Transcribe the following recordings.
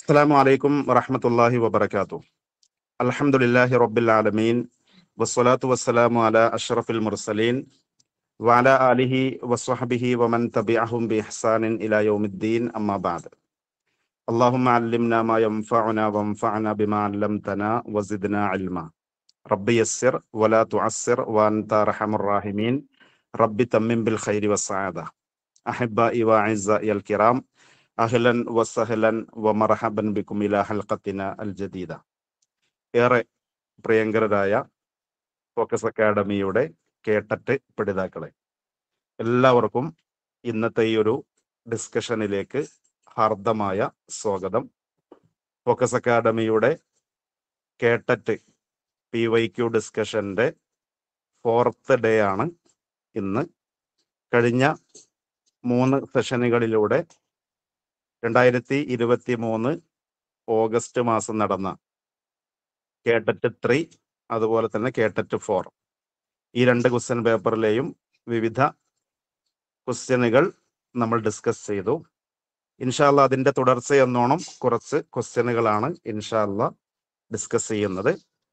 السلام عليكم ورحمة الله وبركاته الحمد لله رب العالمين والصلاة والسلام على أشرف المرسلين وعلى آله وصحبه ومن تبعهم بإحسان إلى يوم الدين أما بعد اللهم علمنا ما ينفعنا وانفعنا بما علمتنا وزدنا علما ربي يسر ولا تعسر وأنت أرحم الراحمين ربي تمم بالخير والسعادة أحبائي وأعزائي الكرام അഹ്ലൻ വസഹലൻ വമറഹബൻ ബിക്കും ഇല ഹൽഖത്തിന അൽ ജദീദ ഏറെ പ്രിയങ്കരരായ ഫോക്കസ് അക്കാഡമിയുടെ കേട്ടറ്റ് പഠിതാക്കളെ എല്ലാവർക്കും ഇന്നത്തെ ഈ ഒരു ഡിസ്കഷനിലേക്ക് ഹാർദമായ സ്വാഗതം ഫോക്കസ് അക്കാഡമിയുടെ കേട്ടറ്റ് പി വൈ ക്യു ഡിസ്കഷന്റെ ഫോർത്ത് ഡേ ആണ് ഇന്ന് കഴിഞ്ഞ മൂന്ന് സെഷനുകളിലൂടെ രണ്ടായിരത്തി ഇരുപത്തി മൂന്ന് ഓഗസ്റ്റ് മാസം നടന്ന കേട്ടറ്റ് ത്രീ അതുപോലെ തന്നെ കേട്ടറ്റ് ഫോർ ഈ രണ്ട് ക്വസ്റ്റ്യൻ പേപ്പറിലെയും വിവിധ ക്വസ്റ്റ്യനുകൾ നമ്മൾ ഡിസ്കസ് ചെയ്തു ഇൻഷാല്ല അതിന്റെ തുടർച്ചയെന്നോണം കുറച്ച് ക്വസ്റ്റ്യനുകളാണ് ഇൻഷാല്ല ഡിസ്കസ് ചെയ്യുന്നത്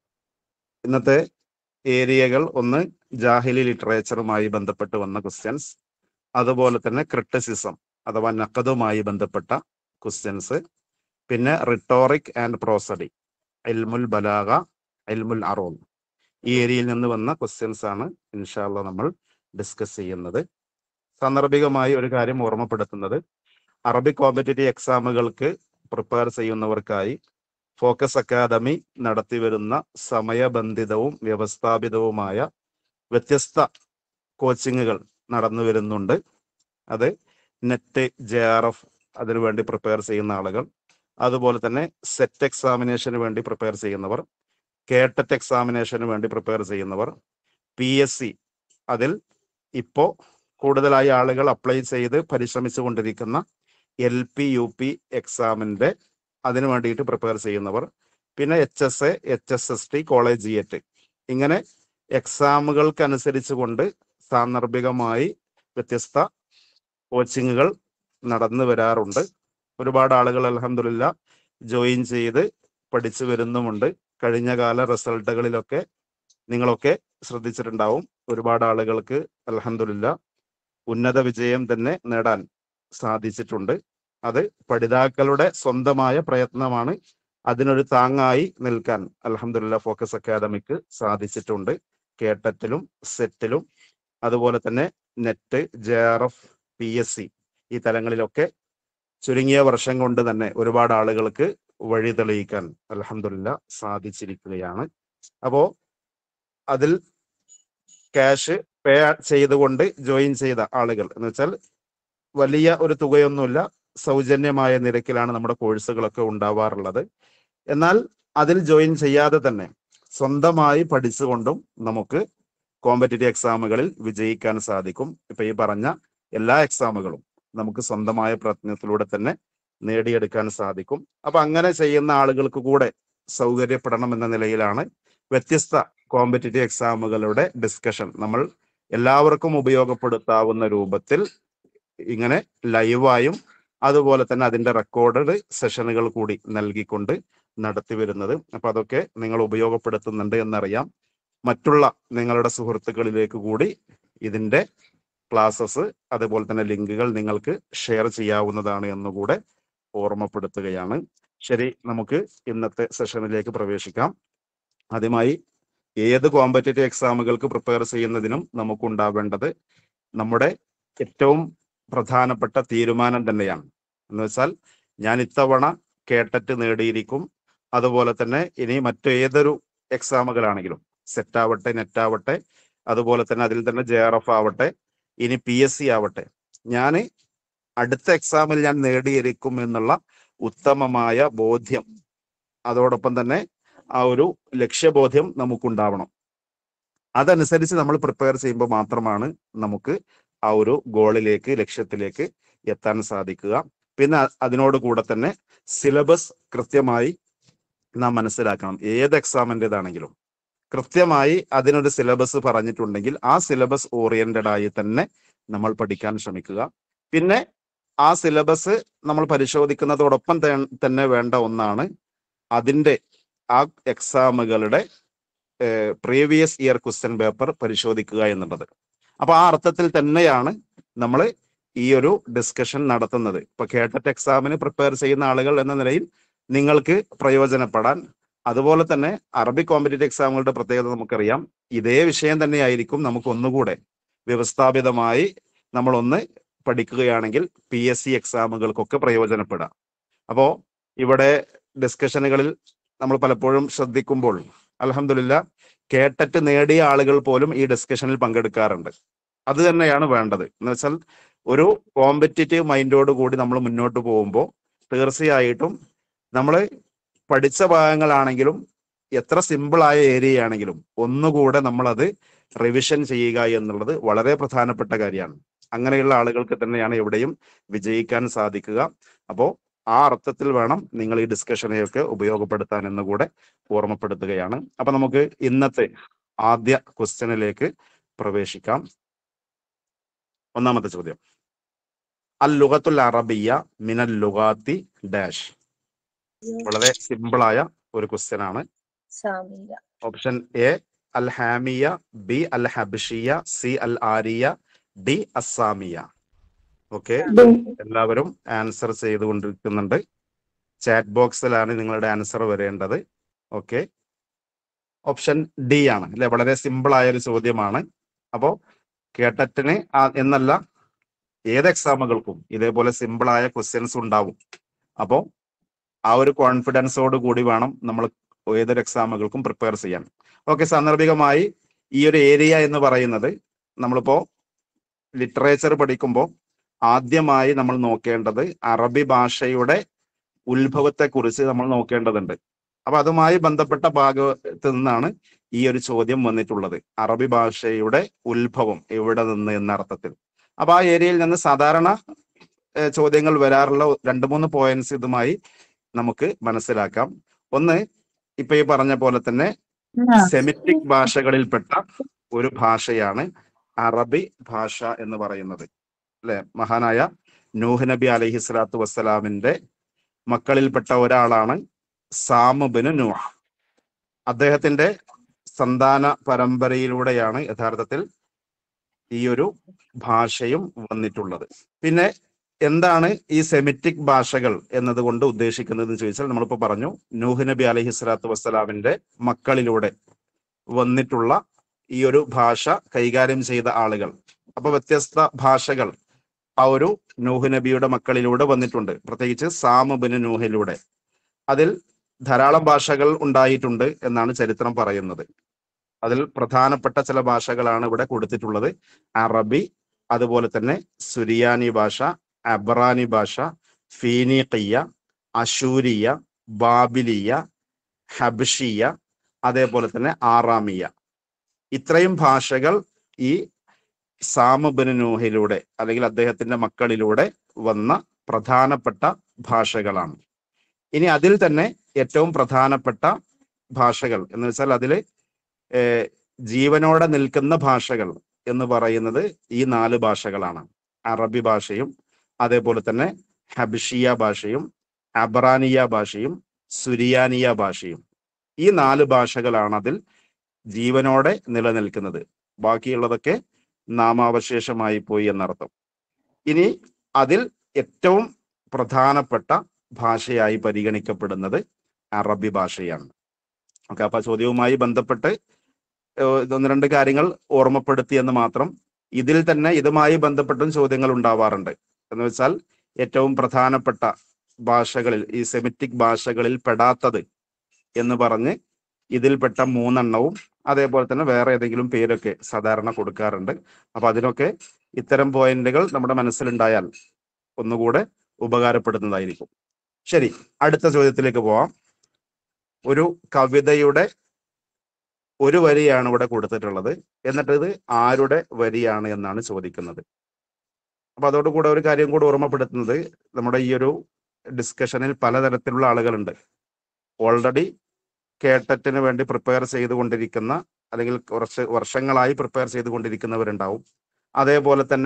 ഇന്നത്തെ ഏരിയകൾ ഒന്ന് ജാഹിലി ലിറ്ററേച്ചറുമായി ബന്ധപ്പെട്ട് വന്ന ക്വസ്റ്റ്യൻസ് അതുപോലെ തന്നെ ക്രിട്ടിസിസം അഥവാ നക്കതുമായി ബന്ധപ്പെട്ട ക്വസ്റ്റ്യൻസ് പിന്നെ റിട്ടോറിക് ആൻഡ് പ്രോസഡി എൽമുൽ ബലാഗ എൽമുൽ അറോം ഈ ഏരിയയിൽ നിന്ന് വന്ന ക്വസ്റ്റ്യൻസ് ആണ് ഇൻഷാല്ല നമ്മൾ ഡിസ്കസ് ചെയ്യുന്നത് സാന്ദർഭികമായി ഒരു കാര്യം ഓർമ്മപ്പെടുത്തുന്നത് അറബിക് കോമ്പറ്റേറ്റീവ് എക്സാമുകൾക്ക് പ്രിപ്പയർ ചെയ്യുന്നവർക്കായി ഫോക്കസ് അക്കാദമി നടത്തിവരുന്ന സമയബന്ധിതവും വ്യവസ്ഥാപിതവുമായ വ്യത്യസ്ത കോച്ചിങ്ങുകൾ നടന്നു വരുന്നുണ്ട് അത് നെറ്റ് ജെ ആർ എഫ് അതിനുവേണ്ടി പ്രിപ്പയർ ചെയ്യുന്ന ആളുകൾ അതുപോലെ തന്നെ സെറ്റ് എക്സാമിനേഷന് വേണ്ടി പ്രിപ്പയർ ചെയ്യുന്നവർ കേട്ടറ്റ് എക്സാമിനേഷന് വേണ്ടി പ്രിപ്പയർ ചെയ്യുന്നവർ പി എസ് സി അതിൽ ഇപ്പോൾ കൂടുതലായി ആളുകൾ അപ്ലൈ ചെയ്ത് പരിശ്രമിച്ചു കൊണ്ടിരിക്കുന്ന എൽ പി യു പി എക്സാമിൻ്റെ അതിനു വേണ്ടിയിട്ട് പ്രിപ്പയർ ചെയ്യുന്നവർ പിന്നെ H S A H S S T collegiate ഇങ്ങനെ എക്സാമുകൾക്കനുസരിച്ച് കൊണ്ട് സാന്ദർഭികമായി വ്യത്യസ്ത കോച്ചിങ്ങുകൾ നടന്നു വരാറുണ്ട് ഒരുപാട് ആളുകൾ അലഹമില്ല ജോയിൻ ചെയ്ത് പഠിച്ചു വരുന്നുമുണ്ട് കഴിഞ്ഞ കാല റിസൾട്ടുകളിലൊക്കെ നിങ്ങളൊക്കെ ശ്രദ്ധിച്ചിട്ടുണ്ടാവും ഒരുപാട് ആളുകൾക്ക് അലഹമില്ല ഉന്നത വിജയം തന്നെ നേടാൻ സാധിച്ചിട്ടുണ്ട് അത് പഠിതാക്കളുടെ സ്വന്തമായ പ്രയത്നമാണ് അതിനൊരു താങ്ങായി നിൽക്കാൻ അലഹമില്ല ഫോക്കസ് അക്കാദമിക്ക് സാധിച്ചിട്ടുണ്ട് കേട്ടറ്റിലും സെറ്റിലും അതുപോലെ തന്നെ NET J R F P S C ഈ തലങ്ങളിലൊക്കെ ചുരുങ്ങിയ വർഷം കൊണ്ട് തന്നെ ഒരുപാട് ആളുകൾക്ക് വഴി തെളിയിക്കാൻ അലഹമില്ല സാധിച്ചിരിക്കുകയാണ് അപ്പോ അതിൽ ക്യാഷ് പേ ചെയ്തുകൊണ്ട് ജോയിൻ ചെയ്ത ആളുകൾ എന്ന് വെച്ചാൽ വലിയ ഒരു തുകയൊന്നുമില്ല സൗജന്യമായ നിരക്കിലാണ് നമ്മുടെ കോഴ്സുകളൊക്കെ ഉണ്ടാവാറുള്ളത് എന്നാൽ അതിൽ ജോയിൻ ചെയ്യാതെ തന്നെ സ്വന്തമായി പഠിച്ചുകൊണ്ടും നമുക്ക് കോമ്പറ്റേറ്റീവ് എക്സാമുകളിൽ വിജയിക്കാൻ സാധിക്കും ഇപ്പൊ ഈ പറഞ്ഞ എല്ലാ എക്സാമുകളും നമുക്ക് സ്വന്തമായ പ്രയത്നത്തിലൂടെ തന്നെ നേടിയെടുക്കാൻ സാധിക്കും അപ്പൊ അങ്ങനെ ചെയ്യുന്ന ആളുകൾക്ക് കൂടെ സൗകര്യപ്പെടണം എന്ന നിലയിലാണ് വ്യത്യസ്ത കോമ്പറ്റേറ്റീവ് എക്സാമുകളുടെ ഡിസ്കഷൻ നമ്മൾ എല്ലാവർക്കും ഉപയോഗപ്പെടുത്താവുന്ന രൂപത്തിൽ ഇങ്ങനെ ലൈവായും അതുപോലെ തന്നെ അതിന്റെ റെക്കോർഡഡ് സെഷനുകൾ കൂടി നൽകിക്കൊണ്ട് നടത്തി വരുന്നത് അപ്പൊ അതൊക്കെ നിങ്ങൾ ഉപയോഗപ്പെടുത്തുന്നുണ്ട് എന്നറിയാം മറ്റുള്ള നിങ്ങളുടെ സുഹൃത്തുക്കളിലേക്ക് കൂടി ഇതിന്റെ ക്ലാസ്സസ് അതുപോലെ തന്നെ ലിങ്കുകൾ നിങ്ങൾക്ക് ഷെയർ ചെയ്യാവുന്നതാണ് എന്നുകൂടെ ഓർമ്മപ്പെടുത്തുകയാണ് ശരി നമുക്ക് ഇന്നത്തെ സെഷനിലേക്ക് പ്രവേശിക്കാം ആദ്യമായി ഏത് കോമ്പറ്റേറ്റീവ് എക്സാമുകൾക്ക് പ്രിപ്പയർ ചെയ്യുന്നതിനും നമുക്കുണ്ടാവേണ്ടത് നമ്മുടെ ഏറ്റവും പ്രധാനപ്പെട്ട തീരുമാനം തന്നെയാണ് എന്ന് വെച്ചാൽ ഞാൻ ഇത്തവണ കേട്ടറ്റ് നേടിയിരിക്കും അതുപോലെ തന്നെ ഇനി മറ്റേതൊരു എക്സാമുകളാണെങ്കിലും സെറ്റ് ആവട്ടെ നെറ്റ് ആവട്ടെ അതുപോലെ തന്നെ അതിൽ തന്നെ ജെ ആർ എഫ് ആവട്ടെ ഇനി പി എസ് സി ആവട്ടെ ഞാൻ അടുത്ത എക്സാമിൽ ഞാൻ നേടിയിരിക്കും എന്നുള്ള ഉത്തമമായ ബോധ്യം അതോടൊപ്പം തന്നെ ആ ഒരു ലക്ഷ്യബോധ്യം നമുക്കുണ്ടാവണം അതനുസരിച്ച് നമ്മൾ പ്രിപ്പയർ ചെയ്യുമ്പോൾ മാത്രമാണ് നമുക്ക് ആ ഒരു ഗോളിലേക്ക് ലക്ഷ്യത്തിലേക്ക് എത്താൻ സാധിക്കുക പിന്നെ അതിനോട് കൂടെ തന്നെ സിലബസ് കൃത്യമായി നാം മനസ്സിലാക്കണം ഏത് എക്സാമിൻ്റെതാണെങ്കിലും കൃത്യമായി അതിനൊരു സിലബസ് പറഞ്ഞിട്ടുണ്ടെങ്കിൽ ആ സിലബസ് ഓറിയന്റഡ് ആയി തന്നെ നമ്മൾ പഠിക്കാൻ ശ്രമിക്കുക പിന്നെ ആ സിലബസ് നമ്മൾ പരിശോധിക്കുന്നതോടൊപ്പം തെ- തന്നെ വേണ്ട ഒന്നാണ് അതിന്റെ ആ എക്സാമുകളുടെ പ്രീവിയസ് ഇയർ ക്വസ്റ്റ്യൻ പേപ്പർ പരിശോധിക്കുക എന്നുള്ളത് അപ്പൊ ആ അർത്ഥത്തിൽ തന്നെയാണ് നമ്മൾ ഈ ഒരു ഡിസ്കഷൻ നടത്തുന്നത് ഇപ്പൊ കേട്ടറ്റ് എക്സാമിന് പ്രിപ്പയർ ചെയ്യുന്ന ആളുകൾ എന്ന നിലയിൽ നിങ്ങൾക്ക് പ്രയോജനപ്പെടാൻ അതുപോലെ തന്നെ അറബിക് കോമ്പറ്റേറ്റീവ് എക്സാമുകളുടെ പ്രത്യേകത നമുക്കറിയാം ഇതേ വിഷയം തന്നെയായിരിക്കും നമുക്ക് ഒന്നുകൂടെ വ്യവസ്ഥാപിതമായി നമ്മൾ ഒന്ന് പഠിക്കുകയാണെങ്കിൽ പി എസ് സി എക്സാമുകൾക്കൊക്കെ പ്രയോജനപ്പെടാം അപ്പോ ഇവിടെ ഡിസ്കഷനുകളിൽ നമ്മൾ പലപ്പോഴും ശ്രദ്ധിക്കുമ്പോൾ അലഹമില്ല കേട്ടറ്റ് നേടിയ ആളുകൾ പോലും ഈ ഡിസ്കഷനിൽ പങ്കെടുക്കാറുണ്ട് അത് തന്നെയാണ് വേണ്ടത് എന്ന് വെച്ചാൽ ഒരു കോമ്പറ്റേറ്റീവ് മൈൻഡോട് കൂടി നമ്മൾ മുന്നോട്ട് പോകുമ്പോൾ തീർച്ചയായിട്ടും നമ്മൾ പഠിച്ച ഭാഗങ്ങളാണെങ്കിലും എത്ര സിമ്പിൾ ആയ ഏരിയ ആണെങ്കിലും ഒന്നുകൂടെ നമ്മളത് റിവിഷൻ ചെയ്യുക എന്നുള്ളത് വളരെ പ്രധാനപ്പെട്ട കാര്യമാണ് അങ്ങനെയുള്ള ആളുകൾക്ക് തന്നെയാണ് എവിടെയും വിജയിക്കാൻ സാധിക്കുക അപ്പോൾ ആ അർത്ഥത്തിൽ വേണം നിങ്ങൾ ഈ ഡിസ്കഷനെയൊക്കെ ഉപയോഗപ്പെടുത്താൻ എന്ന് കൂടെ ഓർമ്മപ്പെടുത്തുകയാണ് അപ്പൊ നമുക്ക് ഇന്നത്തെ ആദ്യ ക്വസ്റ്റ്യനിലേക്ക് പ്രവേശിക്കാം ഒന്നാമത്തെ ചോദ്യം അൽ ലുഗത്തുൽ അറബിയ മിനൽ ലുഗാത്തി ഡാഷ് വളരെ സിമ്പിളായ ഒരു ക്വസ്റ്റ്യൻ ആണ് സാമിയ ഓപ്ഷൻ എ അൽ ഹാമിയ ബി അൽ ഹബിഷിയ സി അൽ ആരിയ ഡി അസാമിയ ഓക്കെ എല്ലാവരും ആൻസർ ചെയ്തുകൊണ്ടിരിക്കുന്നുണ്ട് ചാറ്റ് ബോക്സിലാണ് നിങ്ങളുടെ ആൻസർ വരേണ്ടത് ഓക്കെ ഓപ്ഷൻ ഡി ആണ് അല്ലെ വളരെ സിമ്പിൾ ആയ ഒരു ചോദ്യമാണ് അപ്പോ കേട്ടറ്റിന് ആ- എന്നല്ല ഏത് എക്സാമുകൾക്കും ഇതേപോലെ സിമ്പിൾ ആയ ക്വസ്റ്റ്യൻസ് ഉണ്ടാവും അപ്പോ ആ ഒരു കോൺഫിഡൻസോട് കൂടി വേണം നമ്മൾ ഏതൊരു എക്സാമുകൾക്കും പ്രിപ്പയർ ചെയ്യാൻ ഓക്കെ സാന്ദർഭികമായി ഈ ഒരു ഏരിയ എന്ന് പറയുന്നത് നമ്മളിപ്പോ ലിറ്ററേച്ചർ പഠിക്കുമ്പോൾ ആദ്യമായി നമ്മൾ നോക്കേണ്ടത് അറബി ഭാഷയുടെ ഉത്ഭവത്തെ കുറിച്ച് നമ്മൾ നോക്കേണ്ടതുണ്ട് അപ്പൊ അതുമായി ബന്ധപ്പെട്ട ഭാഗത്ത് നിന്നാണ് ഈ ഒരു ചോദ്യം വന്നിട്ടുള്ളത് അറബി ഭാഷയുടെ ഉത്ഭവം എവിടെ നിന്ന് എന്ന അർത്ഥത്തിൽ അപ്പൊ ആ ഏരിയയിൽ നിന്ന് സാധാരണ ഏഹ്, ചോദ്യങ്ങൾ വരാറുള്ള രണ്ട് മൂന്ന് പോയിന്റ്സ് ഇതുമായി നമുക്ക് മനസ്സിലാക്കാം ഒന്ന് ഇപ്പൊ ഈ പറഞ്ഞ പോലെ തന്നെ സെമിറ്റിക് ഭാഷകളിൽപ്പെട്ട ഒരു ഭാഷയാണ് അറബി ഭാഷ എന്ന് പറയുന്നത് അല്ലെ മഹാനായ നൂഹ് നബി അലൈഹി സ്വലാത്തു വസ്സലാമിന്റെ മക്കളിൽപ്പെട്ട ഒരാളാണ് സാമുബിന് നൂഹ് അദ്ദേഹത്തിന്റെ സന്താന പരമ്പരയിലൂടെയാണ് യഥാർത്ഥത്തിൽ ഈ ഒരു ഭാഷയും വന്നിട്ടുള്ളത് പിന്നെ എന്താണ് ഈ സെമിറ്റിക് ഭാഷകൾ എന്നതുകൊണ്ട് ഉദ്ദേശിക്കുന്നത് എന്ന് ചോദിച്ചാൽ നമ്മളിപ്പോ പറഞ്ഞു നൂഹ് നബി അലൈഹി സ്വലാത്തു വസ്സലാമിന്റെ മക്കളിലൂടെ വന്നിട്ടുള്ള ഈ ഒരു ഭാഷ കൈകാര്യം ചെയ്ത ആളുകൾ അപ്പൊ വ്യത്യസ്ത ഭാഷകൾ ആ ഒരു നൂഹ് നബിയുടെ മക്കളിലൂടെ വന്നിട്ടുണ്ട് പ്രത്യേകിച്ച് സാമുബിന് നൂഹിലൂടെ അതിൽ ധാരാളം ഭാഷകൾ ഉണ്ടായിട്ടുണ്ട് എന്നാണ് ചരിത്രം പറയുന്നത് അതിൽ പ്രധാനപ്പെട്ട ചില ഭാഷകളാണ് ഇവിടെ കൊടുത്തിട്ടുള്ളത് അറബി അതുപോലെ തന്നെ സുരിയാനി ഭാഷ അബ്രാനി ഭാഷ ഫീനീഖിയ അശൂരിയ ബാബിലിയ ഹബ്ഷിയ അതേപോലെ തന്നെ ആറാമിയ ഇത്രയും ഭാഷകൾ ഈ സാമുബിന് നൂഹിലൂടെ അല്ലെങ്കിൽ അദ്ദേഹത്തിന്റെ മക്കളിലൂടെ വന്ന പ്രധാനപ്പെട്ട ഭാഷകളാണ് ഇനി അതിൽ തന്നെ ഏറ്റവും പ്രധാനപ്പെട്ട ഭാഷകൾ എന്ന് വെച്ചാൽ അതിൽ ജീവനോടെ നിൽക്കുന്ന ഭാഷകൾ എന്ന് പറയുന്നത് ഈ നാല് ഭാഷകളാണ് അറബി ഭാഷയും അതേപോലെ തന്നെ ഹബിഷിയ ഭാഷയും അബ്രാനിയ ഭാഷയും സുരിയാനിയ ഭാഷയും ഈ നാല് ഭാഷകളാണ് അതിൽ ജീവനോടെ നിലനിൽക്കുന്നത് ബാക്കിയുള്ളതൊക്കെ നാമാവശേഷമായി പോയി എന്നർത്ഥം ഇനി അതിൽ ഏറ്റവും പ്രധാനപ്പെട്ട ഭാഷയായി പരിഗണിക്കപ്പെടുന്നത് അറബി ഭാഷയാണ് ഓക്കെ അപ്പൊ ആ ചോദ്യവുമായി ബന്ധപ്പെട്ട് ഏഹ് ഒന്ന് രണ്ട് കാര്യങ്ങൾ ഓർമ്മപ്പെടുത്തിയെന്ന് മാത്രം ഇതിൽ തന്നെ ഇതുമായി ബന്ധപ്പെട്ടും ചോദ്യങ്ങൾ ഉണ്ടാവാറുണ്ട് എന്ന് വെച്ചാൽ ഏറ്റവും പ്രധാനപ്പെട്ട ഭാഷകളിൽ ഈ സെമിറ്റിക് ഭാഷകളിൽ പെടാത്തത് എന്ന് പറഞ്ഞ് ഇതിൽപ്പെട്ട മൂന്നെണ്ണവും അതേപോലെ തന്നെ വേറെ ഏതെങ്കിലും പേരൊക്കെ സാധാരണ കൊടുക്കാറുണ്ട് അപ്പൊ അതിനൊക്കെ ഇത്തരം പോയിന്റുകൾ നമ്മുടെ മനസ്സിലുണ്ടായാൽ ഒന്നുകൂടെ ഉപകാരപ്പെടുന്നതായിരിക്കും ശരി അടുത്ത ചോദ്യത്തിലേക്ക് പോവാം ഒരു കവിതയുടെ ഒരു വരിയാണ് ഇവിടെ കൊടുത്തിട്ടുള്ളത് എന്നിട്ട് ഇത് ആരുടെ വരിയാണ് എന്നാണ് ചോദിക്കുന്നത് അപ്പൊ അതോടുകൂടെ ഒരു കാര്യം കൂടെ ഓർമ്മപ്പെടുത്തുന്നത് നമ്മുടെ ഈ ഒരു ഡിസ്കഷനിൽ പലതരത്തിലുള്ള ആളുകളുണ്ട് ഓൾറെഡി കേട്ടറ്റിന് വേണ്ടി പ്രിപ്പയർ ചെയ്തുകൊണ്ടിരിക്കുന്ന അല്ലെങ്കിൽ കുറച്ച് വർഷങ്ങളായി പ്രിപ്പയർ ചെയ്തുകൊണ്ടിരിക്കുന്നവരുണ്ടാവും അതേപോലെ തന്നെ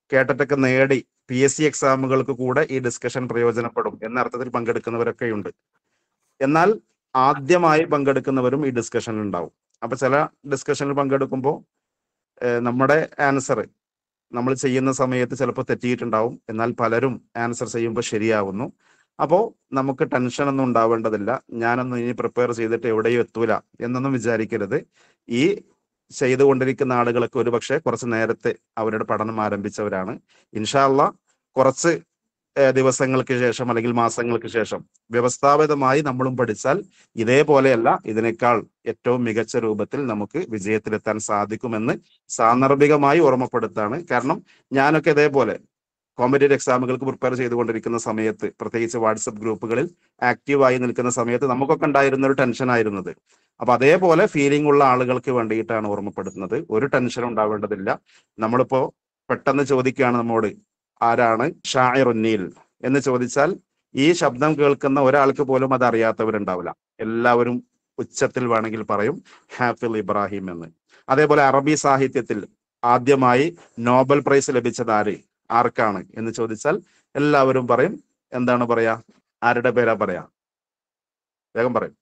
കേട്ടിട്ടൊക്കെ നേടി പി എസ് സി എക്സാമുകൾക്ക് കൂടെ ഈ ഡിസ്കഷൻ പ്രയോജനപ്പെടും എന്ന അർത്ഥത്തിൽ പങ്കെടുക്കുന്നവരൊക്കെയുണ്ട് എന്നാൽ ആദ്യമായി പങ്കെടുക്കുന്നവരും ഈ ഡിസ്കഷനിൽ ഉണ്ടാവും അപ്പൊ ചില ഡിസ്കഷനിൽ പങ്കെടുക്കുമ്പോൾ നമ്മുടെ ആൻസർ നമ്മൾ ചെയ്യുന്ന സമയത്ത് ചിലപ്പോൾ തെറ്റിയിട്ടുണ്ടാവും എന്നാൽ പലരും ആൻസർ ചെയ്യുമ്പോൾ ശരിയാവുന്നു അപ്പോൾ നമുക്ക് ടെൻഷൻ ഒന്നും ഉണ്ടാവേണ്ടതില്ല ഞാനൊന്നും ഇനി പ്രിപ്പയർ ചെയ്തിട്ട് എവിടെയും എത്തൂല എന്നൊന്നും വിചാരിക്കരുത് ഈ ചെയ്തുകൊണ്ടിരിക്കുന്ന ആളുകളൊക്കെ ഒരുപക്ഷെ കുറച്ച് നേരത്തെ അവരുടെ പഠനം ആരംഭിച്ചവരാണ് ഇൻഷാല്ല കുറച്ച് ഏഹ്, ദിവസങ്ങൾക്ക് ശേഷം അല്ലെങ്കിൽ മാസങ്ങൾക്ക് ശേഷം വ്യവസ്ഥാപിതമായി നമ്മളും പഠിച്ചാൽ ഇതേപോലെയല്ല ഇതിനേക്കാൾ ഏറ്റവും മികച്ച രൂപത്തിൽ നമുക്ക് വിജയത്തിലെത്താൻ സാധിക്കുമെന്ന് സാന്ദർഭികമായി ഓർമ്മപ്പെടുത്താണ് കാരണം ഞാനൊക്കെ ഇതേപോലെ കോമ്പറ്റേറ്റീവ് എക്സാമുകൾക്ക് പ്രിപ്പയർ ചെയ്തുകൊണ്ടിരിക്കുന്ന സമയത്ത് പ്രത്യേകിച്ച് വാട്സപ്പ് ഗ്രൂപ്പുകളിൽ ആക്റ്റീവായി നിൽക്കുന്ന സമയത്ത് നമുക്കൊക്കെ ഉണ്ടായിരുന്ന ഒരു ടെൻഷൻ ആയിരുന്നത് അപ്പൊ അതേപോലെ ഫീലിംഗ് ഉള്ള ആളുകൾക്ക് വേണ്ടിയിട്ടാണ് ഓർമ്മപ്പെടുത്തുന്നത് ഒരു ടെൻഷൻ ഉണ്ടാവേണ്ടതില്ല നമ്മളിപ്പോ പെട്ടെന്ന് ചോദിക്കുകയാണ് നമ്മോട് ആരാണ് ഷായറുന്നീൽ എന്ന് ചോദിച്ചാൽ ഈ ശബ്ദം കേൾക്കുന്ന ഒരാൾക്ക് പോലും അത് അറിയാത്തവരുണ്ടാവില്ല എല്ലാവരും ഉച്ചത്തിൽ വേണമെങ്കിൽ പറയും ഹാഫിൽ ഇബ്രാഹിം എന്ന് അതേപോലെ അറബി സാഹിത്യത്തിൽ ആദ്യമായി നോബൽ പ്രൈസ് ലഭിച്ചത് ആര് ആർക്കാണ് എന്ന് ചോദിച്ചാൽ എല്ലാവരും പറയും എന്താണ് പറയാ ആരുടെ പേരാ പറയാ വേഗം പറയും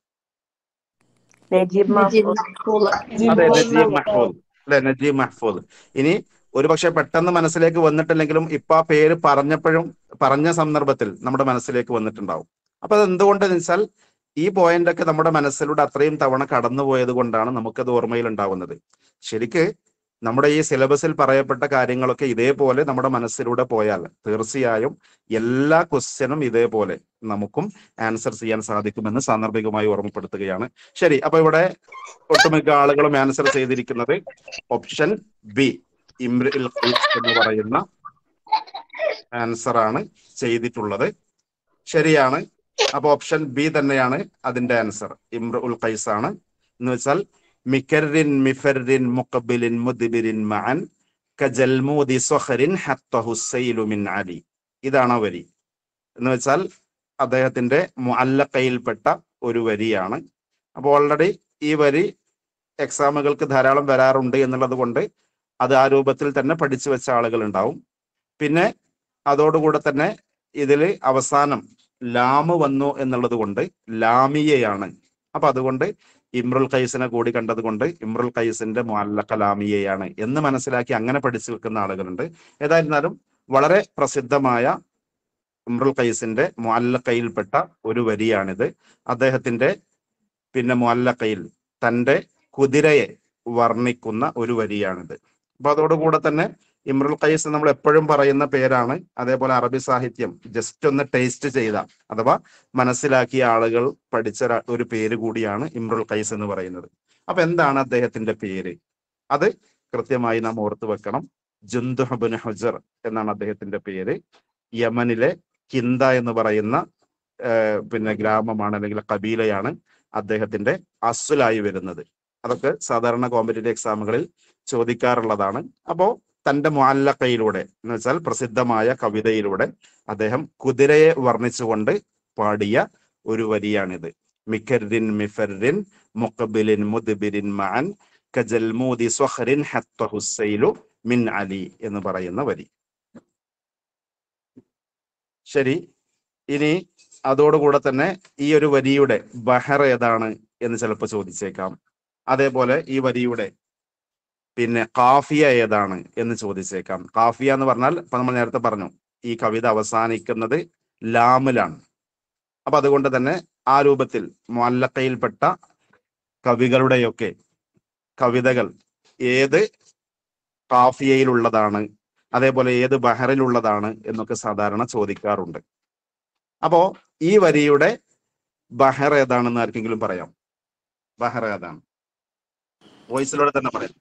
നജീബ് നജീബ് മഹ്ഫൂദ് മഹ്ഫൂദ് അതെ നജീബ് മഹ്ഫൂദ് അല്ലെ നജീബ് മഹ്ഫൂദ് ഇനി ഒരുപക്ഷെ പെട്ടെന്ന് മനസ്സിലേക്ക് വന്നിട്ടില്ലെങ്കിലും ഇപ്പൊ ആ പേര് പറഞ്ഞപ്പോഴും പറഞ്ഞ സന്ദർഭത്തിൽ നമ്മുടെ മനസ്സിലേക്ക് വന്നിട്ടുണ്ടാവും അപ്പൊ അത് എന്തുകൊണ്ടെന്ന് വെച്ചാൽ ഈ പോയിന്റ് ഒക്കെ നമ്മുടെ മനസ്സിലൂടെ അത്രയും തവണ കടന്നുപോയത് കൊണ്ടാണ് നമുക്കത് ഓർമ്മയിൽ ഉണ്ടാവുന്നത് ശരിക്ക് നമ്മുടെ ഈ സിലബസിൽ പറയപ്പെട്ട കാര്യങ്ങളൊക്കെ ഇതേപോലെ നമ്മുടെ മനസ്സിലൂടെ പോയാൽ തീർച്ചയായും എല്ലാ ക്വസ്റ്റ്യനും ഇതേപോലെ നമുക്കും ആൻസർ ചെയ്യാൻ സാധിക്കുമെന്ന് സാന്ദർഭികമായി ഓർമ്മപ്പെടുത്തുകയാണ് ശരി അപ്പൊ ഇവിടെ ഒട്ടുമിക്ക ആളുകളും ആൻസർ ചെയ്തിരിക്കുന്നത് ഓപ്ഷൻ ബി ഇമ്രുൽ ഖൈസ് എന്ന് പറയുന്ന ആൻസർ ആണ് ചെയ്തിട്ടുള്ളത് ശരിയാണ് അപ്പൊ ഓപ്ഷൻ ബി തന്നെയാണ് അതിന്റെ ആൻസർ ഇമ്രുൽ ഖൈസ് ആണ് എന്ന് വെച്ചാൽ മിക്കറിൻ മിഫറിൻ മുഖബിലിൻ മുദ്ബിരിൻ മഅൻ കജൽമൂദി സ്വഹറിൻ ഹത്തഹു സൈലു മിൻ അലി ഇതാണ് ആ വരി എന്ന് വെച്ചാൽ അദ്ദേഹത്തിന്റെ മുഅല്ലഖയിൽപ്പെട്ട ഒരു വരിയാണ് അപ്പോൾ ഓൾറെഡി ഈ വരി എക്സാമുകൾക്ക് ധാരാളം വരാറുണ്ട് എന്നുള്ളത് കൊണ്ട് അത് ആ രൂപത്തിൽ തന്നെ പഠിച്ചു വെച്ച ആളുകൾ ഉണ്ടാവും പിന്നെ അതോടുകൂടെ തന്നെ ഇതിൽ അവസാനം ലാമ് വന്നു എന്നുള്ളത് കൊണ്ട് ലാമിയയാണ് അപ്പൊ അതുകൊണ്ട് ഇമ്രുൽ ഖൈസിനെ കൂടി കണ്ടത് കൊണ്ട് ഇമ്രുൽ ഖൈസിന്റെ മുഅല്ലഖ ലാമിയയാണ് എന്ന് മനസ്സിലാക്കി അങ്ങനെ പഠിച്ചു വെക്കുന്ന ആളുകളുണ്ട് ഏതായിരുന്നാലും വളരെ പ്രസിദ്ധമായ ഇമ്രുൽ ഖൈസിന്റെ മുഅല്ലഖയിൽപ്പെട്ട ഒരു വരിയാണിത് അദ്ദേഹത്തിന്റെ പിന്നെ മുഅല്ലഖയിൽ തന്റെ കുതിരയെ വർണ്ണിക്കുന്ന ഒരു വരിയാണിത് അപ്പൊ അതോടുകൂടെ തന്നെ ഇമ്രുൽ ഖൈസ് നമ്മൾ എപ്പോഴും പറയുന്ന പേരാണ് അതേപോലെ അറബി സാഹിത്യം ജസ്റ്റ് ഒന്ന് ടേസ്റ്റ് ചെയ്ത അഥവാ മനസ്സിലാക്കിയ ആളുകൾ പഠിച്ച ര- ഒരു പേര് കൂടിയാണ് ഇമ്രുൽ ഖൈസ് എന്ന് പറയുന്നത് അപ്പൊ എന്താണ് അദ്ദേഹത്തിന്റെ പേര് അത് കൃത്യമായി നാം ഓർത്തു വെക്കണം ജുന്ദുഹബുൻ ഹുജർ എന്നാണ് അദ്ദേഹത്തിന്റെ പേര് യമനിലെ കിന്ദ എന്ന് പറയുന്ന ഏഹ്, പിന്നെ ഗ്രാമമാണ് അല്ലെങ്കിൽ കബീലയാണ് അദ്ദേഹത്തിന്റെ അസുലായി വരുന്നത് അതൊക്കെ സാധാരണ കോമ്പറ്റേറ്റീവ് എക്സാമുകളിൽ ചോദിക്കാറുള്ളതാണ് അപ്പോ തന്റെ മുഅല്ലഖയിലൂടെ എന്ന് വെച്ചാൽ പ്രസിദ്ധമായ കവിതയിലൂടെ അദ്ദേഹം കുതിരയെ വർണ്ണിച്ചുകൊണ്ട് പാടിയ ഒരു വരിയാണിത് മിക്കറിൻ മിഫറിൻ മുഖബിലിൻ മുദ്ബിരിൻ മഅൻ കജൽമൂദി സ്വഹറിൻ ഹത്ത ഹുസൈലു മിൻ അലി എന്ന് പറയുന്ന വരി ശരി ഇനി അതോടുകൂടെ തന്നെ ഈ ഒരു വരിയുടെ ബഹർ ഏതാണ് എന്ന് ചിലപ്പോൾ ചോദിച്ചേക്കാം അതേപോലെ ഈ വരിയുടെ പിന്നെ കാഫിയ ഏതാണ് എന്ന് ചോദിച്ചേക്കാം കാഫിയ എന്ന് പറഞ്ഞാൽ ഇപ്പൊ നമ്മൾ നേരത്തെ പറഞ്ഞു ഈ കവിത അവസാനിക്കുന്നത് ലാമിലാണ് അപ്പൊ അതുകൊണ്ട് തന്നെ ആ രൂപത്തിൽ മുല്ലക്കയിൽപ്പെട്ട കവികളുടെയൊക്കെ കവിതകൾ ഏത് കാഫിയയിലുള്ളതാണ് അതേപോലെ ഏത് ബഹറിലുള്ളതാണ് എന്നൊക്കെ സാധാരണ ചോദിക്കാറുണ്ട് അപ്പോ ഈ വരിയുടെ ബഹർ ഏതാണെന്ന് ആർക്കെങ്കിലും പറയാം ബഹർ ഏതാണ് വോയിസിലൂടെ തന്നെ പറയാം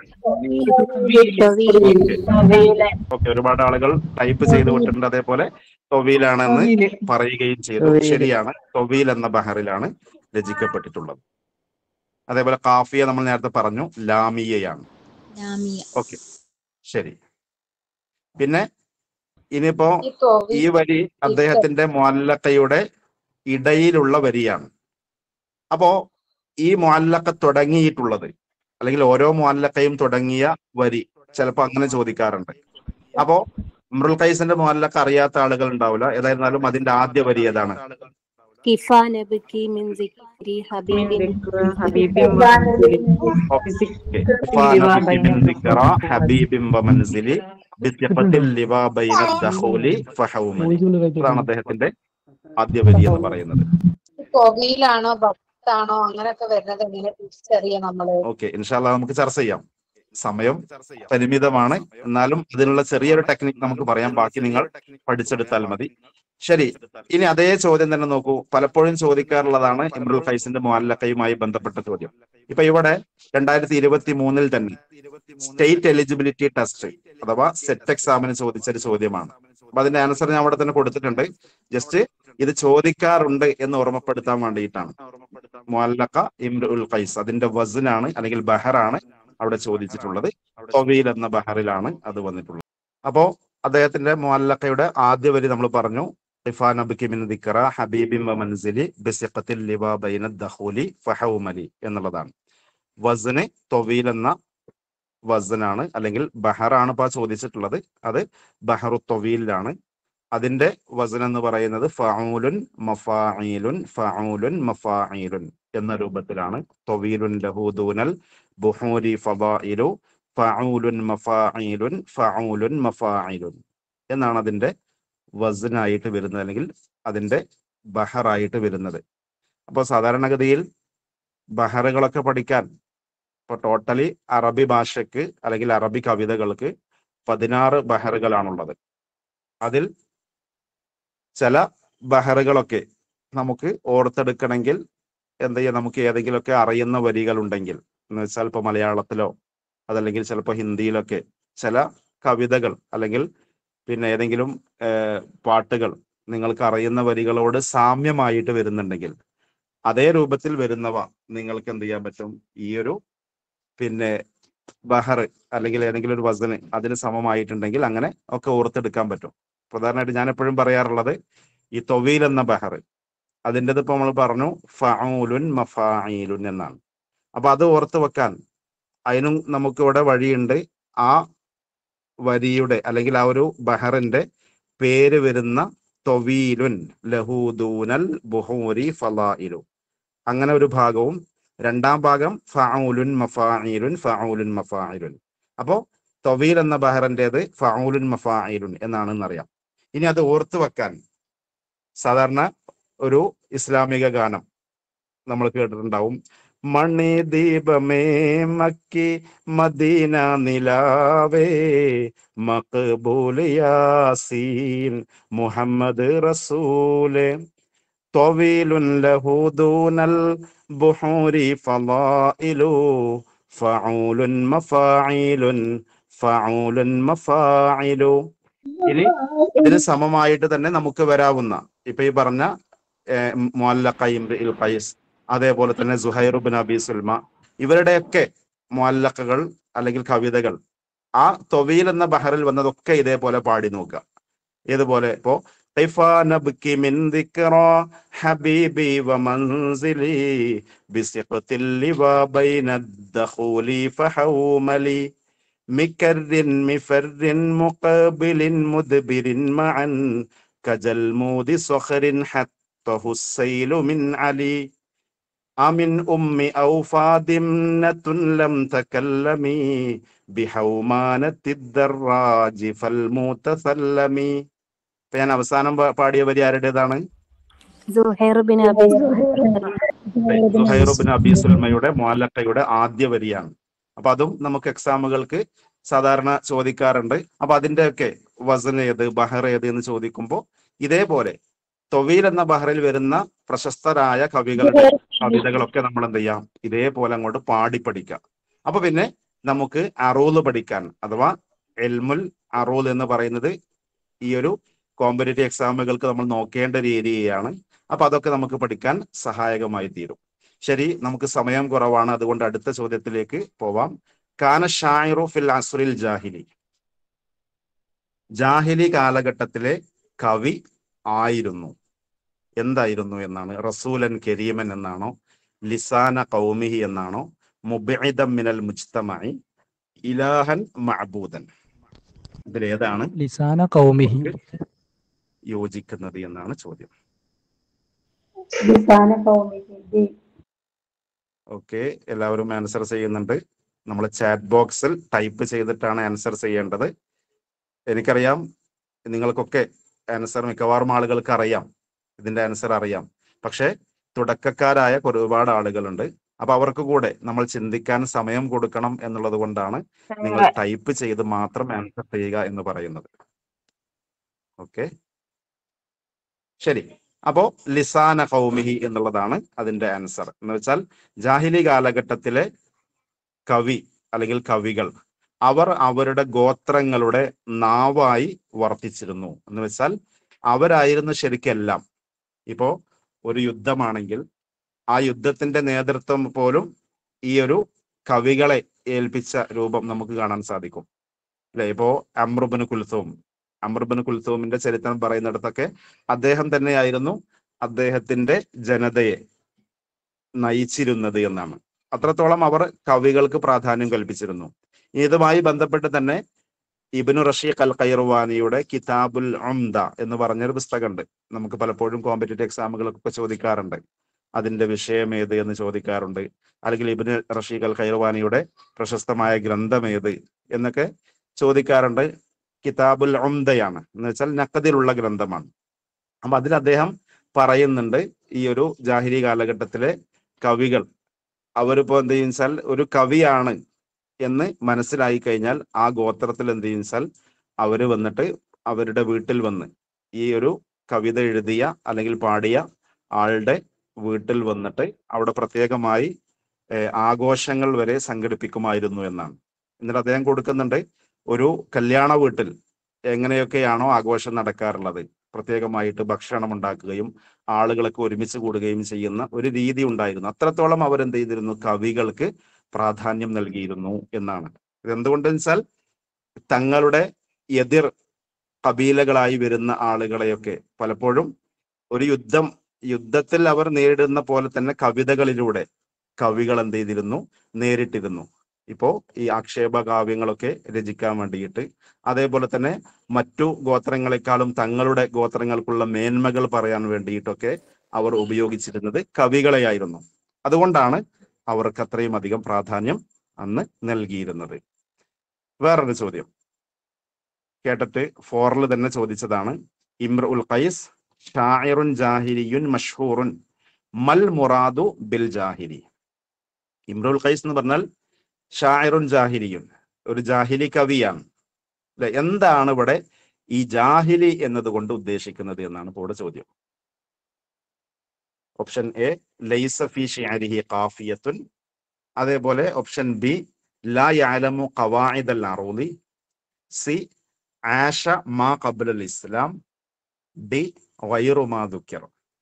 ഓക്കെ ഒരുപാട് ആളുകൾ ടൈപ്പ് ചെയ്ത് വിട്ടിട്ടുണ്ട് അതേപോലെ തൊവീലാണെന്ന് പറയുകയും ചെയ്തു തൊവീല്. ശരിയാണ് തൊവീൽ എന്ന ബഹറിലാണ് രചിക്കപ്പെട്ടിട്ടുള്ളത് അതേപോലെ കാഫിയ നമ്മൾ നേരത്തെ പറഞ്ഞു ലാമിയയാണ് ലാമിയ ഓക്കെ ശരി പിന്നെ ഇനിയിപ്പോ ഈ തോവി ഈ വരി അദ്ദേഹത്തിന്റെ മുഅല്ലഖയുടെ ഇടയിലുള്ള വരിയാണ് അപ്പോ ഈ മുഅല്ലഖ തുടങ്ങിയിട്ടുള്ളത് അല്ലെങ്കിൽ ഓരോ മുഅല്ലഖയും തുടങ്ങിയ വരി ചിലപ്പോ അങ്ങനെ ചോദിക്കാറുണ്ട് അപ്പോ ഇമ്രുൽ ഖൈസിന്റെ മുഹല്ലക്ക് അറിയാത്ത ആളുകൾ ഉണ്ടാവില്ല ഏതായിരുന്നാലും അതിന്റെ ആദ്യ വരി ഏതാണ് കിഫാ നബിക്കി മിൻ സിക്രി من ഹബീബിൻ ذكر حبيب ومنزل فانا بك من ذكرى حبيب ومنزل بثقة اللواء بين الدخول فحومني അതാണ് അദ്ദേഹത്തിന്റെ ആദ്യ വരി എന്ന് പറയുന്നത് കോവിയിലാണോ ഭക്താണോ അങ്ങനെയൊക്കെ വരുന്നത് എങ്ങനെ തിരിച്ചറിയാം നമ്മള് ഓക്കെ ഇൻഷാല്ല നമുക്ക് ചർച്ച ചെയ്യാം സമയം പരിമിതമാണ് എന്നാലും ഇതിനുള്ള ചെറിയൊരു ടെക്നിക് നമുക്ക് പറയാം ബാക്കി നിങ്ങൾ പഠിച്ചെടുത്താൽ മതി ശരി ഇനി അതേ ചോദ്യം തന്നെ നോക്കൂ പലപ്പോഴും ചോദിക്കാറുള്ളതാണ് ഇമ്രുൽ ഫൈസിന്റെ മുഅല്ലക്കയുമായി ബന്ധപ്പെട്ട ചോദ്യം ഇപ്പൊ ഇവിടെ രണ്ടായിരത്തി ഇരുപത്തി മൂന്നിൽ തന്നെ സ്റ്റേറ്റ് എലിജിബിലിറ്റി ടെസ്റ്റ് അഥവാ സെറ്റ് എക്സാമിന് ചോദിച്ച ഒരു ചോദ്യമാണ് അപ്പൊ അതിന്റെ ആൻസർ ഞാൻ അവിടെ തന്നെ കൊടുത്തിട്ടുണ്ട് ജസ്റ്റ് ഇത് ചോദിക്കാറുണ്ട് എന്ന് ഓർമ്മപ്പെടുത്താൻ വേണ്ടിയിട്ടാണ് മുഅല്ലക്ക ഇമ്രുൽ ഖൈസ് അതിന്റെ വസനാണ് അല്ലെങ്കിൽ ബഹറാണ് അവിടെ ചോദിച്ചിട്ടുള്ളത് തൊവീൽ എന്ന ബഹറിലാണ് അത് വന്നിട്ടുള്ളത് അപ്പോ അദ്ദേഹത്തിന്റെ മുഅല്ലക്കയുടെ ആദ്യ വരി നമ്മൾ പറഞ്ഞു ഇഫാൻ അബ്കി മിൻ ദിക്റ ഹബീബിൻ വ മൻസിലി ബിസിഖത്തിൽ ലിവാ ബൈന ദഖൂലി ഫഹൗമലി എന്നുള്ളതാണ് വസന് തൊവീൽ എന്ന വസനാണ് അല്ലെങ്കിൽ ബഹറാണ് ഇപ്പൊ ചോദിച്ചിട്ടുള്ളത് അത് ബഹറു തൊവീലിലാണ് അതിന്റെ വസൻ എന്ന് പറയുന്നത് ഫഊലുൻ മഫാഈലുൻ ഫഊലുൻ മഫാഈലുൻ എന്ന രൂപത്തിലാണ് തൊവീലുൻ ലഹൂദൂനൽ ബുഹൂരി ഫദായിലു ഫഊലുൻ മഫാഈലുൻ ഫഊലുൻ മഫാഈലുൻ എന്നാണ് അതിന്റെ വസനായിട്ട് വരുന്നത് അല്ലെങ്കിൽ അതിന്റെ ബഹറായിട്ട് വരുന്നത് അപ്പോൾ സാധാരണഗതിയിൽ ബഹറുകളൊക്കെ പഠിക്കാൻ ഇപ്പൊ ടോട്ടലി അറബി ഭാഷയ്ക്ക് അല്ലെങ്കിൽ അറബി കവിതകൾക്ക് പതിനാറ് ബഹറുകളാണുള്ളത് അതിൽ ചില ബഹറുകളൊക്കെ നമുക്ക് ഓർത്തെടുക്കണമെങ്കിൽ എന്ത് ചെയ്യാം നമുക്ക് ഏതെങ്കിലുമൊക്കെ അറിയുന്ന വരികൾ ഉണ്ടെങ്കിൽ എന്ന് വെച്ചാൽ ഇപ്പൊ മലയാളത്തിലോ അതല്ലെങ്കിൽ ചിലപ്പോൾ ഹിന്ദിയിലൊക്കെ ചില കവിതകൾ അല്ലെങ്കിൽ പിന്നെ ഏതെങ്കിലും ഏഹ്, പാട്ടുകൾ നിങ്ങൾക്ക് അറിയുന്ന വരികളോട് സാമ്യമായിട്ട് വരുന്നുണ്ടെങ്കിൽ അതേ രൂപത്തിൽ വരുന്നവ നിങ്ങൾക്ക് എന്ത് ചെയ്യാൻ പറ്റും ഈ ഒരു പിന്നെ ബഹർ അല്ലെങ്കിൽ ഏതെങ്കിലും ഒരു വസന് അതിന് സമമായിട്ടുണ്ടെങ്കിൽ അങ്ങനെ ഒക്കെ ഓർത്തെടുക്കാൻ പറ്റും പ്രധാനമായിട്ട് ഞാൻ എപ്പോഴും പറയാറുള്ളത് ഈ തൊവീൽ എന്ന ബഹർ അതിൻ്റെത് ഇപ്പൊ നമ്മൾ പറഞ്ഞു ഫഊലുൻ മഫായിലുൻ എന്നാണ് അപ്പൊ അത് ഓർത്ത് വെക്കാൻ അതിനും നമുക്കിവിടെ വഴിയുണ്ട് ആ വരിയുടെ അല്ലെങ്കിൽ ആ ഒരു ബഹറിന്റെ പേര് വരുന്ന തൊവീലുൻ ലഹൂദൂനൽ ബുഹൂരി ഫലായിലു അങ്ങനെ ഒരു ഭാഗവും രണ്ടാം ഭാഗം ഫഊലുൻ മഫായിലുൻ ഫഊലുൻ മഫായിലുൻ അപ്പോ തൊവീൽ എന്ന ബഹറിൻ്റെത് ഫഊലുൻ മഫായിലുൻ എന്നാണെന്ന് അറിയാം ഇനി അത് ഓർത്തു വെക്കാൻ സാധാരണ ഒരു ഇസ്ലാമിക ഗാനം നമ്മൾ കേട്ടിട്ടുണ്ടാവും മണി ദീപമേ മക്കി മദീന നിലാവേ മക്ബൂൽ യാസീൻ മുഹമ്മദ് റസൂലേ طويل له دون البحور فضائل فعول مفاعيل فعول مفاعل ഇനി ഇതിന് സമമായിട്ട് തന്നെ നമുക്ക് വരാവുന്ന ഇപ്പൊ ഈ പറഞ്ഞ മുഅല്ലഖ ഇംറിൽ ഖൈസ് അതേപോലെ തന്നെ സുഹൈർ ബിൻ അബി സുൽമ ഇവരുടെയൊക്കെ മുഅല്ലഖകൾ അല്ലെങ്കിൽ കവിതകൾ ആ തൊവീൽ എന്ന ബഹറിൽ വന്നതൊക്കെ ഇതേപോലെ പാടി നോക്കുക ഇതുപോലെ ഇപ്പോ كيف نبكي من ذكرى حبيبي ومنزلي بسقط اللواء بين الدخول فحوملي مكر مفر مقابل مدبر معا كجلمود صخر حطه السيل من علي أمن أم أوفى دمنة لم تكلمي بحومانة الدراج فالمتثلمي ഇപ്പൊ ഞാൻ അവസാനം പാ- പാടിയ വരി ആരുടേതാണ് സുഹൈർ ബിൻ അബി സുഹൈറുബിൻ അബി സുൽമയുടെ മുഅല്ലഖയുടെ ആദ്യ വരിയാണ് അപ്പൊ അതും നമുക്ക് എക്സാമുകൾക്ക് സാധാരണ ചോദിക്കാറുണ്ട് അപ്പൊ അതിന്റെയൊക്കെ വസൻ ഏത് ബഹർ ഏത് എന്ന് ചോദിക്കുമ്പോൾ ഇതേപോലെ തൊവീൽ എന്ന ബഹറിൽ വരുന്ന പ്രശസ്തരായ കവികളുടെ കവിതകളൊക്കെ നമ്മൾ എന്ത് ചെയ്യാം ഇതേപോലെ അങ്ങോട്ട് പാടി പഠിക്കാം അപ്പൊ പിന്നെ നമുക്ക് അറൂല് പഠിക്കാൻ അഥവാ എൽമുൽ അറൂൽ എന്ന് പറയുന്നത് ഈ ഒരു കോമ്പറ്റേറ്റീവ് എക്സാമുകൾക്ക് നമ്മൾ നോക്കേണ്ട ഒരു ഏരിയയാണ് അപ്പൊ അതൊക്കെ നമുക്ക് പഠിക്കാൻ സഹായകമായി തീരും ശരി നമുക്ക് സമയം കുറവാണ് അതുകൊണ്ട് അടുത്ത ചോദ്യത്തിലേക്ക് പോവാം കാന ഷായിറു ഫിൽ അസുറിൽ ജാഹിലി ജാഹിലി കാലഘട്ടത്തിലെ കവി ആയിരുന്നു എന്തായിരുന്നു എന്നാണ് റസൂലൻ കരീമൻ എന്നാണോ ലിസാന കൗമിഹി എന്നാണോ മുബിദം മിനൽ മുജ്തമായി ഇലാഹൻ മഅബൂദൻ ഇതിലേതാണ് ലിസാന കൗമിഹി നമുക്ക് യോജിക്കുന്നത് എന്നാണ് ചോദ്യം ലിസാന കൗമിഹി ബി ഓക്കെ എല്ലാവരും ആൻസർ ചെയ്യുന്നുണ്ട് നമ്മൾ ചാറ്റ് ബോക്സിൽ ടൈപ്പ് ചെയ്തിട്ടാണ് ആൻസർ ചെയ്യേണ്ടത് എനിക്കറിയാം നിങ്ങൾക്കൊക്കെ ആൻസർ മിക്കവാറും ആളുകൾക്ക് അറിയാം ഇതിന്റെ ആൻസർ അറിയാം പക്ഷേ തുടക്കക്കാരായ ഒരുപാട് ആളുകളുണ്ട് അപ്പൊ അവർക്ക് കൂടെ നമ്മൾ ചിന്തിക്കാൻ സമയം കൊടുക്കണം എന്നുള്ളത് കൊണ്ടാണ് നിങ്ങൾ ടൈപ്പ് ചെയ്ത് മാത്രം ആൻസർ ചെയ്യുക എന്ന് പറയുന്നത് ഓക്കെ ശരി അപ്പോ ലിസാന കൗമിഹി എന്നുള്ളതാണ് അതിന്റെ ആൻസർ എന്ന് വെച്ചാൽ ജാഹിലി കാലഘട്ടത്തിലെ കവി അല്ലെങ്കിൽ കവികൾ അവർ അവരുടെ ഗോത്രങ്ങളുടെ നാവായി വർത്തിച്ചിരുന്നു എന്ന് വെച്ചാൽ അവരായിരുന്നു ശരിക്കെല്ലാം ഇപ്പോ ഒരു യുദ്ധമാണെങ്കിൽ ആ യുദ്ധത്തിന്റെ നേതൃത്വം പോലും ഈ ഒരു കവികളെ ഏൽപ്പിച്ച രൂപം നമുക്ക് കാണാൻ സാധിക്കും അല്ലെ ഇപ്പോ അമ്രുബിന് കുൽസൂം അമ്രുബിന് കുൽസൂമിന്റെ ചരിത്രം പറയുന്നിടത്തൊക്കെ അദ്ദേഹം തന്നെയായിരുന്നു അദ്ദേഹത്തിന്റെ ജനതയെ നയിച്ചിരുന്നത് എന്നാണ് അത്രത്തോളം അവർ കവികൾക്ക് പ്രാധാന്യം കൽപ്പിച്ചിരുന്നു ഇതുമായി ബന്ധപ്പെട്ട് തന്നെ ഇബിനു റഷീഖ് അൽ ഖൈർവാനിയുടെ കിതാബുൽ ഉംദ എന്ന് പറഞ്ഞൊരു പുസ്തകമുണ്ട് നമുക്ക് പലപ്പോഴും കോമ്പറ്റേറ്റീവ് എക്സാമുകളൊക്കെ ചോദിക്കാറുണ്ട് അതിന്റെ വിഷയം ഏത് എന്ന് ചോദിക്കാറുണ്ട് അല്ലെങ്കിൽ ഇബിന് റഷീഖ് അൽ ഖൈർവാനിയുടെ പ്രശസ്തമായ ഗ്രന്ഥം ഏത് എന്നൊക്കെ ചോദിക്കാറുണ്ട് കിതാബുൽ ഉംദയാണ് എന്ന് വെച്ചാൽ നക്കതിലുള്ള ഗ്രന്ഥമാണ് അപ്പൊ അതിൽ അദ്ദേഹം പറയുന്നുണ്ട് ഈ ഒരു ജാഹിരി കാലഘട്ടത്തിലെ കവികൾ അവരിപ്പോ എന്ത് ചെയ്യുവെച്ചാൽ ഒരു കവിയാണ് എന്ന് മനസ്സിലായി കഴിഞ്ഞാൽ ആ ഗോത്രത്തിൽ എന്ത് ചെയ്യുവെച്ചാൽ അവര് വന്നിട്ട് അവരുടെ വീട്ടിൽ വന്ന് ഈ ഒരു കവിത എഴുതിയ അല്ലെങ്കിൽ പാടിയ ആളുടെ വീട്ടിൽ വന്നിട്ട് അവിടെ പ്രത്യേകമായി ഏർ, ആഘോഷങ്ങൾ വരെ സംഘടിപ്പിക്കുമായിരുന്നു എന്നാണ് എന്നിട്ട് അദ്ദേഹം കൊടുക്കുന്നുണ്ട് ഒരു കല്യാണ വീട്ടിൽ എങ്ങനെയൊക്കെയാണോ ആഘോഷം നടക്കാറുള്ളത് പ്രത്യേകമായിട്ട് ഭക്ഷണം ഉണ്ടാക്കുകയും ആളുകളൊക്കെ ഒരുമിച്ച് കൂടുകയും ചെയ്യുന്ന ഒരു രീതി ഉണ്ടായിരുന്നു അത്രത്തോളം അവർ എന്ത് ചെയ്തിരുന്നു കവികൾക്ക് പ്രാധാന്യം നൽകിയിരുന്നു എന്നാണ് ഇത് എന്തുകൊണ്ടെന്ന് വെച്ചാൽ തങ്ങളുടെ എതിർ കബീലകളായി വരുന്ന ആളുകളെയൊക്കെ പലപ്പോഴും ഒരു യുദ്ധം യുദ്ധത്തിൽ അവർ നേരിടുന്ന പോലെ തന്നെ കവിതകളിലൂടെ കവികൾ എന്ത് ചെയ്തിരുന്നു നേരിട്ടിരുന്നു ഇപ്പോ ഈ ആക്ഷേപ കാവ്യങ്ങളൊക്കെ രചിക്കാൻ വേണ്ടിയിട്ട് അതേപോലെ തന്നെ മറ്റു ഗോത്രങ്ങളെക്കാളും തങ്ങളുടെ ഗോത്രങ്ങൾക്കുള്ള മേന്മകൾ പറയാൻ വേണ്ടിയിട്ടൊക്കെ അവർ ഉപയോഗിച്ചിരുന്നത് കവികളെയായിരുന്നു അതുകൊണ്ടാണ് അവർക്ക് അത്രയും അധികം പ്രാധാന്യം അന്ന് നൽകിയിരുന്നത് വേറൊരു ചോദ്യം കേട്ടിട്ട് ഫോറിൽ തന്നെ ചോദിച്ചതാണ് ഇമ്ര ഉൽ ഖൈസ് ഷായിറുൻ ജാഹിരിയുൻ മഷ്ഹൂറുൻ മൽ മുറാദു ബിൽ ജാഹിരി ഇമ്രുൽ ഖൈസ് എന്ന് പറഞ്ഞാൽ ഷായിറുൻ ജാഹിരിയുൻ ഒരു ജാഹിലി കവിയാണ് അല്ലെ എന്താണ് ഇവിടെ ഈ ജാഹിലി എന്നതുകൊണ്ട് ഉദ്ദേശിക്കുന്നത് എന്നാണ് ഇപ്പോൾ ഇവിടെ ചോദ്യം ഓപ്ഷൻ എ ലൈസ ഫി ഷിഅരിഹി ഖാഫിയത്തുൻ അതേപോലെ ഓപ്ഷൻ ബി ലാ യഅലമു ഖവാഇദ അൽ അറൂദി സി ആഷ മാ ഖബ്ല അൽ ഇസ്ലാം ഡി ഗൈറു മാ ദുക്കിർ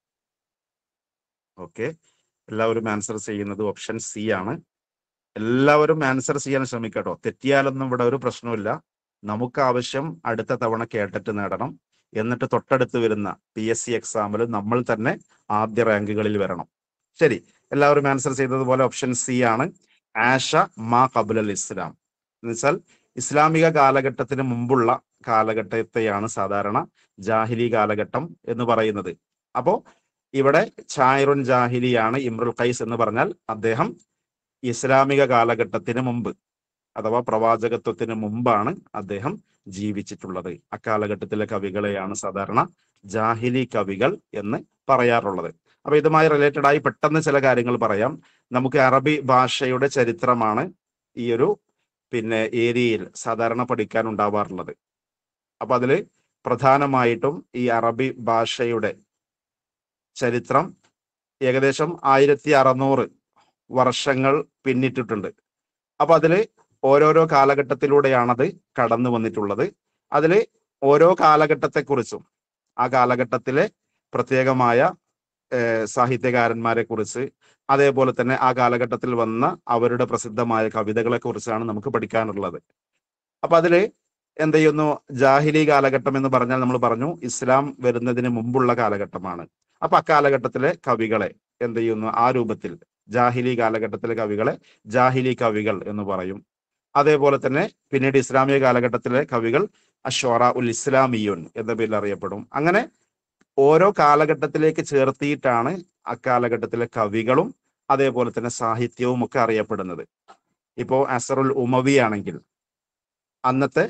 ഓക്കെ എല്ലാവരും ആൻസർ ചെയ്യുന്നത് ഓപ്ഷൻ സി ആണ് എല്ലാവരും ആൻസർ ചെയ്യാൻ ശ്രമിക്കട്ടോ തെറ്റിയാലൊന്നും ഇവിടെ ഒരു പ്രശ്നമില്ല നമുക്ക് ആവശ്യം അടുത്ത തവണ കേട്ടിട്ട് നേടണം എന്നിട്ട് തൊട്ടടുത്ത് വരുന്ന പി എസ് സി എക്സാമിൽ നമ്മൾ തന്നെ ആദ്യ റാങ്കുകളിൽ വരണം ശരി എല്ലാവരും ആൻസർ ചെയ്തതുപോലെ ഓപ്ഷൻ സി ആണ് ആഷ മാ കബുൽ ഇസ്ലാം എന്ന് വെച്ചാൽ ഇസ്ലാമിക കാലഘട്ടത്തിന് മുമ്പുള്ള കാലഘട്ടത്തെയാണ് സാധാരണ ജാഹിലി കാലഘട്ടം എന്ന് പറയുന്നത് അപ്പോ ഇവിടെ ഛായറുൻ ജാഹിലിയാണ് ഇമ്രുൽ ഖൈസ് എന്ന് പറഞ്ഞാൽ അദ്ദേഹം ഇസ്ലാമിക കാലഘട്ടത്തിന് മുമ്പ് അഥവാ പ്രവാചകത്വത്തിന് മുമ്പാണ് അദ്ദേഹം ജീവിച്ചിട്ടുള്ളത് അക്കാലഘട്ടത്തിലെ കവികളെയാണ് സാധാരണ ജാഹിലി കവികൾ എന്ന് പറയാറുള്ളത് അപ്പൊ ഇതുമായി റിലേറ്റഡ് ആയി പെട്ടെന്ന് ചില കാര്യങ്ങൾ പറയാം നമുക്ക് അറബി ഭാഷയുടെ ചരിത്രമാണ് ഈ ഒരു പിന്നെ ഏരിയയിൽ സാധാരണ പഠിക്കാൻ ഉണ്ടാവാറുള്ളത് അപ്പൊ അതില് പ്രധാനമായിട്ടും ഈ അറബി ഭാഷയുടെ ചരിത്രം ഏകദേശം ആയിരത്തി അറുന്നൂറ് വർഷങ്ങൾ പിന്നിട്ടിട്ടുണ്ട് അപ്പൊ അതില് ഓരോരോ കാലഘട്ടത്തിലൂടെയാണത് കടന്നു വന്നിട്ടുള്ളത് അതില് ഓരോ കാലഘട്ടത്തെക്കുറിച്ചും ആ കാലഘട്ടത്തിലെ പ്രത്യേകമായ ഏഹ്, സാഹിത്യകാരന്മാരെ കുറിച്ച് അതേപോലെ തന്നെ ആ കാലഘട്ടത്തിൽ വന്ന അവരുടെ പ്രസിദ്ധമായ കവിതകളെ കുറിച്ചാണ് നമുക്ക് പഠിക്കാനുള്ളത് അപ്പൊ അതില് എന്ത് ചെയ്യുന്നു ജാഹിലി കാലഘട്ടം എന്ന് പറഞ്ഞാൽ നമ്മൾ പറഞ്ഞു ഇസ്ലാം വരുന്നതിന് മുമ്പുള്ള കാലഘട്ടമാണ് അപ്പൊ അക്കാലഘട്ടത്തിലെ കവികളെ എന്ത് ചെയ്യുന്നു ആ രൂപത്തിൽ ജാഹിലി കാലഘട്ടത്തിലെ കവികളെ ജാഹിലി കവികൾ എന്ന് പറയും അതേപോലെ തന്നെ പിന്നീട് ഇസ്ലാമിക കാലഘട്ടത്തിലെ കവികൾ അഷോറ ഉൽ ഇസ്ലാമിയുൻ എന്ന പേരിൽ അറിയപ്പെടും അങ്ങനെ ഓരോ കാലഘട്ടത്തിലേക്ക് ചേർത്തിയിട്ടാണ് അക്കാലഘട്ടത്തിലെ കവികളും അതേപോലെ തന്നെ സാഹിത്യവും ഒക്കെ അറിയപ്പെടുന്നത് ഇപ്പോ അസറുൽ ഉമവി ആണെങ്കിൽ അന്നത്തെ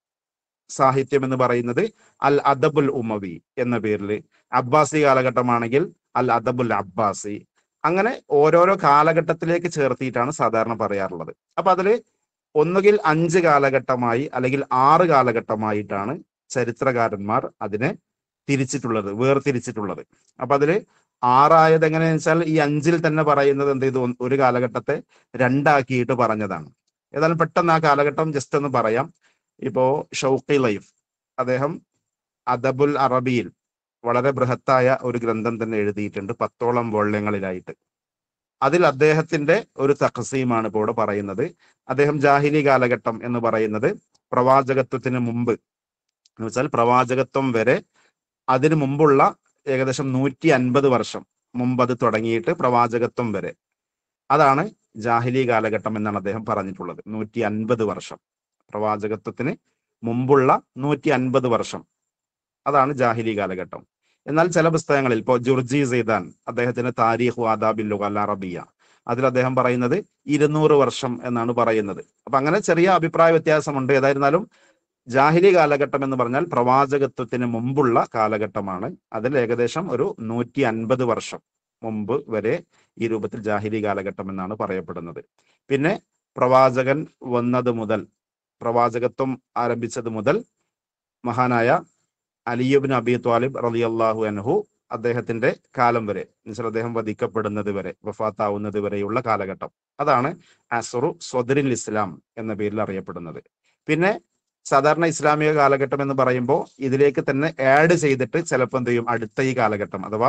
സാഹിത്യം എന്ന് പറയുന്നത് അൽ അദബുൽ ഉമവി എന്ന പേരിൽ അബ്ബാസി കാലഘട്ടമാണെങ്കിൽ അൽ അദബുൽ അബ്ബാസി അങ്ങനെ ഓരോരോ കാലഘട്ടത്തിലേക്ക് ചേർത്തിയിട്ടാണ് സാധാരണ പറയാറുള്ളത് അപ്പൊ അതില് ഒന്നുകിൽ അഞ്ച് കാലഘട്ടമായി അല്ലെങ്കിൽ ആറ് കാലഘട്ടമായിട്ടാണ് ചരിത്രകാരന്മാർ അതിനെ തിരിച്ചിട്ടുള്ളത് വേർതിരിച്ചിട്ടുള്ളത് അപ്പൊ അതില് ആറായത് എങ്ങനെയാന്ന് വെച്ചാൽ ഈ അഞ്ചിൽ തന്നെ പറയുന്നത് എന്ത് ചെയ്തു ഒരു കാലഘട്ടത്തെ രണ്ടാക്കിയിട്ട് പറഞ്ഞതാണ് ഏതായാലും പെട്ടെന്ന് ആ കാലഘട്ടം ജസ്റ്റ് ഒന്ന് പറയാം ഇപ്പോ ഷൗക്കി ലൈഫ് അദ്ദേഹം അദബുൽ അറബിയിൽ വളരെ ബൃഹത്തായ ഒരു ഗ്രന്ഥം തന്നെ എഴുതിയിട്ടുണ്ട് പത്തോളം വോള്യങ്ങളിലായിട്ട് അതിൽ അദ്ദേഹത്തിന്റെ ഒരു തഖസീമാണ് ഇപ്പോൾ ഇവിടെ പറയുന്നത് അദ്ദേഹം ജാഹിലി കാലഘട്ടം എന്ന് പറയുന്നത് പ്രവാചകത്വത്തിന് മുമ്പ് എന്ന് വെച്ചാൽ പ്രവാചകത്വം വരെ അതിനു മുമ്പുള്ള ഏകദേശം നൂറ്റി അൻപത് വർഷം മുമ്പ് അത് തുടങ്ങിയിട്ട് പ്രവാചകത്വം വരെ അതാണ് ജാഹിലി കാലഘട്ടം എന്നാണ് അദ്ദേഹം പറഞ്ഞിട്ടുള്ളത് നൂറ്റി അൻപത് വർഷം പ്രവാചകത്വത്തിന് മുമ്പുള്ള നൂറ്റി അൻപത് വർഷം അതാണ് ജാഹിലി കാലഘട്ടം എന്നാൽ ചില പുസ്തകങ്ങളിൽ ഇപ്പോൾ ജുർജി സെയ്ദാൻ അദ്ദേഹത്തിന്റെ താരീഖ് ആദാബിൽ അൽ അറബിയ അതിൽ അദ്ദേഹം പറയുന്നത് ഇരുന്നൂറ് വർഷം എന്നാണ് പറയുന്നത് അപ്പൊ അങ്ങനെ ചെറിയ അഭിപ്രായ വ്യത്യാസമുണ്ട് ഏതായിരുന്നാലും ജാഹിലി കാലഘട്ടം എന്ന് പറഞ്ഞാൽ പ്രവാചകത്വത്തിന് മുമ്പുള്ള കാലഘട്ടമാണ് അതിൽ ഏകദേശം ഒരു നൂറ്റി അൻപത് വർഷം മുമ്പ് വരെ ഈ രൂപത്തിൽ ജാഹിലി കാലഘട്ടം എന്നാണ് പറയപ്പെടുന്നത് പിന്നെ പ്രവാചകൻ വന്നത് മുതൽ പ്രവാചകത്വം ആരംഭിച്ചത് മുതൽ മഹാനായ അലിയുബിൻ അബി ത്വാലിബ് റളിയല്ലാഹു അൻഹു അദ്ദേഹത്തിന്റെ കാലം വരെ എന്നുവെച്ചാൽ അദ്ദേഹം വധിക്കപ്പെടുന്നത് വരെ വഫാത്താവുന്നത് വരെയുള്ള കാലഘട്ടം അതാണ് അസുറു സ്വദരിൽ ഇസ്ലാം എന്ന പേരിൽ അറിയപ്പെടുന്നത് പിന്നെ സാധാരണ ഇസ്ലാമിക കാലഘട്ടം എന്ന് പറയുമ്പോൾ ഇതിലേക്ക് തന്നെ ആഡ് ചെയ്തിട്ട് ചിലപ്പോൾ എന്ത് ചെയ്യും അടുത്ത ഈ കാലഘട്ടം അഥവാ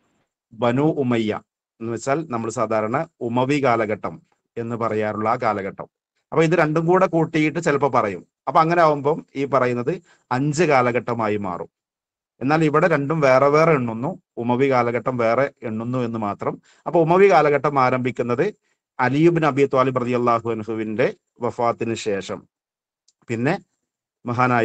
ബനു ഉമയ്യ എന്ന് വെച്ചാൽ നമ്മൾ സാധാരണ ഉമവി കാലഘട്ടം എന്ന് പറയാറുള്ള ആ കാലഘട്ടം അപ്പൊ ഇത് രണ്ടും കൂടെ കൂട്ടിയിട്ട് ചിലപ്പോൾ പറയും അപ്പൊ അങ്ങനെ ആവുമ്പം ഈ പറയുന്നത് അഞ്ച് കാലഘട്ടമായി മാറും എന്നാൽ ഇവിടെ രണ്ടും വേറെ വേറെ എണ്ണുന്നു ഉമവി കാലഘട്ടം വേറെ എണ്ണുന്നു എന്ന് മാത്രം അപ്പൊ ഉമവി കാലഘട്ടം ആരംഭിക്കുന്നത് അലിയുബിൻ അബി ത്വാലിബ് റതി അള്ളാഹു അൻഹുവിന്റെ വഫാത്തിന് ശേഷം പിന്നെ മഹാനായ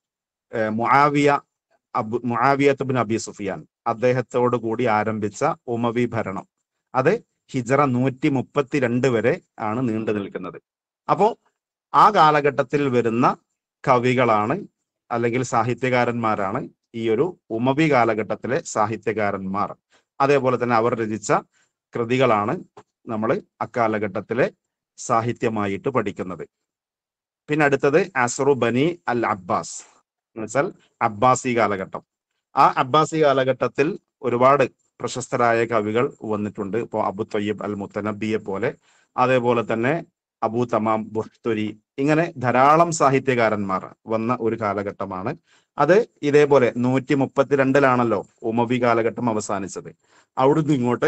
ഏർ, മുആവിയ അബു മുആവിയത്തുബിൻ അബി സുഫിയാൻ അദ്ദേഹത്തോട് കൂടി ആരംഭിച്ച ഉമവി ഭരണം അത് ഹിജറ നൂറ്റി മുപ്പത്തിരണ്ട് വരെ ആണ് നീണ്ടു നിൽക്കുന്നത് അപ്പോ ആ കാലഘട്ടത്തിൽ വരുന്ന കവികളാണ് അല്ലെങ്കിൽ സാഹിത്യകാരന്മാരാണ് ഈ ഒരു ഉമവി കാലഘട്ടത്തിലെ സാഹിത്യകാരന്മാർ അതേപോലെ തന്നെ അവർ രചിച്ച കൃതികളാണ് നമ്മൾ അക്കാലഘട്ടത്തിലെ സാഹിത്യമായിട്ട് പഠിക്കുന്നത് പിന്നെ അടുത്തത് അസറു ബനി അൽ അബ്ബാസ് എന്ന് വെച്ചാൽ അബ്ബാസി കാലഘട്ടം ആ അബ്ബാസി കാലഘട്ടത്തിൽ ഒരുപാട് പ്രശസ്തരായ കവികൾ വന്നിട്ടുണ്ട് ഇപ്പോൾ അബു തൊയ്യബ് അൽ മുത്തനബിയെ പോലെ അതേപോലെ തന്നെ അബു തമാം ബുഹ്തുരി ഇങ്ങനെ ധാരാളം സാഹിത്യകാരന്മാർ വന്ന ഒരു കാലഘട്ടമാണ് അത് ഇതേപോലെ നൂറ്റി മുപ്പത്തിരണ്ടിലാണല്ലോ ഉമവി കാലഘട്ടം അവസാനിച്ചത് അവിടുന്ന് ഇങ്ങോട്ട്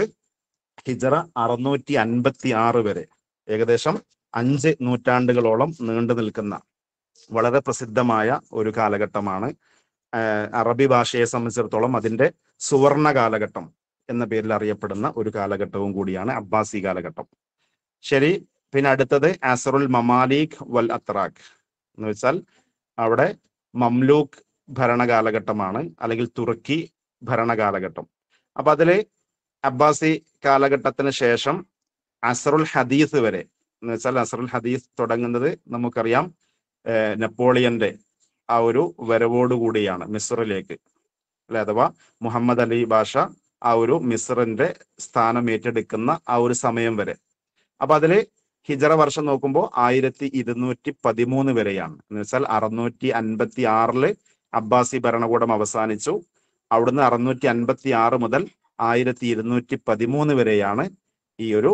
ഹിജറ അറുന്നൂറ്റി അൻപത്തി ആറ് വരെ ഏകദേശം അഞ്ച് നൂറ്റാണ്ടുകളോളം നീണ്ടു നിൽക്കുന്ന വളരെ പ്രസിദ്ധമായ ഒരു കാലഘട്ടമാണ് ആഹ് അറബി ഭാഷയെ സംബന്ധിച്ചിടത്തോളം അതിന്റെ സുവർണ കാലഘട്ടം എന്ന പേരിൽ അറിയപ്പെടുന്ന ഒരു കാലഘട്ടവും കൂടിയാണ് അബ്ബാസി കാലഘട്ടം ശരി പിന്നെ അടുത്തത് ആസറുൽ മമാലിക് വൽ അത്രാഖ് എന്ന് വെച്ചാൽ അവിടെ മംലൂക്ക് ഭരണകാലഘട്ടമാണ് അല്ലെങ്കിൽ തുർക്കി ഭരണകാലഘട്ടം അപ്പൊ അതില് അബ്ബാസി കാലഘട്ടത്തിന് ശേഷം അസറുൽ ഹദീസ് വരെ എന്ന് വെച്ചാൽ അസറുൽ ഹദീസ് തുടങ്ങുന്നത് നമുക്കറിയാം ഏർ നെപ്പോളിയന്റെ ആ ഒരു വരവോടുകൂടിയാണ് മിസ്റിലേക്ക് അല്ലെ അഥവാ മുഹമ്മദ് അലി ബാഷ ആ ഒരു മിസ്റിന്റെ സ്ഥാനം ഏറ്റെടുക്കുന്ന ആ ഒരു സമയം വരെ അപ്പൊ അതില് ഹിജറ വർഷം നോക്കുമ്പോൾ ആയിരത്തി ഇരുന്നൂറ്റി പതിമൂന്ന് വരെയാണ് എന്ന് വെച്ചാൽ അറുന്നൂറ്റി അൻപത്തി ആറില് അബ്ബാസി ഭരണകൂടം അവസാനിച്ചു അവിടുന്ന് അറുന്നൂറ്റി അൻപത്തി ആറ് മുതൽ ആയിരത്തി ഇരുന്നൂറ്റി പതിമൂന്ന് വരെയാണ് ഈ ഒരു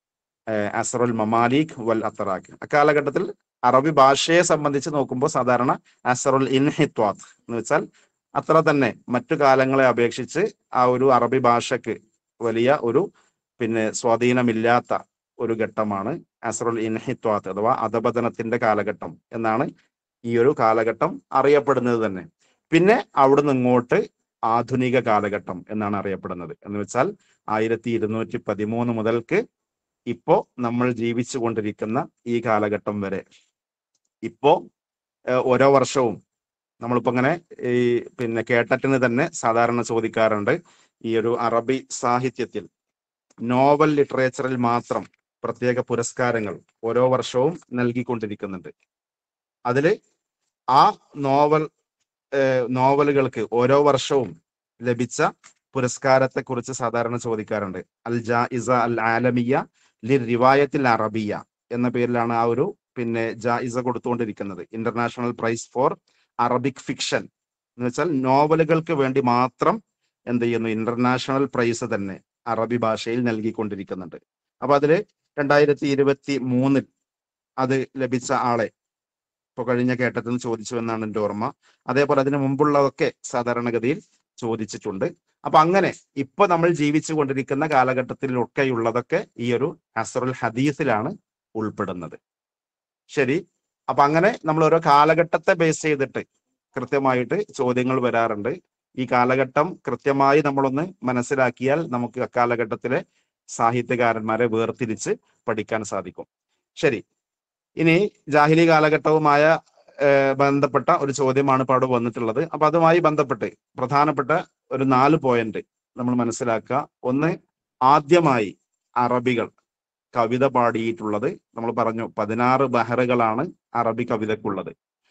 ഏർ, അസറുൽ മമാലിക് വൽ അത്തറാഖ് അക്കാലഘട്ടത്തിൽ അറബി ഭാഷയെ സംബന്ധിച്ച് നോക്കുമ്പോൾ സാധാരണ അസറുൽ ഇൻഹിത്വാത്ത് എന്ന് വെച്ചാൽ അത്ര തന്നെ മറ്റു കാലങ്ങളെ അപേക്ഷിച്ച് ആ ഒരു അറബി ഭാഷക്ക് വലിയ ഒരു പിന്നെ സ്വാധീനമില്ലാത്ത ഒരു ഘട്ടമാണ് അസറുൽ ഇൻഹിത്വാത്ത് അഥവാ അധപതനത്തിന്റെ കാലഘട്ടം എന്നാണ് ഈ ഒരു കാലഘട്ടം അറിയപ്പെടുന്നത് തന്നെ പിന്നെ അവിടുന്ന് ഇങ്ങോട്ട് ആധുനിക കാലഘട്ടം എന്നാണ് അറിയപ്പെടുന്നത് എന്ന് വെച്ചാൽ ആയിരത്തി ഇരുന്നൂറ്റി പതിമൂന്ന് മുതൽക്ക് ഇപ്പോ നമ്മൾ ജീവിച്ചു കൊണ്ടിരിക്കുന്ന ഈ കാലഘട്ടം വരെ ഇപ്പോ ഏഹ്, ഓരോ വർഷവും നമ്മളിപ്പോ ഇങ്ങനെ ഈ പിന്നെ കേട്ടറ്റിന് തന്നെ സാധാരണ ചോദിക്കാറുണ്ട് ഈ ഒരു അറബി സാഹിത്യത്തിൽ നോവൽ ലിറ്ററേച്ചറിൽ മാത്രം പ്രത്യേക പുരസ്കാരങ്ങൾ ഓരോ വർഷവും നൽകിക്കൊണ്ടിരിക്കുന്നുണ്ട് അതില് ആ നോവൽ ഏഹ്, നോവലുകൾക്ക് ഓരോ വർഷവും ലഭിച്ച പുരസ്കാരത്തെ കുറിച്ച് സാധാരണ ചോദിക്കാറുണ്ട് അൽ ജായിസ അൽ ആലമിയ ലി റിവായത്തിൽ അറബിയ എന്ന പേരിലാണ് ആ ഒരു പിന്നെ ജായിസ കൊടുത്തുകൊണ്ടിരിക്കുന്നത് international prize for Arabic fiction എന്ന് വെച്ചാൽ നോവലുകൾക്ക് വേണ്ടി മാത്രം എന്ത് ചെയ്യുന്നു ഇന്റർനാഷണൽ പ്രൈസ് തന്നെ അറബി ഭാഷയിൽ നൽകിക്കൊണ്ടിരിക്കുന്നുണ്ട് അപ്പൊ അതില് രണ്ടായിരത്തി ഇരുപത്തി മൂന്നിൽ അത് ലഭിച്ച ആളെ ഇപ്പൊ കഴിഞ്ഞ കേട്ടത്തിൽ നിന്ന് ചോദിച്ചു എന്നാണ് എൻ്റെ ഓർമ്മ അതേപോലെ അതിന് മുമ്പുള്ളതൊക്കെ സാധാരണഗതിയിൽ ചോദിച്ചിട്ടുണ്ട് അപ്പൊ അങ്ങനെ ഇപ്പൊ നമ്മൾ ജീവിച്ചു കൊണ്ടിരിക്കുന്ന കാലഘട്ടത്തിലൊക്കെയുള്ളതൊക്കെ ഈ ഒരു അസറുൽ ഹദീസിലാണ് ഉൾപ്പെടുന്നത് ശരി അപ്പൊ അങ്ങനെ നമ്മൾ ഓരോ കാലഘട്ടത്തെ ബേസ് ചെയ്തിട്ട് കൃത്യമായിട്ട് ചോദ്യങ്ങൾ വരാറുണ്ട് ഈ കാലഘട്ടം കൃത്യമായി നമ്മളൊന്ന് മനസ്സിലാക്കിയാൽ നമുക്ക് അക്കാലഘട്ടത്തിലെ സാഹിത്യകാരന്മാരെ വേർതിരിച്ച് പഠിക്കാൻ സാധിക്കും ശരി ഇനി ജാഹിലി കാലഘട്ടവുമായ ഏഹ്, ബന്ധപ്പെട്ട ഒരു ചോദ്യമാണ് ഇപ്പോൾ അവിടെ വന്നിട്ടുള്ളത് അപ്പൊ അതുമായി ബന്ധപ്പെട്ട് പ്രധാനപ്പെട്ട ഒരു നാല് പോയിന്റ് നമ്മൾ മനസ്സിലാക്കുക ഒന്ന് ആദ്യമായി അറബികൾ കവിത പാടിയിട്ടുള്ളത് നമ്മൾ പറഞ്ഞു പതിനാറ് ബഹറുകളാണ് അറബി കവിതക്കുള്ളത്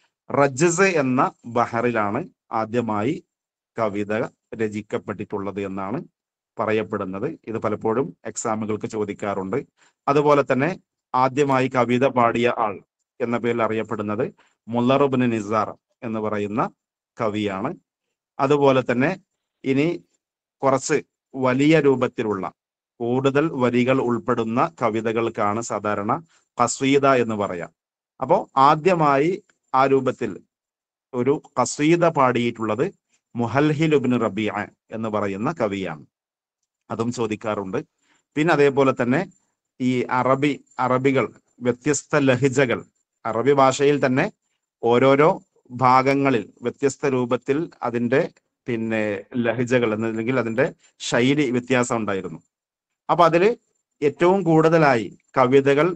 റജസ് എന്ന ബഹറിലാണ് ആദ്യമായി കവിത രചിക്കപ്പെട്ടിട്ടുള്ളത് എന്നാണ് പറയപ്പെടുന്നത് ഇത് പലപ്പോഴും എക്സാമുകൾക്ക് ചോദിക്കാറുണ്ട് അതുപോലെ തന്നെ ആദ്യമായി കവിത പാടിയ ആൾ എന്ന പേരിൽ അറിയപ്പെടുന്നത് മുല്ലറുബിന് നിസാർ എന്ന് പറയുന്ന കവിയാണ് അതുപോലെ തന്നെ ഇനി കുറച്ച് വലിയ രൂപത്തിലുള്ള കൂടുതൽ വരികൾ ഉൾപ്പെടുന്ന കവിതകൾക്കാണ് സാധാരണ കസീദ എന്ന് പറയാം അപ്പോ ആദ്യമായി ആ രൂപത്തിൽ ഒരു കസീദ പാടിയിട്ടുള്ളത് മുഹൽഹിലുബിന് റബിയ എന്ന് പറയുന്ന കവിയാണ് അതും ചോദിക്കാറുണ്ട് പിന്നെ അതേപോലെ തന്നെ ഈ അറബി അറബികൾ വ്യത്യസ്ത ലഹിജകൾ അറബി ഭാഷയിൽ തന്നെ ഓരോരോ ഭാഗങ്ങളിൽ വ്യത്യസ്ത രൂപത്തിൽ അതിന്റെ പിന്നെ ലഹിജകൾ എന്നല്ലെങ്കിൽ അതിന്റെ ശൈലി വ്യത്യാസം ഉണ്ടായിരുന്നു അപ്പൊ അതില് ഏറ്റവും കൂടുതലായി കവിതകൾ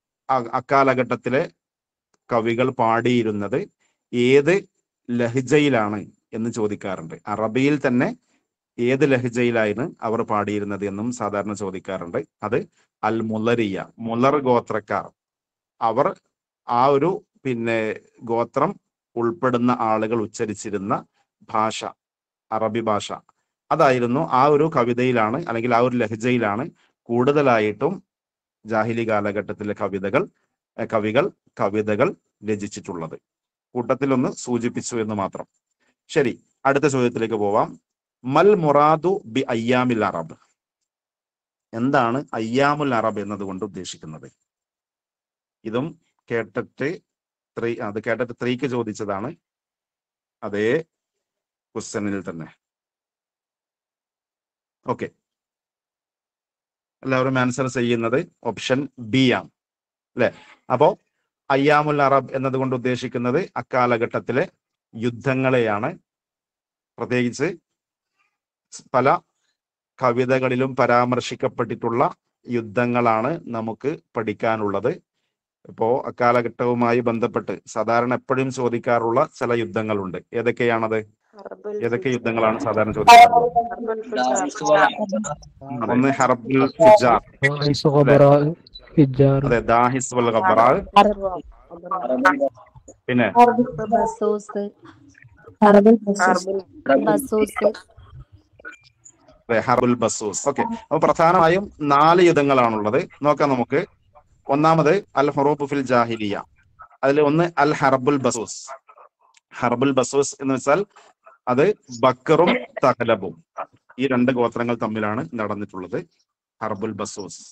അ- അക്കാലഘട്ടത്തിലെ കവികൾ പാടിയിരുന്നത് ഏത് ലഹിജയിലാണ് എന്ന് ചോദിക്കാറുണ്ട് അറബിയിൽ തന്നെ ഏത് ലഹിജയിലായിരുന്നു അവർ പാടിയിരുന്നത് എന്നും സാധാരണ ചോദിക്കാറുണ്ട് അത് അൽ മുലരിയ മുലർ ഗോത്രക്കാർ അവർ ആ ഒരു പിന്നെ ഗോത്രം ഉൾപ്പെടുന്ന ആളുകൾ ഉച്ചരിച്ചിരുന്ന ഭാഷ അറബി ഭാഷ അതായിരുന്നു ആ ഒരു കവിതയിലാണ് അല്ലെങ്കിൽ ആ ഒരു ലഹജയിലാണ് കൂടുതലായിട്ടും ജാഹിലി കാലഘട്ടത്തിലെ കവിതകൾ ഏർ കവികൾ കവിതകൾ രചിച്ചിട്ടുള്ളത് കൂട്ടത്തിൽ ഒന്ന് സൂചിപ്പിച്ചു എന്ന് മാത്രം ശരി അടുത്ത ചോദ്യത്തിലേക്ക് പോവാം മൽ മുറാദു ബി അയ്യാമിൽ അറബ് എന്താണ് അയ്യാമുൽ അറബ് എന്നതുകൊണ്ട് ഉദ്ദേശിക്കുന്നത് ഇതും കേട്ടിട്ട് ത്രീ അത് കേട്ടിട്ട് ത്രീക്ക് ചോദിച്ചതാണ് അതേ ക്വസ്റ്റനിൽ തന്നെ ഓക്കെ എല്ലാവരും ആൻസർ ചെയ്യുന്നത് ഓപ്ഷൻ ബി ആണ് അല്ലെ അപ്പോ അയ്യാമുൽ അറബ് എന്നതുകൊണ്ട് ഉദ്ദേശിക്കുന്നത് അക്കാലഘട്ടത്തിലെ യുദ്ധങ്ങളെയാണ് പ്രത്യേകിച്ച് പല കവിതകളിലും പരാമർശിക്കപ്പെട്ടിട്ടുള്ള യുദ്ധങ്ങളാണ് നമുക്ക് പഠിക്കാനുള്ളത് ഇപ്പോ അക്കാലഘട്ടവുമായി ബന്ധപ്പെട്ട് സാധാരണ എപ്പോഴും ചോദിക്കാറുള്ള ചില യുദ്ധങ്ങളുണ്ട് ഏതൊക്കെയാണത് ഏതൊക്കെ യുദ്ധങ്ങളാണ് സാധാരണ ചോദിക്കാറുള്ളത് ഒന്ന് ഹർബുൽ ഫുജാർ رئيس غبراء فجار അതെ ദാഹിസ് വൽ ഖബറാ പിന്നെ ബസൂസ് ബസൂസ് അതെ, ഹർബുൽ ബസൂസ് ഓക്കെ അപ്പൊ പ്രധാനമായും നാല് യുദ്ധങ്ങളാണുള്ളത് നോക്കാം നമുക്ക് ഒന്നാമത് അൽ ഹുറൂബ് ഫിൽ ജാഹിലിയ അതിൽ ഒന്ന് അൽ ഹർബുൽ ബസൂസ് ഹർബുൽ ബസൂസ് എന്ന് വെച്ചാൽ അത് ബക്കറും തഹലബും ഈ രണ്ട് ഗോത്രങ്ങൾ തമ്മിലാണ് നടന്നിട്ടുള്ളത് ഹർബുൽ ബസൂസ്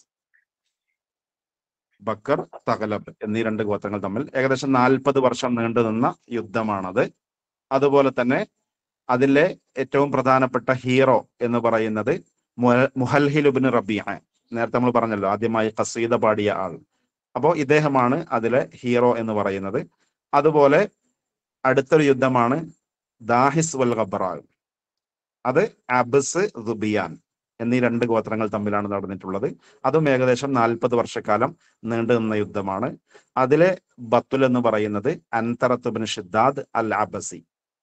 ബക്കർ തഹലബ് എന്നീ രണ്ട് ഗോത്രങ്ങൾ തമ്മിൽ ഏകദേശം നാൽപ്പത് വർഷം നീണ്ടു നിന്ന യുദ്ധമാണത് അതുപോലെ തന്നെ അതിലെ ഏറ്റവും പ്രധാനപ്പെട്ട ഹീറോ എന്ന് പറയുന്നത് മുഹ- മുഹൽഹിലുബിന് റബിയ നേരത്തെ നമ്മൾ പറഞ്ഞല്ലോ ആദ്യമായി കസീദ പാടിയ ആൾ അപ്പോ ഇദ്ദേഹമാണ് അതിലെ ഹീറോ എന്ന് പറയുന്നത് അതുപോലെ അടുത്തൊരു യുദ്ധമാണ് ദാഹിസ് വൽ ഖബറാ അത് അബസ് റുബിയാൻ എന്നീ രണ്ട് ഗോത്രങ്ങൾ തമ്മിലാണ് നടന്നിട്ടുള്ളത് അതും ഏകദേശം നാൽപ്പത് വർഷക്കാലം നീണ്ടു നിന്ന യുദ്ധമാണ് അതിലെ ബത്തുൽ എന്ന് പറയുന്നത് അൻതറത്തുബിൻ ഷിദ്ദാദ് അൽ അബസി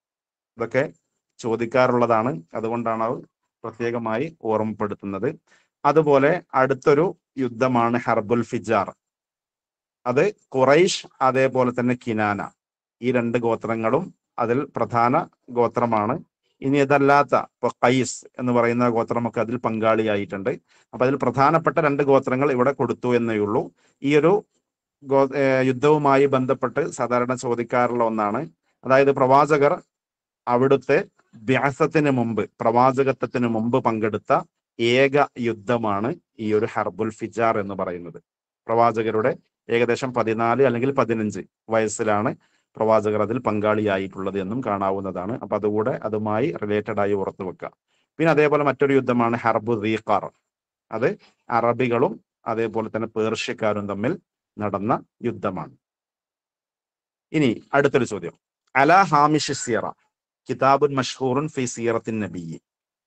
ഇതൊക്കെ ചോദിക്കാറുള്ളതാണ് അതുകൊണ്ടാണ് അത് പ്രത്യേകമായി ഓർമ്മപ്പെടുത്തുന്നത് അതുപോലെ അടുത്തൊരു യുദ്ധമാണ് ഹർബുൽ ഫിജാർ അത് ഖുറൈഷ് അതേപോലെ തന്നെ കിനാന ഈ രണ്ട് ഗോത്രങ്ങളും അതിൽ പ്രധാന ഗോത്രമാണ് ഇനി ഇതല്ലാത്ത ഇപ്പൊ കൈസ് എന്ന് പറയുന്ന ഗോത്രമൊക്കെ അതിൽ പങ്കാളിയായിട്ടുണ്ട് അപ്പൊ അതിൽ പ്രധാനപ്പെട്ട രണ്ട് ഗോത്രങ്ങൾ ഇവിടെ കൊടുത്തു എന്നേ ഉള്ളൂ ഈ ഒരു ഗോ ഏർ യുദ്ധവുമായി ബന്ധപ്പെട്ട് സാധാരണ ചോദിക്കാറുള്ള ഒന്നാണ് അതായത് പ്രവാചകർ അവിടുത്തെ വ്യാസത്തിന് മുമ്പ് പ്രവാചകത്വത്തിന് മുമ്പ് പങ്കെടുത്ത ഏക യുദ്ധമാണ് ഈ ഒരു ഹർബുൽ ഫിജാർ എന്ന് പറയുന്നത് പ്രവാചകരുടെ ഏകദേശം പതിനാല് അല്ലെങ്കിൽ പതിനഞ്ച് വയസ്സിലാണ് പ്രവാചകർ അതിൽ പങ്കാളിയായിട്ടുള്ളത് എന്നും കാണാവുന്നതാണ് അപ്പൊ അതുകൂടെ അതുമായി റിലേറ്റഡ് ആയി ഓർത്തു വെക്കുക പിന്നെ അതേപോലെ മറ്റൊരു യുദ്ധമാണ് ഹർബു റീഖാർ അത് അറബികളും അതേപോലെ തന്നെ പേർഷ്യക്കാരും തമ്മിൽ നടന്ന യുദ്ധമാണ് ഇനി അടുത്തൊരു ചോദ്യം അല ഹാമിഷ് സിയറ കിതാബുൻ മഷ്ഹൂറുൻ ഫി സീറത്തിൻ നബിയി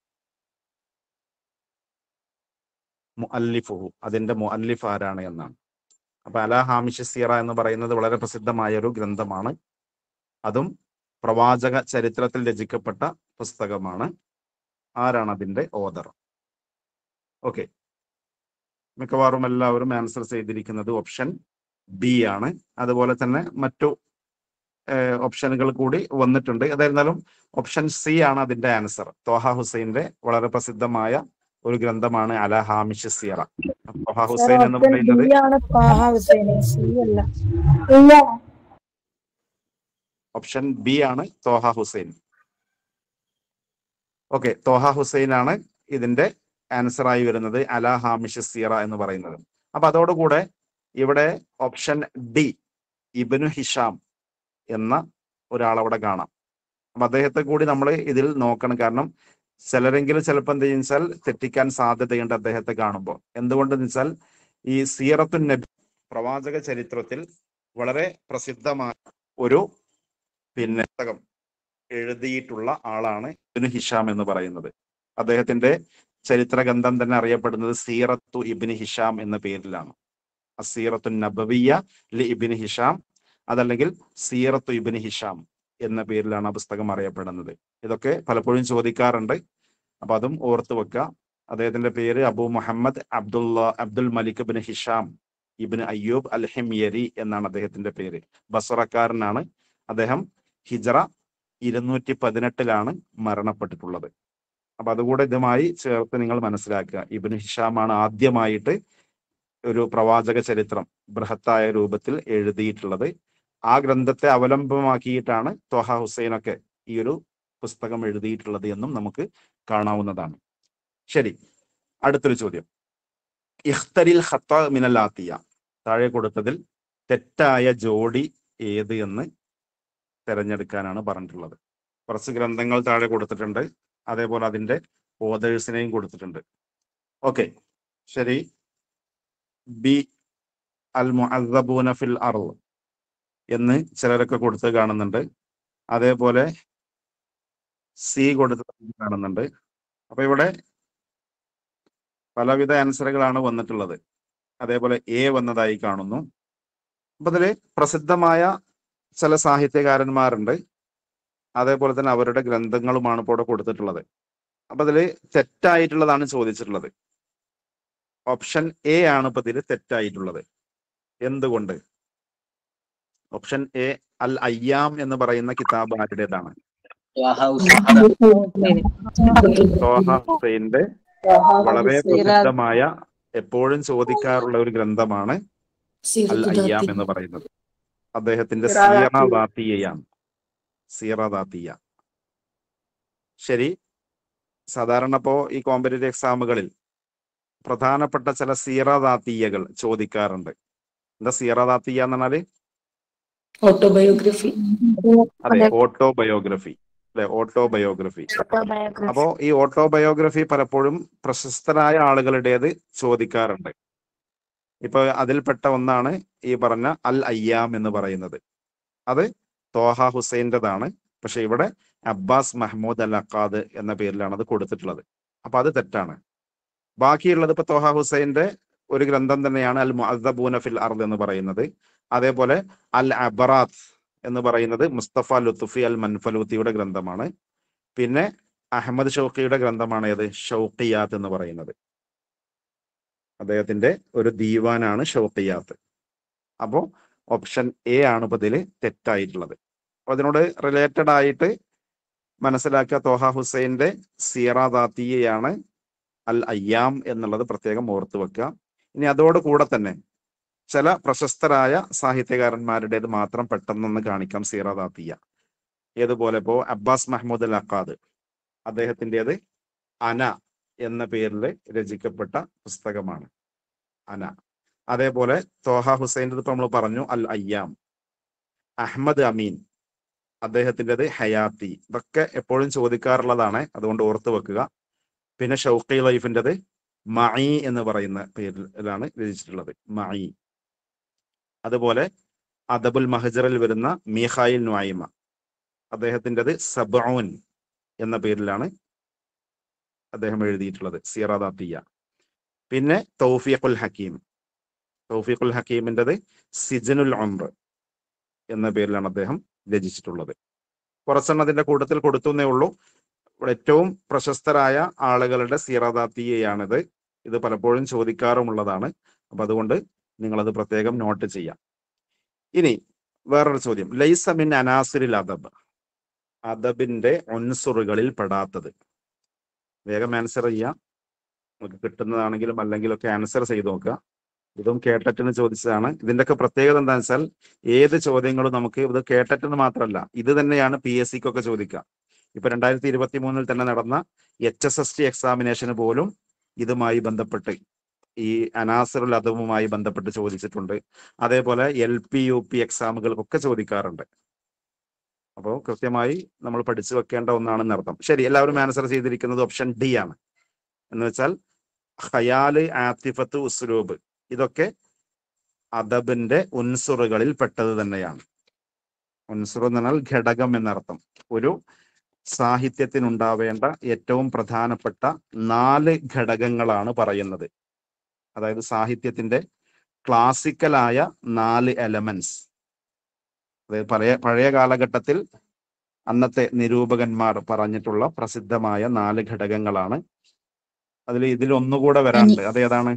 മുഅല്ലിഫുഹു അതിന്റെ മുഅല്ലിഫ് ആരാണ് എന്നാണ് അപ്പൊ അല ഹാമിഷ് സീറ എന്ന് പറയുന്നത് വളരെ പ്രസിദ്ധമായ ഒരു ഗ്രന്ഥമാണ് അതും പ്രവാചക ചരിത്രത്തിൽ രചിക്കപ്പെട്ട പുസ്തകമാണ് ആരാണ് അതിന്റെ ഓദർ ഓക്കെ മിക്കവാറും എല്ലാവരും ആൻസർ ചെയ്തിരിക്കുന്നത് ഓപ്ഷൻ ബി ആണ് അതുപോലെ തന്നെ മറ്റു ഓപ്ഷനുകൾ കൂടി വന്നിട്ടുണ്ട് അതായിരുന്നാലും ഓപ്ഷൻ സി ആണ് അതിന്റെ ആൻസർ തോഹ ഹുസൈന്റെ വളരെ പ്രസിദ്ധമായ ഒരു ഗ്രന്ഥമാണ് അല ഹാമിഷ് സിയറ തോഹ ഹുസൈൻ എന്ന് പറയുന്നത് ഓപ്ഷൻ ബി ആണ് Taha Hussein okay Taha Hussein ആണ് ഇതിന്റെ ആൻസർ ആയി വരുന്നത് അല ഹാമിഷ് സീറ എന്ന് പറയുന്നത് അപ്പൊ അതോടുകൂടെ ഇവിടെ ഓപ്ഷൻ ഡി ഇബനു ഹിഷാം എന്ന ഒരാളവിടെ കാണാം അപ്പൊ അദ്ദേഹത്തെ കൂടി നമ്മൾ ഇതിൽ നോക്കണം കാരണം ചിലരെങ്കിലും ചിലപ്പോൾ എന്ത് വെച്ചാൽ തെറ്റിക്കാൻ സാധ്യതയുണ്ട് അദ്ദേഹത്തെ കാണുമ്പോൾ എന്തുകൊണ്ടെന്ന് വെച്ചാൽ ഈ സീറത്തു നബി പ്രവാചക ചരിത്രത്തിൽ വളരെ പ്രസിദ്ധമായ ഒരു പിന്നെ പുസ്തകം എഴുതിയിട്ടുള്ള ആളാണ് ഇബ്നു ഹിഷാം എന്ന് പറയുന്നത് അദ്ദേഹത്തിന്റെ ചരിത്ര ഗ്രന്ഥം തന്നെ അറിയപ്പെടുന്നത് സീറത്തു ഇബിന് ഹിഷാം എന്ന പേരിലാണ് അസീറത്തു നബവിയ ലി ഇബിന് ഹിഷാം അതല്ലെങ്കിൽ സീറത്തു ഇബിന് ഹിഷാം എന്ന പേരിലാണ് ആ പുസ്തകം അറിയപ്പെടുന്നത് ഇതൊക്കെ പലപ്പോഴും ചോദിക്കാറുണ്ട് അപ്പൊ അതും ഓർത്തു വെക്കുക അദ്ദേഹത്തിന്റെ പേര് Abu Muhammad Abdullah Abdul Malik bin Hisham Ibn Ayyub al Himyari എന്നാണ് അദ്ദേഹത്തിന്റെ പേര് ബസറക്കാരനാണ് അദ്ദേഹം ഹിജറ ഇരുന്നൂറ്റി പതിനെട്ടിലാണ് മരണപ്പെട്ടിട്ടുള്ളത് അപ്പൊ അതുകൂടെ ഇതുമായി ചേർത്ത് നിങ്ങൾ മനസ്സിലാക്കുക ഇബിന് ഹിഷാമാണ് ആദ്യമായിട്ട് ഒരു പ്രവാചക ചരിത്രം ബൃഹത്തായ രൂപത്തിൽ എഴുതിയിട്ടുള്ളത് ആ ഗ്രന്ഥത്തെ അവലംബമാക്കിയിട്ടാണ് ത്വഹ ഹുസൈനൊക്കെ ഈ ഒരു പുസ്തകം എഴുതിയിട്ടുള്ളത് എന്നും നമുക്ക് കാണാവുന്നതാണ് ശരി അടുത്തൊരു ചോദ്യം ഇഖ്തരിൽ ഖത്ത മിനലാത്തിയ താഴെ കൊടുത്തതിൽ തെറ്റായ ജോഡി ഏത് എന്ന് തിരഞ്ഞെടുക്കാനാണ് പറഞ്ഞിട്ടുള്ളത് കുറച്ച് ഗ്രന്ഥങ്ങൾ താഴെ കൊടുത്തിട്ടുണ്ട് അതേപോലെ അതിന്റെ ഓതേഴ്സിനെയും കൊടുത്തിട്ടുണ്ട് ഓക്കെ ശരി ബി അൽ മുഅദ്ദബൂന ഫിൽ അർള് എന്ന് ചിലരൊക്കെ കൊടുത്ത് കാണുന്നുണ്ട് അതേപോലെ സി കൊടുത്ത് കാണുന്നുണ്ട് അപ്പൊ ഇവിടെ പലവിധ ആൻസറുകളാണ് വന്നിട്ടുള്ളത് അതേപോലെ എ വന്നതായി കാണുന്നു അപ്പൊ ഇതില് പ്രസിദ്ധമായ ചില സാഹിത്യകാരന്മാരുണ്ട് അതേപോലെ തന്നെ അവരുടെ ഗ്രന്ഥങ്ങളുമാണ് ഇപ്പോൾ ഇവിടെ കൊടുത്തിട്ടുള്ളത് അപ്പൊ അതില് തെറ്റായിട്ടുള്ളതാണ് ചോദിച്ചിട്ടുള്ളത് ഓപ്ഷൻ എ ആണ് ഇപ്പൊ ഇതിൽ തെറ്റായിട്ടുള്ളത് എന്തുകൊണ്ട് ഓപ്ഷൻ എ അൽ അയ്യാം എന്ന് പറയുന്ന കിതാബ് ആരുടേതാണ് തോഹ ഹുസൈന്റെ വളരെ പ്രസിദ്ധമായ എപ്പോഴും ചോദിക്കാറുള്ള ഒരു ഗ്രന്ഥമാണ് അൽ അയ്യാം എന്ന് പറയുന്നത് അദ്ദേഹത്തിന്റെ സീറദാത്തിയാണ് സീറദാത്തിയ ശരി സാധാരണ ഇപ്പോ ഈ കോമ്പറ്റേറ്റീവ് എക്സാമുകളിൽ പ്രധാനപ്പെട്ട ചില സീറദാത്തീയകൾ ചോദിക്കാറുണ്ട് എന്താ സീറദാത്തീയ എന്ന് പറഞ്ഞാല് ഓട്ടോബയോഗ്രഫി അതെ ഓട്ടോബയോഗ്രഫി അല്ലെ ഓട്ടോബയോഗ്രഫി അപ്പോ ഈ ഓട്ടോബയോഗ്രഫി പലപ്പോഴും പ്രശസ്തരായ ആളുകളുടേത് ചോദിക്കാറുണ്ട് ഇപ്പൊ അതിൽപ്പെട്ട ഒന്നാണ് ഈ പറഞ്ഞ അൽ അയ്യാം എന്ന് പറയുന്നത് അത് തോഹ ഹുസൈൻ്റെതാണ് പക്ഷെ ഇവിടെ അബ്ബാസ് മഹ്മൂദ് അൽ അക്കാദ് എന്ന പേരിലാണ് അത് കൊടുത്തിട്ടുള്ളത് അപ്പൊ അത് തെറ്റാണ് ബാക്കിയുള്ളത് ഇപ്പൊ തോഹ ഹുസൈന്റെ ഒരു ഗ്രന്ഥം തന്നെയാണ് അൽ മുഅദ്ദബൂന ഫിൽ അർദ് എന്ന് പറയുന്നത് അതേപോലെ അൽ അബറാത്ത് എന്ന് പറയുന്നത് മുസ്തഫ ലുത്തുഫി അൽ മൻഫലൂത്തിയുടെ ഗ്രന്ഥമാണ് പിന്നെ അഹമ്മദ് ഷൗക്കിയുടെ ഗ്രന്ഥമാണ് ഏത് ഷൗക്കിയാത്ത് എന്ന് പറയുന്നത് അദ്ദേഹത്തിന്റെ ഒരു ദീവാനാണ് ഷൗക്കിയാത്ത് അപ്പോൾ ഓപ്ഷൻ എ ആണ് ഇപ്പൊ ഇതിൽ തെറ്റായിട്ടുള്ളത് അപ്പൊ അതിനോട് റിലേറ്റഡ് ആയിട്ട് മനസ്സിലാക്കിയ തോഹ ഹുസൈന്റെ സീറാദാത്തിയാണ് അൽ അയ്യാം എന്നുള്ളത് പ്രത്യേകം ഓർത്തു വെക്കുക ഇനി അതോട് കൂടെ തന്നെ ചില പ്രശസ്തരായ സാഹിത്യകാരന്മാരുടേത് മാത്രം പെട്ടെന്നൊന്ന് കാണിക്കാം സീറാദാത്തിയ ഏതുപോലെ ഇപ്പോ അബ്ബാസ് മഹ്മൂദ് അൽ അക്കാദ് അദ്ദേഹത്തിൻ്റെത് അന എന്ന പേരിൽ രചിക്കപ്പെട്ട പുസ്തകമാണ് അന അതേപോലെ തോഹ ഹുസൈൻ്റെ ഇപ്പൊ നമ്മൾ പറഞ്ഞു അൽ അയ്യാം അഹമ്മദ് അമീൻ അദ്ദേഹത്തിൻ്റെത് ഹയാത്തി ഇതൊക്കെ എപ്പോഴും ചോദിക്കാറുള്ളതാണ് അതുകൊണ്ട് ഓർത്തു വെക്കുക പിന്നെ ഷൗക്കി ലൈഫിൻ്റെത് മഈ എന്ന് പറയുന്ന പേരിലാണ് രചിച്ചിട്ടുള്ളത് മഈ അതുപോലെ അദബുൽ മഹജറിൽ വരുന്ന മീഹായിൽ നുഐമ അദ്ദേഹത്തിൻ്റെത് സബഊൻ എന്ന പേരിലാണ് അദ്ദേഹം എഴുതിയിട്ടുള്ളത് സീറാദാത്തിയ പിന്നെ തൗഫീഖുൽ ഹക്കീം തൗഫീഖുൽ ഹക്കീമിൻ്റെത് സിജനുൽ ഉംർ എന്ന പേരിലാണ് അദ്ദേഹം രചിച്ചിട്ടുള്ളത് കുറച്ചെണ്ണം അതിന്റെ കൂട്ടത്തിൽ കൊടുത്തുന്നേ ഉള്ളൂ ഇവിടെ ഏറ്റവും പ്രശസ്തരായ ആളുകളുടെ സീറാദാത്തിയയാണിത് ഇത് പലപ്പോഴും ചോദിക്കാറുമുള്ളതാണ് അപ്പൊ അതുകൊണ്ട് നിങ്ങളത് പ്രത്യേകം നോട്ട് ചെയ്യാം ഇനി വേറൊരു ചോദ്യം ലൈസ മിൻ അനാസിരിൽ അദബ് അദബിന്റെ ഒൻസുറുകളിൽ പെടാത്തത് വേഗം ആൻസർ ചെയ്യാം നമുക്ക് കിട്ടുന്നതാണെങ്കിലും അല്ലെങ്കിലും ഒക്കെ ആൻസർ ചെയ്ത് നോക്കുക ഇതും കേട്ടറ്റിന് ചോദിച്ചതാണ് ഇതിന്റെയൊക്കെ പ്രത്യേകത എന്താണെന്ന് വെച്ചാൽ ഏത് ചോദ്യങ്ങളും നമുക്ക് ഇത് കേട്ടറ്റിന് മാത്രമല്ല ഇത് തന്നെയാണ് പി എസ് സിക്കൊക്കെ ചോദിക്കുക ഇപ്പൊ രണ്ടായിരത്തി ഇരുപത്തി മൂന്നിൽ തന്നെ നടന്ന എച്ച് എസ് എസ് ടി എക്സാമിനേഷന് പോലും ഇതുമായി ബന്ധപ്പെട്ട് ഈ അനാസറുൽ അദവുമായി ബന്ധപ്പെട്ട് ചോദിച്ചിട്ടുണ്ട് അതേപോലെ എൽ പി യു പി എക്സാമുകൾക്കൊക്കെ ചോദിക്കാറുണ്ട് അപ്പോൾ കൃത്യമായി നമ്മൾ പഠിച്ചു വെക്കേണ്ട ഒന്നാണെന്ന് അർത്ഥം ശരി എല്ലാവരും ആൻസർ ചെയ്തിരിക്കുന്നത് ഓപ്ഷൻ ഡി ആണ് എന്ന് വെച്ചാൽ ഹയാല് ആത്തിഫത്ത് ഉസ്ലൂബ് ഇതൊക്കെ അദബിന്റെ ഉൻസുറുകളിൽ പെട്ടത് തന്നെയാണ് ഉൻസുർ എന്ന് പറഞ്ഞാൽ ഘടകം എന്നർത്ഥം ഒരു സാഹിത്യത്തിനുണ്ടാവേണ്ട ഏറ്റവും പ്രധാനപ്പെട്ട നാല് ഘടകങ്ങളാണ് പറയുന്നത് അതായത് സാഹിത്യത്തിന്റെ ക്ലാസിക്കലായ നാല് എലമെന്റ്സ് അതായത് പഴയ പഴയ കാലഘട്ടത്തിൽ അന്നത്തെ നിരൂപകന്മാർ പറഞ്ഞിട്ടുള്ള പ്രസിദ്ധമായ നാല് ഘടകങ്ങളാണ് അതിൽ ഇതിൽ ഒന്നുകൂടെ വരാനുണ്ട് അതേതാണ്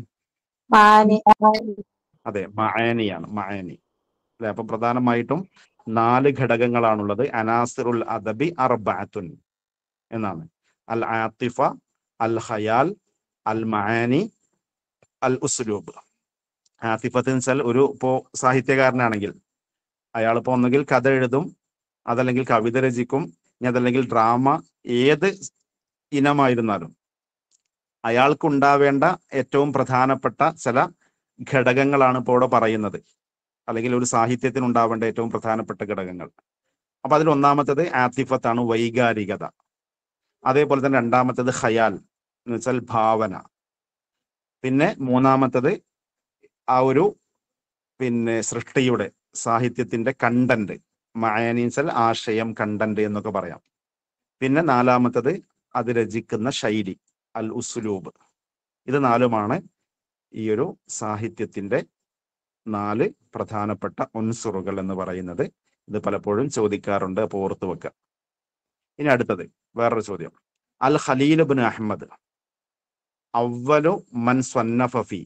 അതെ മഅനിയാണ് മഅനി അല്ലെ അപ്പൊ പ്രധാനമായിട്ടും നാല് ഘടകങ്ങളാണുള്ളത് അനാസിറുൽ അദബി അർബഅത്തുൻ എന്നാണ് അൽ ആത്തിഫ അൽ ഖയാൽ അൽ മഅനി അൽ ഉസ്ലൂബ് ആത്തിഫത്ത് എന്ന് വെച്ചാൽ ഒരു ഇപ്പോ സാഹിത്യകാരനാണെങ്കിൽ അയാൾ ഇപ്പോ ഒന്നുകിൽ കഥ എഴുതും അതല്ലെങ്കിൽ കവിത രചിക്കും ഇനി അതല്ലെങ്കിൽ ഡ്രാമ ഏത് ഇനമായിരുന്നാലും അയാൾക്ക് ഉണ്ടാവേണ്ട ഏറ്റവും പ്രധാനപ്പെട്ട ചില ഘടകങ്ങളാണ് ഇപ്പോൾ ഇവിടെ പറയുന്നത് അല്ലെങ്കിൽ ഒരു സാഹിത്യത്തിന് ഉണ്ടാവേണ്ട ഏറ്റവും പ്രധാനപ്പെട്ട ഘടകങ്ങൾ അപ്പൊ അതിൽ ഒന്നാമത്തത് ആത്തിഫത്താണ് വൈകാരികത അതേപോലെ തന്നെ രണ്ടാമത്തത് ഖയാൽ എന്ന് വെച്ചാൽ ഭാവന പിന്നെ മൂന്നാമത്തത് ആ ഒരു പിന്നെ സൃഷ്ടിയുടെ സാഹിത്യത്തിന്റെ കണ്ടന്റ് മായനി വെച്ചാൽ ആശയം കണ്ടന്റ് എന്നൊക്കെ പറയാം പിന്നെ നാലാമത്തത് അത് രചിക്കുന്ന ശൈലി അൽ ഉസ്ലൂബ് ഇത് നാലുമാണ് ഈ ഒരു സാഹിത്യത്തിന്റെ നാല് പ്രധാനപ്പെട്ട ഉൻസുറുകൾ എന്ന് പറയുന്നത് ഇത് പലപ്പോഴും ചോദിക്കാറുണ്ട് അപ്പോൾ ഓർത്ത് വെക്കുക ഇനി അടുത്തത് വേറൊരു ചോദ്യം അൽ ഖലീൽ ബിൻ അഹമ്മദ് അവലു മൻ സ്വന്നഫി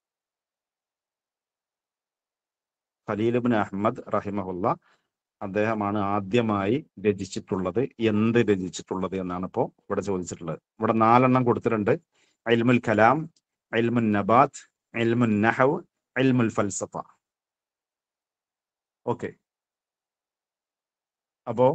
ഖലീൽ ബിൻ അഹമ്മദ് റഹിമഹുല്ല അദ്ദേഹമാണ് ആദ്യമായി രചിച്ചിട്ടുള്ളത് എന്ത് രചിച്ചിട്ടുള്ളത് എന്നാണ് ഇപ്പോൾ ഇവിടെ ചോദിച്ചിട്ടുള്ളത് ഇവിടെ നാലെണ്ണം കൊടുത്തിട്ടുണ്ട് ഇൽമുൽ കലാം ഇൽമുൻ നബാത്ത് ഇൽമുൻ നഹവ് ഇൽമുൽ ഫൽസഫ ഓക്കെ അപ്പോ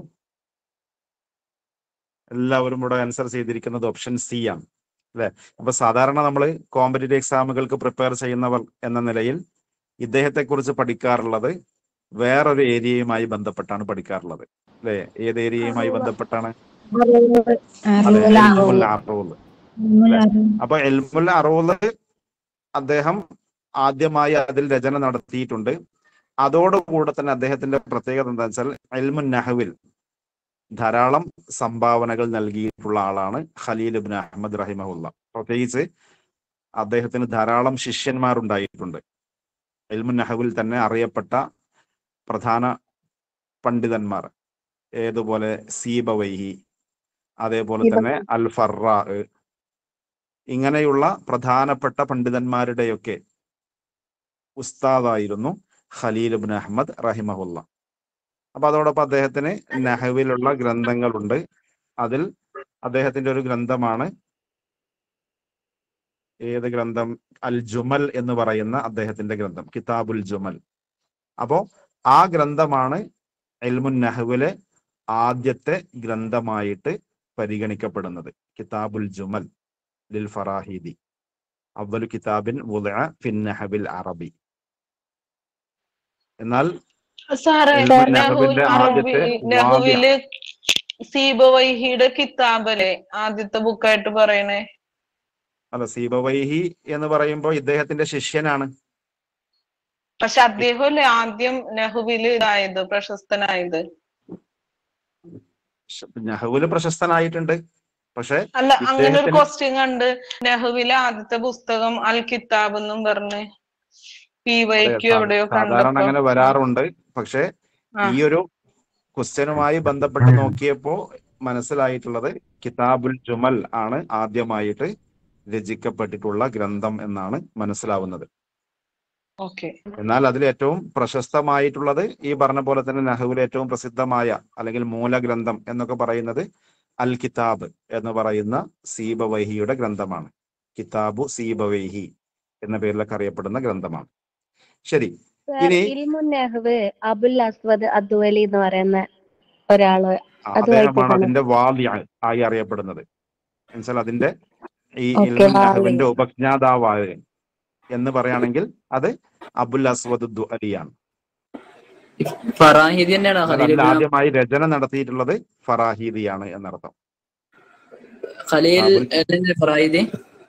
എല്ലാവരും ഇവിടെ ആൻസർ ചെയ്തിരിക്കുന്നത് ഓപ്ഷൻ സി ആണ് അല്ലെ അപ്പൊ സാധാരണ നമ്മൾ കോമ്പറ്റേറ്റീവ് എക്സാമുകൾക്ക് പ്രിപ്പയർ ചെയ്യുന്നവർ എന്ന നിലയിൽ ഇദ്ദേഹത്തെ കുറിച്ച് പഠിക്കാറുള്ളത് വേറൊരു ഏരിയയുമായി ബന്ധപ്പെട്ടാണ് പഠിക്കാറുള്ളത് അല്ലെ ഏത് ഏരിയയുമായി ബന്ധപ്പെട്ടാണ് അതെ എൽമുൽ അറൂല് അപ്പൊ എൽമുൽ അറൂല് അദ്ദേഹം ആദ്യമായി അതിൽ രചന നടത്തിയിട്ടുണ്ട് അതോടുകൂടെ തന്നെ അദ്ദേഹത്തിന്റെ പ്രത്യേകത എന്താ വെച്ചാൽ എൽമുൻ നഹവിൽ ധാരാളം സംഭാവനകൾ നൽകിയിട്ടുള്ള ആളാണ് ഖലീൽ ഇബ്ൻ അഹമ്മദ് റഹിമഹുല്ല പ്രത്യേകിച്ച് അദ്ദേഹത്തിന് ധാരാളം ശിഷ്യന്മാരുണ്ടായിട്ടുണ്ട് എൽമുൻ നഹവിൽ തന്നെ അറിയപ്പെട്ട പ്രധാന പണ്ഡിതന്മാർ ഏതുപോലെ സീബവൈഹി അതേപോലെ സീബ- തന്നെ അൽ ഫറാ ഇങ്ങനെയുള്ള പ്രധാനപ്പെട്ട പണ്ഡിതന്മാരുടെയൊക്കെ ഉസ്താദായിരുന്നു ഖലീൽ ഇബ്നു അഹമ്മദ് റഹിമഹുല്ല അപ്പൊ അതോടൊപ്പം അദ്ദേഹത്തിന് നഹവിലുള്ള ഗ്രന്ഥങ്ങളുണ്ട് അതിൽ അദ്ദേഹത്തിന്റെ ഒരു ഗ്രന്ഥമാണ് ഏത് ഗ്രന്ഥം അൽ ജുമൽ എന്ന് പറയുന്ന അദ്ദേഹത്തിന്റെ ഗ്രന്ഥം കിതാബുൽ ജുമൽ അപ്പോ ആ ഗ്രന്ഥമാണ് എൽമുൻ നഹ്വിലെ ആദ്യത്തെ ഗ്രന്ഥമായിട്ട് പരിഗണിക്കപ്പെടുന്നത് കിതാബുൽ ജുമൽ ലിൽ ഫറാഹിദി അവലു കിതാബിൻ വുദിഅ ഫിൻ നഹബിൽ അറബി എന്നാൽ സാറേ ഇൽമുൻ നഹുൽ നഹ്വിന്റെ അറബി ആദ്യത്തെ നഹുവില് സീബവൈഹിയുടെ കിതാബല്ലേ ആദ്യത്തെ ബുക്കായിട്ട് പറയണേ അല്ല സീബവൈഹി എന്ന് പറയുമ്പോൾ ഇദ്ദേഹത്തിന്റെ ശിഷ്യനാണ് പക്ഷെ അദ്ദേഹമല്ലേ ആദ്യം നഹുവില് ഇതായത് പ്രശസ്തനായത് നഹുവില് പ്രശസ്തനായിട്ടുണ്ട് പക്ഷെ അല്ല അങ്ങനെ ഒരു ഇദ്ദേഹത്തിന് ക്വസ്റ്റ്യൻ കണ്ട് നെഹുവിലെ ആദ്യത്തെ പുസ്തകം അൽ കിതാബ് എന്നും പറഞ്ഞ് പി അതെ, വൈക്ക് സാ- എവിടെയോ സാധാരണ കണ്ടപ്പോ അങ്ങനെ വരാറുണ്ട് പക്ഷെ ആ. ഈ ഒരു ക്വസ്റ്റ്യനുമായി ബന്ധപ്പെട്ട് നോക്കിയപ്പോ മനസ്സിലായിട്ടുള്ളത് കിതാബുൽ ജുമൽ ആണ് ആദ്യമായിട്ട് രചിക്കപ്പെട്ടിട്ടുള്ള ഗ്രന്ഥം എന്നാണ് മനസ്സിലാവുന്നത് ഓക്കെ എന്നാൽ അതിൽ ഏറ്റവും പ്രശസ്തമായിട്ടുള്ളത് ഈ പറഞ്ഞ പോലെ തന്നെ നഹുവിൽ ഏറ്റവും പ്രസിദ്ധമായ അല്ലെങ്കിൽ മൂലഗ്രന്ഥം എന്നൊക്കെ പറയുന്നത് അൽ കിതാബ് എന്ന് പറയുന്ന സീബവൈഹിയുടെ ഗ്രന്ഥമാണ് കിതാബു സീബവൈഹി എന്ന പേരിലൊക്കെ അറിയപ്പെടുന്ന ഗ്രന്ഥമാണ് ശരി സാർ, ഇനി ഇൽമുൻ നഹ്വ് അബുൽ അസ്വദ് അദ്വലി എന്ന് പറയുന്ന ഒരാള് ആ, അത് അദ്ദേഹമാണ് വായിച്ചിട്ടാണ്. അതിന്റെ വാദി ആയി അറിയപ്പെടുന്നത് എന്നുവെച്ചാൽ അതിന്റെ ഈ ഓക്കേ, ഇൽമുൻ വാദി. നഹ്വിന്റെ ഉപജ്ഞാതാവായ എന്ന് പറയുകയാണെങ്കിൽ അത് അബുൽ അസ്വദ് ദുഅലിയാണ് ഫറാഹിദി തന്നെയാണോ എന്നാൽ ഖലീൽ അതിൽ ഇബ്നു ആദ്യമായി രചന നടത്തിയിട്ടുള്ളത് ഫറാഹീദിയാണ് എന്നർത്ഥം ഖലീൽ അബുൽ- അല്ലേ ഫറാഹിദി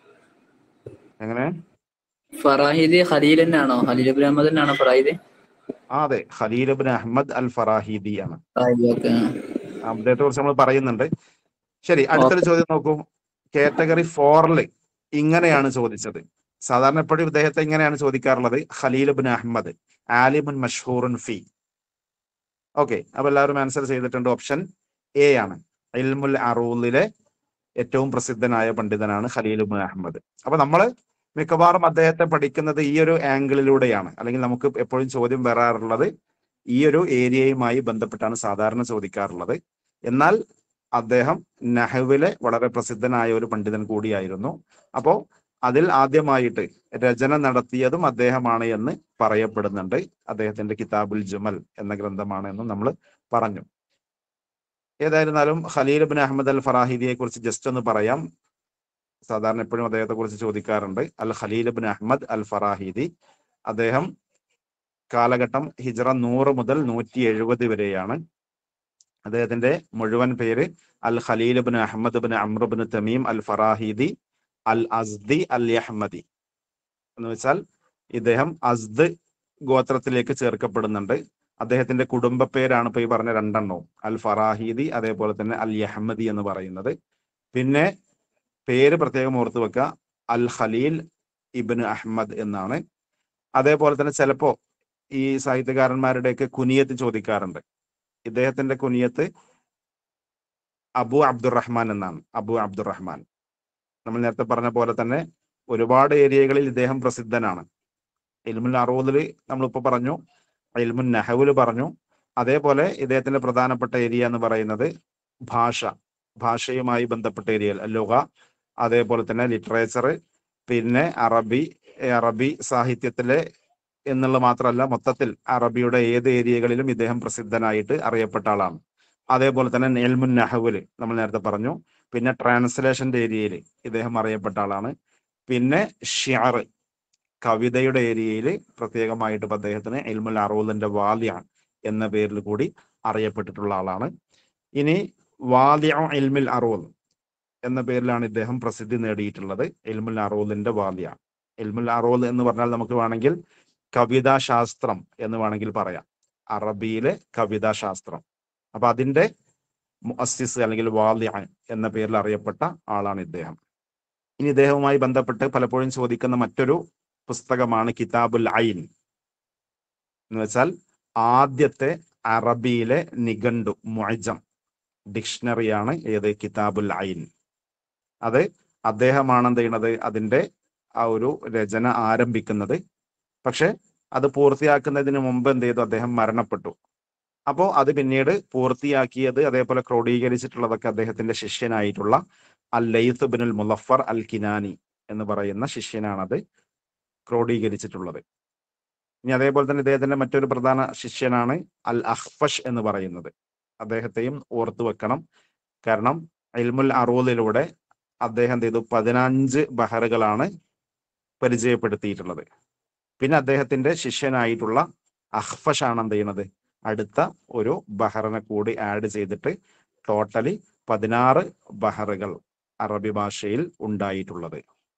എങ്ങനെ ഫറാഹിദി ഖലീൽ തന്നെയാണോ ഖലീൽ ഇബ്നു അഹമ്മദ് തന്നെയാണോ ഫറാഹിദി ആ അതെ ഖലീൽ ഇബ്ൻ അഹമ്മദ് അൽ ഫറാഹിദി ആണ് ഫറാഹിദി ഓക്കെ അദ്ദേഹത്തെ കുറിച്ച് നമ്മൾ പറയുന്നുണ്ട് ശരി അടുത്തൊരു ചോദ്യം നോക്കൂ കാറ്റഗറി ഫോറില് ഇങ്ങനെയാണ് ചോദിച്ചത് സാധാരണ എപ്പോഴും ഇദ്ദേഹത്തെ ഇങ്ങനെയാണ് ചോദിക്കാറുള്ളത് ഖലീൽ ഇബ്ൻ അഹമ്മദ് ആലിമുൻ മഷ്ഹൂറുൻ ഫി ഓക്കെ അപ്പൊ എല്ലാവരും ആൻസർ ചെയ്തിട്ടുണ്ട് ഓപ്ഷൻ എ ആണ് ഇൽമുൽ അറൂലിലെ ഏറ്റവും പ്രസിദ്ധനായ പണ്ഡിതനാണ് ഖലീൽ ഇബ്ൻ അഹമ്മദ് അപ്പൊ നമ്മള് മിക്കവാറും അദ്ദേഹത്തെ പഠിക്കുന്നത് ഈ ഒരു ആംഗിളിലൂടെയാണ് അല്ലെങ്കിൽ നമുക്ക് എപ്പോഴും ചോദ്യം വരാറുള്ളത് ഈ ഒരു ഏരിയയുമായി ബന്ധപ്പെട്ടാണ് സാധാരണ ചോദിക്കാറുള്ളത് എന്നാൽ അദ്ദേഹം നഹവിലെ വളരെ പ്രസിദ്ധനായ ഒരു പണ്ഡിതൻ കൂടിയായിരുന്നു അപ്പോ അതിൽ ആദ്യമായിട്ട് രചന നടത്തിയതും അദ്ദേഹമാണ് എന്ന് പറയപ്പെടുന്നുണ്ട് അദ്ദേഹത്തിന്റെ കിതാബുൽ ജുമൽ എന്ന ഗ്രന്ഥമാണ് എന്നും നമ്മൾ പറഞ്ഞു ഏതായിരുന്നാലും ഖലീൽ ബിൻ അഹമ്മദ് അൽ ഫറാഹിദിയെ കുറിച്ച് ജസ്റ്റ് ഒന്ന് പറയാം സാധാരണ എപ്പോഴും അദ്ദേഹത്തെ കുറിച്ച് ചോദിക്കാറുണ്ട് al Khalil bin Ahmad al Farahidi അദ്ദേഹം കാലഘട്ടം ഹിജറ നൂറ് മുതൽ നൂറ്റി എഴുപത് വരെയാണ് അദ്ദേഹത്തിന്റെ മുഴുവൻ പേര് al Khalil bin Ahmad bin Amr bin Tamim al Farahidi al Azdi al Yahmadi എന്ന് വെച്ചാൽ ഇദ്ദേഹം അസ്ദ് ഗോത്രത്തിലേക്ക് ചേർക്കപ്പെടുന്നുണ്ട് അദ്ദേഹത്തിന്റെ കുടുംബ പേരാണ് ഇപ്പൊ ഈ പറഞ്ഞ രണ്ടെണ്ണവും അൽ ഫറാഹിദി അതേപോലെ തന്നെ അൽ യഹ്മദി എന്ന് പറയുന്നത് പിന്നെ പേര് പ്രത്യേകം ഓർത്തു വെക്കുക അൽ ഖലീൽ ഇബിന് അഹമ്മദ് എന്നാണ് അതേപോലെ തന്നെ ചിലപ്പോ ഈ സാഹിത്യകാരന്മാരുടെയൊക്കെ കുനിയത്ത് ചോദിക്കാറുണ്ട് ഇദ്ദേഹത്തിന്റെ കുനിയത്ത് അബു അബ്ദുറഹ്മാൻ എന്നാണ് അബു അബ്ദുറഹ്മാൻ നമ്മൾ നേരത്തെ പറഞ്ഞ പോലെ തന്നെ ഒരുപാട് ഏരിയകളിൽ ഇദ്ദേഹം പ്രസിദ്ധനാണ് ഇൽമുൽ അറൂദില് നമ്മളിപ്പോ പറഞ്ഞു ഇൽമുൻ നഹവുല് പറഞ്ഞു അതേപോലെ ഇദ്ദേഹത്തിന്റെ പ്രധാനപ്പെട്ട ഏരിയ എന്ന് പറയുന്നത് ഭാഷ ഭാഷയുമായി ബന്ധപ്പെട്ട ഏരിയയിൽ ലുഗ അതേപോലെ തന്നെ ലിറ്ററേച്ചർ പിന്നെ അറബി അറബി സാഹിത്യത്തിലെ എന്നുള്ള മാത്രമല്ല മൊത്തത്തിൽ അറബിയുടെ ഏത് ഏരിയകളിലും ഇദ്ദേഹം പ്രസിദ്ധനായിട്ട് അറിയപ്പെട്ട ആളാണ് അതേപോലെ തന്നെ നെൽമുൻ നഹവുല് നമ്മൾ നേരത്തെ പറഞ്ഞു പിന്നെ ട്രാൻസ്ലേഷന്റെ ഏരിയയിൽ ഇദ്ദേഹം അറിയപ്പെട്ട ആളാണ് പിന്നെ ഷിയർ കവിതയുടെ ഏരിയയിൽ പ്രത്യേകമായിട്ട് ഇപ്പൊ അദ്ദേഹത്തിന് ഇൽമുൽ അറൂലിന്റെ വാല്യ എന്ന പേരിൽ കൂടി അറിയപ്പെട്ടിട്ടുള്ള ആളാണ് ഇനി വാല്യ ഇൽമുൽ അറൂൽ എന്ന പേരിലാണ് ഇദ്ദേഹം പ്രസിദ്ധി നേടിയിട്ടുള്ളത് ഇൽമുൽ അറൂലിന്റെ വാല്യ ഇൽമുൽ അറൂൽ എന്ന് പറഞ്ഞാൽ നമുക്ക് വേണമെങ്കിൽ കവിതാ ശാസ്ത്രം എന്ന് വേണമെങ്കിൽ പറയാം അറബിയിലെ കവിതാ ശാസ്ത്രം അപ്പൊ അതിന്റെ മുഅസ്സിസ് അല്ലെങ്കിൽ വാല്യ എന്ന പേരിൽ അറിയപ്പെട്ട ആളാണ് ഇദ്ദേഹം ഇനി ഇദ്ദേഹവുമായി ബന്ധപ്പെട്ട് പലപ്പോഴും ചോദിക്കുന്ന മറ്റൊരു പുസ്തകമാണ് കിതാബുൽ ഐൻ എന്ന് വെച്ചാൽ ആദ്യത്തെ അറബിയിലെ നിഘണ്ടു മുഅജം ഡിക്ഷണറിയാണ് ഏത് കിതാബുൽ ഐൻ അത് അദ്ദേഹമാണ് എന്ത് ചെയ്യണത് അതിന്റെ ആ ഒരു രചന ആരംഭിക്കുന്നത് പക്ഷെ അത് പൂർത്തിയാക്കുന്നതിന് മുമ്പ് എന്ത് ചെയ്തു അദ്ദേഹം മരണപ്പെട്ടു അപ്പോൾ അത് പിന്നീട് പൂർത്തിയാക്കിയത് അതേപോലെ ക്രോഡീകരിച്ചിട്ടുള്ളതൊക്കെ അദ്ദേഹത്തിന്റെ ശിഷ്യനായിട്ടുള്ള അൽ ലൈത്ത് ബിനുൽ മുലഫർ അൽ കിനാനി എന്ന് പറയുന്ന ശിഷ്യനാണത് ക്രോഡീകരിച്ചിട്ടുള്ളത് ഇനി അതേപോലെ തന്നെ ഇദ്ദേഹത്തിന്റെ മറ്റൊരു പ്രധാന ശിഷ്യനാണ് അൽ അഹ്ഫഷ് എന്ന് പറയുന്നത് അദ്ദേഹത്തെയും ഓർത്തു വെക്കണം കാരണം ഇൽമുൽ അറൂദിലൂടെ അദ്ദേഹം എന്ത് ചെയ്തു പതിനഞ്ച് ബഹറുകളാണ് പരിചയപ്പെടുത്തിയിട്ടുള്ളത് പിന്നെ അദ്ദേഹത്തിന്റെ ശിഷ്യനായിട്ടുള്ള അഹ്ഫഷ് ആണ് എന്ത് ചെയ്യുന്നത് അടുത്ത ഒരു ബഹറിനെ കൂടി ആഡ് ചെയ്തിട്ട് ടോട്ടലി പതിനാറ് ബഹറുകൾ അറബി ഭാഷയിൽ ഉണ്ടായിട്ടുള്ളത്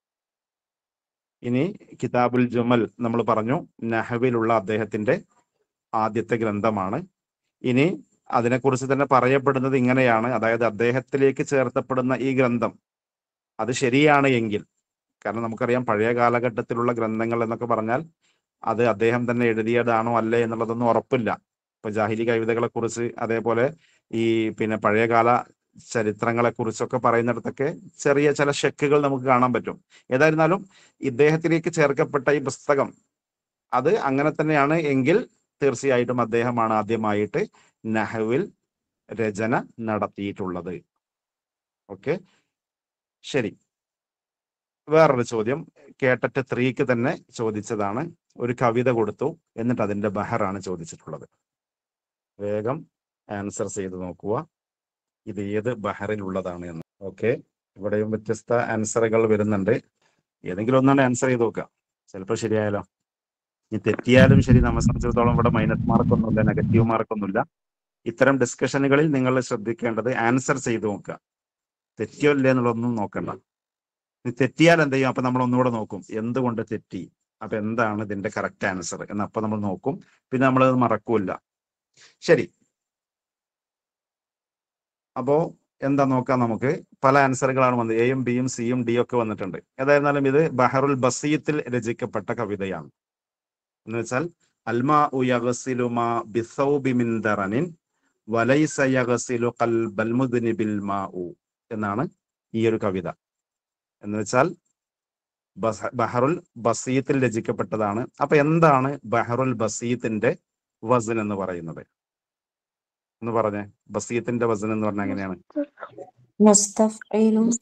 ഇനി കിതാബുൽ ജുമൽ നമ്മൾ പറഞ്ഞു നഹവിലുള്ള അദ്ദേഹത്തിന്റെ ആദ്യത്തെ ഗ്രന്ഥമാണ് ഇനി അതിനെക്കുറിച്ച് തന്നെ പറയപ്പെടുന്നത് ഇങ്ങനെയാണ് അതായത് അദ്ദേഹത്തിലേക്ക് ചേർത്തപ്പെടുന്ന ഈ ഗ്രന്ഥം അത് ശരിയാണ് എങ്കിൽ കാരണം നമുക്കറിയാം പഴയ കാലഘട്ടത്തിലുള്ള ഗ്രന്ഥങ്ങൾ എന്നൊക്കെ പറഞ്ഞാൽ അത് അദ്ദേഹം തന്നെ എഴുതിയതാണോ അല്ലേ എന്നുള്ളതൊന്നും ഉറപ്പില്ല ഇപ്പൊ ജാഹിലി കവിതകളെ കുറിച്ച് അതേപോലെ ഈ പിന്നെ പഴയകാല ചരിത്രങ്ങളെ കുറിച്ചൊക്കെ പറയുന്നിടത്തൊക്കെ ചെറിയ ചില ഷെക്കുകൾ നമുക്ക് കാണാൻ പറ്റും ഏതായിരുന്നാലും ഇദ്ദേഹത്തിലേക്ക് ചേർക്കപ്പെട്ട ഈ പുസ്തകം അത് അങ്ങനെ തന്നെയാണ് എങ്കിൽ തീർച്ചയായിട്ടും അദ്ദേഹമാണ് ആദ്യമായിട്ട് നഹവിൽ രചന നടത്തിയിട്ടുള്ളത് ഓക്കെ ശരി വേറൊരു ചോദ്യം കേട്ടറ്റ് ത്രീക്ക് തന്നെ ചോദിച്ചതാണ് ഒരു കവിത കൊടുത്തു എന്നിട്ട് അതിന്റെ ബഹറാണ് ചോദിച്ചിട്ടുള്ളത് വേഗം ആൻസർ ചെയ്ത് നോക്കുക ഇത് ഏത് ബഹറിലുള്ളതാണ് എന്ന് ഓക്കെ ഇവിടെയും വ്യത്യസ്ത ആൻസറുകൾ വരുന്നുണ്ട് ഏതെങ്കിലും ഒന്നാണ് ആൻസർ ചെയ്ത് നോക്കുക ചിലപ്പോൾ ശരിയായാലോ ഇനി തെറ്റിയാലും ശരി നമ്മെ സംബന്ധിച്ചിടത്തോളം ഇവിടെ മൈനസ് മാർക്കൊന്നുമില്ല നെഗറ്റീവ് മാർക്കൊന്നുമില്ല ഇത്തരം ഡിസ്കഷനുകളിൽ നിങ്ങൾ ശ്രദ്ധിക്കേണ്ടത് ആൻസർ ചെയ്ത് നോക്കുക തെറ്റിയോ ഇല്ലേ എന്നുള്ളതൊന്നും നോക്കണ്ട ഇനി തെറ്റിയാൽ എന്ത് ചെയ്യും അപ്പൊ നമ്മൾ ഒന്നുകൂടെ നോക്കും എന്തുകൊണ്ട് തെറ്റി അപ്പൊ എന്താണ് ഇതിന്റെ കറക്റ്റ് ആൻസർ എന്ന് അപ്പൊ നമ്മൾ നോക്കും പിന്നെ നമ്മൾ അത് മറക്കൂല ശരി അപ്പോ എന്താ നോക്കാം നമുക്ക് പല ആൻസറുകളാണ് വന്നത് എയും ബിയും സിയും ഡി ഒക്കെ വന്നിട്ടുണ്ട് ഏതായിരുന്നാലും ഇത് ബഹറുൽ ബസീത്തിൽ രചിക്കപ്പെട്ട കവിതയാണ് എന്ന് വെച്ചാൽ അൽമാ ഉയഗസിലുമാ ബിസൗബി മിൻ ദറനിൻ വലൈസ യഗസിലു ഖൽബൽ മുദ്നിബിൽ മാഉ എന്നാണ് ഈ ഒരു കവിത എന്ന് വെച്ചാൽ ബസ- ബഹറുൽ ബസീത്തിൽ രചിക്കപ്പെട്ടതാണ് അപ്പൊ എന്താണ് ബഹറുൽ ബസീത്തിന്റെ വസൻ എന്ന് പറയുന്നത് എന്ന് പറഞ്ഞേ ബസീത്തിന്റെ വസൻ എന്ന് പറഞ്ഞാൽ എങ്ങനെയാണ് മുസ്തഫയിലും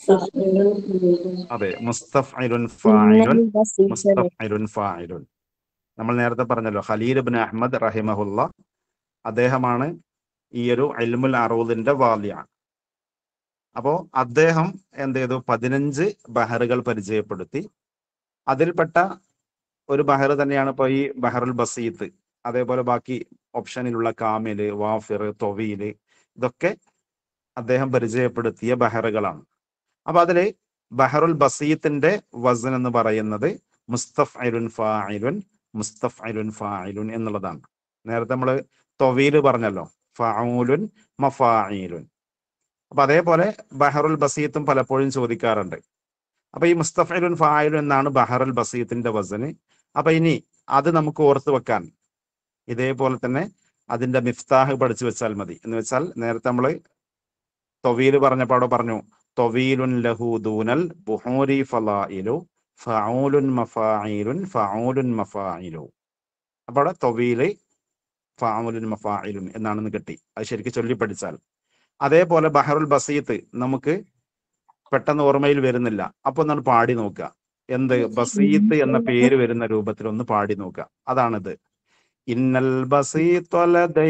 അതെ മുസ്തഫ്ഇലുൻ ഫായിലുൻ മുസ്തഫ്ഇലുൻ ഫായിലുൻ നമ്മൾ നേരത്തെ പറഞ്ഞല്ലോ ഖലീൽ ഇബ്നു അഹ്മദ് റഹിമഹുല്ല അദ്ദേഹമാണ് ഈ ഒരു ഇൽമുൽ അറൂദിന്റെ വാല്യ അപ്പോ അദ്ദേഹം എന്ത് ചെയ്തു പതിനഞ്ച് ബഹറുകൾ പരിചയപ്പെടുത്തി അതിൽപ്പെട്ട ഒരു ബഹർ തന്നെയാണ് ഇപ്പൊ ഈ ബഹറുൽ ബസീത്ത് അതേപോലെ ബാക്കി ഓപ്ഷനിലുള്ള കാമില് വാഫിർ തൊവീല് ഇതൊക്കെ അദ്ദേഹം പരിചയപ്പെടുത്തിയ ബഹറുകളാണ് അപ്പൊ അതില് ബഹറുൽ ബസീത്തിന്റെ വസൻ എന്ന് പറയുന്നത് മുസ്തഫ്ഇലുൻ ഫായിലുൻ മുസ്തഫ്ഇലുൻ ഫായിലുൻ എന്നുള്ളതാണ് നേരത്തെ നമ്മൾ തൊവീല് പറഞ്ഞല്ലോ ഫഊലുൻ മഫായിലുൻ അപ്പൊ അതേപോലെ ബഹറുൽ ബസീത്തും പലപ്പോഴും ചോദിക്കാറുണ്ട് അപ്പൊ ഈ മുസ്തഫിലുൻ ഫായിലുൻ എന്നാണ് ബഹറുൽ ബസീത്തിന്റെ വസന് അപ്പൊ ഇനി അത് നമുക്ക് ഓർത്ത് വെക്കാൻ ഇതേപോലെ തന്നെ അതിന്റെ മിഫ്താഹ് പഠിച്ചു വെച്ചാൽ മതി എന്ന് വെച്ചാൽ നേരത്തെ നമ്മള് തൊവീല് പറഞ്ഞപ്പോ അവിടെ പറഞ്ഞു തൊവീലുൻ ലഹു ദൂനൽ ബുഹൂരി ഫലായിലു ഫഊലുൻ മഫായിലുൻ ഫഊലുൻ മഫായിലു അപ്പൊ അവിടെ തൊവീല് ഫാമുലുൻ മഫായിലുൻ എന്നാണെന്ന് കിട്ടി അത് ശരിക്കും ചൊല്ലി പഠിച്ചാൽ അതേപോലെ ബഹറുൽ ബസീത്ത് നമുക്ക് പെട്ടെന്ന് ഓർമ്മയിൽ വരുന്നില്ല അപ്പൊ ഒന്ന് പാടി നോക്കുക എന്ത് ബസീത്ത് എന്ന പേര് വരുന്ന രൂപത്തിൽ ഒന്ന് പാടി നോക്കുക അതാണിത് ഇന്നൽ ബസീത്തു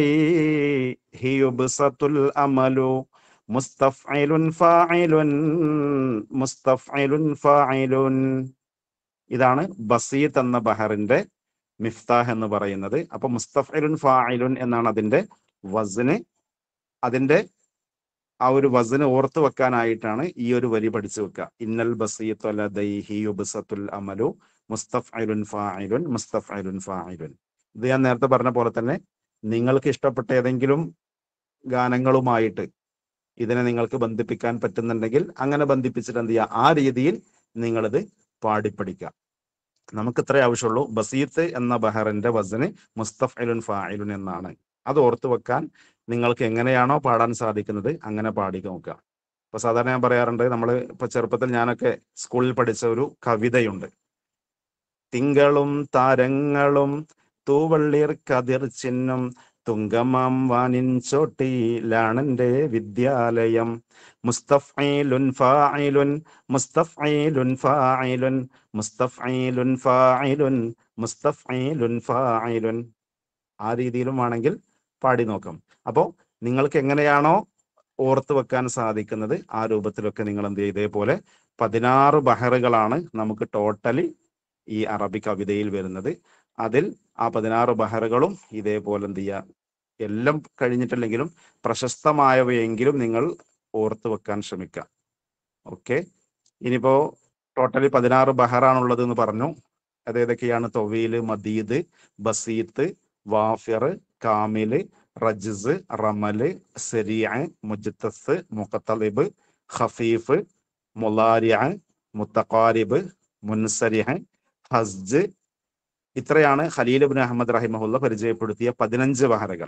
ലദൈഹി യുബ്സത്തുൽ അമലു മുസ്തഫ്ഇലുൻ ഫായിലുൻ മുസ്തഫ്ഇലുൻ ഫായിലുൻ ഇതാണ് ബസീത്ത് എന്ന ബഹറിന്റെ മിഫ്താഹ് എന്ന് പറയുന്നത് അപ്പൊ മുസ്തഫിലുൻ ഫായിലുൻ എന്നാണ് അതിന്റെ വസന് അതിന്റെ ആ ഒരു വസന് ഓർത്തു വെക്കാനായിട്ടാണ് ഈ ഒരു വരി പഠിച്ചു വെക്കുക ഇന്നൽ ബസീത്തു ലദൈഹി യുബ്സത്തുൽ അമലു മുസ്തഫിലുൻ ഫായിലുൻ മുസ്തഫിലുൻ ഫായിലുൻ ഇത് ഞാൻ നേരത്തെ പറഞ്ഞ പോലെ തന്നെ നിങ്ങൾക്ക് ഇഷ്ടപ്പെട്ട ഏതെങ്കിലും ഗാനങ്ങളുമായിട്ട് ഇതിനെ നിങ്ങൾക്ക് ബന്ധിപ്പിക്കാൻ പറ്റുന്നുണ്ടെങ്കിൽ അങ്ങനെ ബന്ധിപ്പിച്ചിട്ട് എന്ത് ചെയ്യുക ആ രീതിയിൽ നിങ്ങളിത് പാടിപ്പഠിക്കുക നമുക്ക് ഇത്രേ ആവശ്യമുള്ളൂ ബസീത്ത് എന്ന ബഹറിന്റെ വസന് മുസ്തഫിലുൻ ഫായിലുൻ എന്നാണ് അത് ഓർത്ത് വെക്കാൻ നിങ്ങൾക്ക് എങ്ങനെയാണോ പാടാൻ സാധിക്കുന്നത് അങ്ങനെ പാടി നോക്കുക ഇപ്പൊ സാധാരണ ഞാൻ പറയാറുണ്ട് നമ്മൾ ഇപ്പൊ ചെറുപ്പത്തിൽ ഞാനൊക്കെ സ്കൂളിൽ പഠിച്ച ഒരു കവിതയുണ്ട് തിങ്കളും താരങ്ങളും തൂവള്ളിർ കതിർ ചിഹ്നം തുങ്കമാം വാനിൻ ചോട്ടിയിലാണെന്റെ വിദ്യാലയം മുസ്തഫീലുൻ ഫായിലുൻ മുസ്തഫീലുൻ ഫായിലുൻ മുസ്തഫീലുൻ ഫായിലുൻ മുസ്തഫീലുൻ ഫായിലുൻ ആ രീതിയിലും ആണെങ്കിൽ പാടി നോക്കാം അപ്പോൾ നിങ്ങൾക്ക് എങ്ങനെയാണോ ഓർത്ത് വെക്കാൻ സാധിക്കുന്നത് ആ രൂപത്തിലൊക്കെ നിങ്ങൾ എന്ത് ചെയ്യും ഇതേപോലെ പതിനാറ് ബഹറുകളാണ് നമുക്ക് ടോട്ടലി ഈ അറബി കവിതയിൽ വരുന്നത് അതിൽ ആ പതിനാറ് ബഹറുകളും ഇതേപോലെ എന്ത് ചെയ്യുക എല്ലാം കഴിഞ്ഞിട്ടില്ലെങ്കിലും പ്രശസ്തമായവയെങ്കിലും നിങ്ങൾ ഓർത്ത് വെക്കാൻ ശ്രമിക്കുക ഓക്കെ ഇനിയിപ്പോ ടോട്ടലി പതിനാറ് ബഹറാണുള്ളത് എന്ന് പറഞ്ഞു അത് ഏതൊക്കെയാണ് തൊവീല് മദീദ് ബസീത്ത് വാഫിർ കാമില് റജ്സ് റമല് സെരിയ മുജ്തസ് മുഖത്തലിബ് ഖഫീഫ് മുലാരിയ മുത്തഖാരിബ് മുൻസരിഹ് ഹസ്ജ് ഇത്രയാണ് ഖലീൽ ബിൻ അഹമ്മദ് റഹിമഹുല്ല പരിചയപ്പെടുത്തിയ പതിനഞ്ച് വഹറകൾ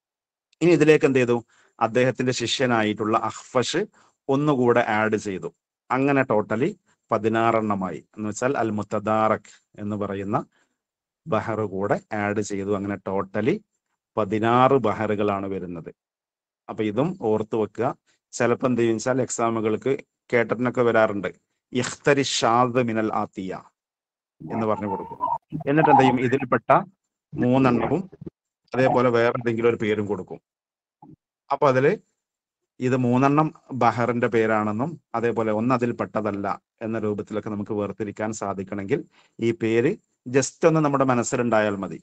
ഇനി ഇതിലേക്ക് എന്ത് ചെയ്തു അദ്ദേഹത്തിന്റെ ശിഷ്യനായിട്ടുള്ള അഹ്ഫഷ് ഒന്നുകൂടെ ആഡ് ചെയ്തു അങ്ങനെ ടോട്ടലി പതിനാറെണ്ണമായി എന്ന് വെച്ചാൽ അൽ മുത്തദാറക് എന്ന് പറയുന്ന ബഹർ കൂടെ ആഡ് ചെയ്തു അങ്ങനെ ടോട്ടലി പതിനാറ് ബഹറുകളാണ് വരുന്നത് അപ്പൊ ഇതും ഓർത്തു വെക്കുക ചിലപ്പോൾ എന്ത് ചെയ്യും വെച്ചാൽ എക്സാമുകൾക്ക് കേട്ടറ്റിനൊക്കെ വരാറുണ്ട് ഇഖ്തരി ഷാദ് മിനൽ ആത്തിയ എന്ന് പറഞ്ഞു കൊടുക്കും എന്നിട്ട് എന്ത് ചെയ്യും ഇതിൽപ്പെട്ട മൂന്നെണ്ണവും അതേപോലെ വേറെ എന്തെങ്കിലും ഒരു പേരും കൊടുക്കും അപ്പൊ അതില് ഇത് മൂന്നെണ്ണം ബഹറിന്റെ പേരാണെന്നും അതേപോലെ ഒന്ന് അതിൽ പെട്ടതല്ല എന്ന രൂപത്തിലൊക്കെ നമുക്ക് വേർതിരിക്കാൻ സാധിക്കണമെങ്കിൽ ഈ പേര് ജസ്റ്റ് ഒന്ന് നമ്മുടെ മനസ്സിലുണ്ടായാൽ മതി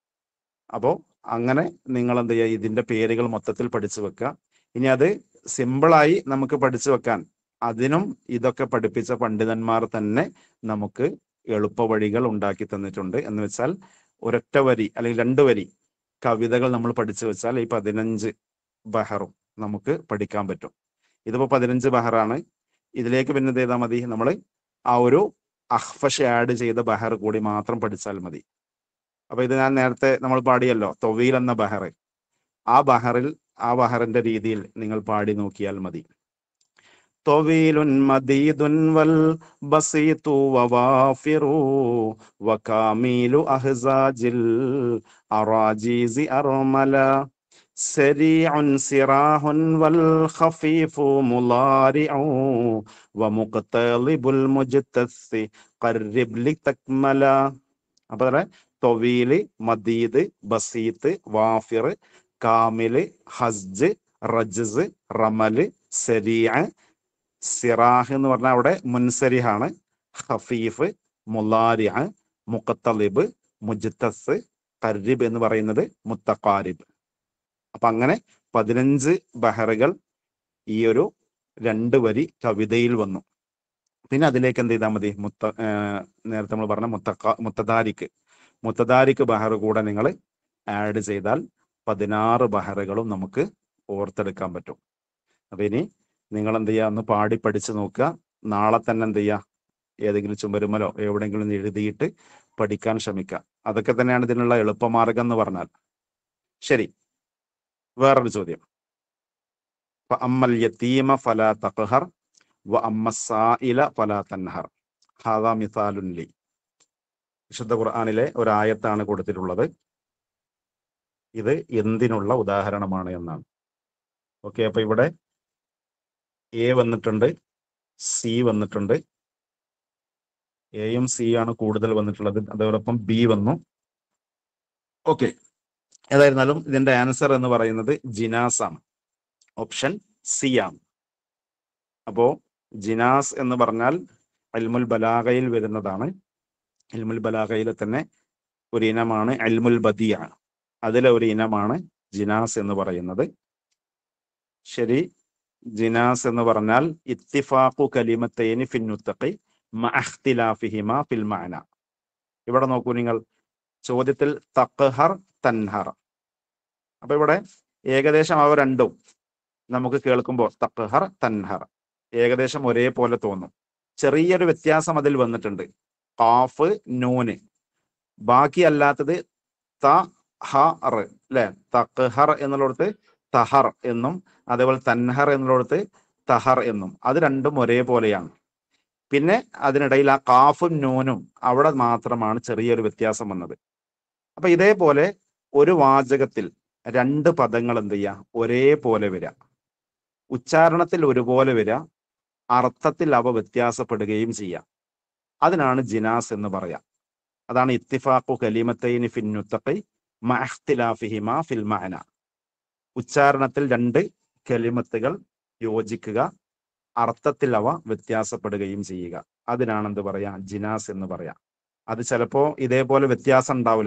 അപ്പോ അങ്ങനെ നിങ്ങൾ എന്ത് ചെയ്യുക ഇതിന്റെ പേരുകൾ മൊത്തത്തിൽ പഠിച്ചു വെക്കുക ഇനി അത് സിമ്പിളായി നമുക്ക് പഠിച്ചു വെക്കാൻ അതിനും ഇതൊക്കെ പഠിപ്പിച്ച പണ്ഡിതന്മാർ തന്നെ നമുക്ക് എളുപ്പ വഴികൾ ഉണ്ടാക്കി തന്നിട്ടുണ്ട് എന്ന് വെച്ചാൽ ഒരൊറ്റ വരി അല്ലെങ്കിൽ രണ്ട് വരി കവിതകൾ നമ്മൾ പഠിച്ചു വെച്ചാൽ ഈ പതിനഞ്ച് ബഹറും നമുക്ക് പഠിക്കാൻ പറ്റും ഇതിപ്പോ പതിനഞ്ച് ബഹറാണ് ഇതിലേക്ക് പിന്നെ എന്ത് ചെയ്താൽ മതി നമ്മൾ ആ ഒരു അഹ്ഫഷ് ആഡ് ചെയ്ത ബഹർ കൂടി മാത്രം പഠിച്ചാൽ മതി അപ്പൊ ഇത് ഞാൻ നേരത്തെ നമ്മൾ പാടിയല്ലോ തൊവീൽ എന്ന ബഹർ ആ ബഹറിൽ ആ ബഹറിന്റെ രീതിയിൽ നിങ്ങൾ പാടി നോക്കിയാൽ മതി طويل مديد والبسيط ووافر وكامل أهزاج الأراجيز أرملا سريع سراح والخفيف مضارع ومقتلب المجتث قرب لتكملا അപ്പൊ തൊവീല് മദീദ് ബസീത്ത് വാഫിർ കാമില് ഹസ്ജ് റജ്സ് റമല് സരീഅ സിറാഹ് എന്ന് പറഞ്ഞാൽ അവിടെ മുൻസരിഹാണ് ഹഫീഫ് മുലാരിഅ മുഖത്തലിബ് മുജ്തസ് കരിബ് എന്ന് പറയുന്നത് മുത്തഖാരിബ് അപ്പൊ അങ്ങനെ പതിനഞ്ച് ബഹറുകൾ ഈ ഒരു രണ്ട് വരി കവിതയിൽ വന്നു പിന്നെ അതിലേക്ക് എന്ത് ചെയ്താൽ മതി മുത്ത ഏർ നേരത്തെ നമ്മൾ പറഞ്ഞ മുത്തക്ക മുത്തദാരിക്ക് മുത്തദാരിക്ക് ബഹർ കൂടെ നിങ്ങൾ ആഡ് ചെയ്താൽ പതിനാറ് ബഹറുകളും നമുക്ക് ഓർത്തെടുക്കാൻ പറ്റും അപ്പൊ ഇനി നിങ്ങൾ എന്ത് ചെയ്യുക ഒന്ന് പാടി പഠിച്ചു നോക്കുക നാളെ തന്നെ എന്ത് ചെയ്യുക ഏതെങ്കിലും ചുമരുമലോ എവിടെയെങ്കിലും ഒന്ന് എഴുതിയിട്ട് പഠിക്കാൻ ശ്രമിക്കുക അതൊക്കെ തന്നെയാണ് ഇതിനുള്ള എളുപ്പമാർഗം എന്ന് പറഞ്ഞാൽ ശരി വേറൊരു ചോദ്യം അമ്മൽ യത്തീമ ഫലാ തഖ്ഹർ വ അമ്മ സായില ഫലാ തൻഹർ ഹാദാ മിസാലുൻ ലി വിശുദ്ധ ഖുർആനിലെ ഒരു ആയത്താണ് കൊടുത്തിട്ടുള്ളത് ഇത് എന്തിനുള്ള ഉദാഹരണമാണ് എന്നാണ് ഓക്കെ അപ്പൊ ഇവിടെ എ വന്നിട്ടുണ്ട് സി വന്നിട്ടുണ്ട് എയും സി ആണ് കൂടുതൽ വന്നിട്ടുള്ളത് അതോടൊപ്പം ബി വന്നു ഓക്കെ ഏതായിരുന്നാലും ഇതിന്റെ ആൻസർ എന്ന് പറയുന്നത് ജിനാസ് ആണ് ഓപ്ഷൻ സി ആണ് അപ്പോ ജിനാസ് എന്ന് പറഞ്ഞാൽ അൽമുൽ ബലാഗയിൽ വരുന്നതാണ് അൽമുൽ ബലാഗയിലെ തന്നെ ഒരു ഇനമാണ് അൽമുൽ ബദിയ അതിലെ ഒരു ഇനമാണ് ജിനാസ് എന്ന് പറയുന്നത് ശരി ജിനാസ് എന്ന് പറഞ്ഞാൽ ഇത്തിഫാഖു കലിമത്തൈനി ഫിന്നുത്തഖി മഅഖ്തിലാഫിഹിമ ഫിൽ മഅന ഇവിടെ നോക്കൂ നിങ്ങൾ ചോദ്യത്തിൽ തഖ്ഹർ തൻഹർ അപ്പൊ ഇവിടെ ഏകദേശം അവ രണ്ടും നമുക്ക് കേൾക്കുമ്പോൾ തഖ്ഹർ തൻഹർ ഏകദേശം ഒരേപോലെ തോന്നും ചെറിയൊരു വ്യത്യാസം അതിൽ വന്നിട്ടുണ്ട് കാഫ് നൂന് ബാക്കി അല്ലാത്തത് ത ഹർ അല്ലെ തഖ്ഹർ എന്നുള്ളിടത്ത് തഹർ എന്നും അതേപോലെ തൻഹർ എന്നുള്ളിടത്ത് തഹർ എന്നും അത് രണ്ടും ഒരേപോലെയാണ് പിന്നെ അതിനിടയിൽ ആ കാഫും നൂനും അവിടെ മാത്രമാണ് ചെറിയൊരു വ്യത്യാസം വന്നത് അപ്പൊ ഇതേപോലെ ഒരു വാചകത്തിൽ രണ്ട് പദങ്ങൾ എന്ത് ചെയ്യുക ഒരേപോലെ വരിക ഉച്ചാരണത്തിൽ ഒരുപോലെ വരിക അർത്ഥത്തിൽ അവ വ്യത്യാസപ്പെടുകയും ചെയ്യാം അതിനാണ് ജിനാസ് എന്ന് പറയാം അതാണ് ഇത്തിഫാഖു കലീമത്തൈനി ഫിന്നുത്തഖി മഅഖ്തിലാഫിഹിമ ഫിൽ മഅന ഉച്ചാരണത്തിൽ രണ്ട് കലിമത്തുകൾ യോജിക്കുക അർത്ഥത്തിൽ അവ വ്യത്യാസപ്പെടുകയും ചെയ്യുക അതിനാണ് എന്ത് പറയാ ജിനാസ് എന്ന് പറയാം അത് ചിലപ്പോ ഇതേപോലെ വ്യത്യാസം ഉണ്ടാവില്ല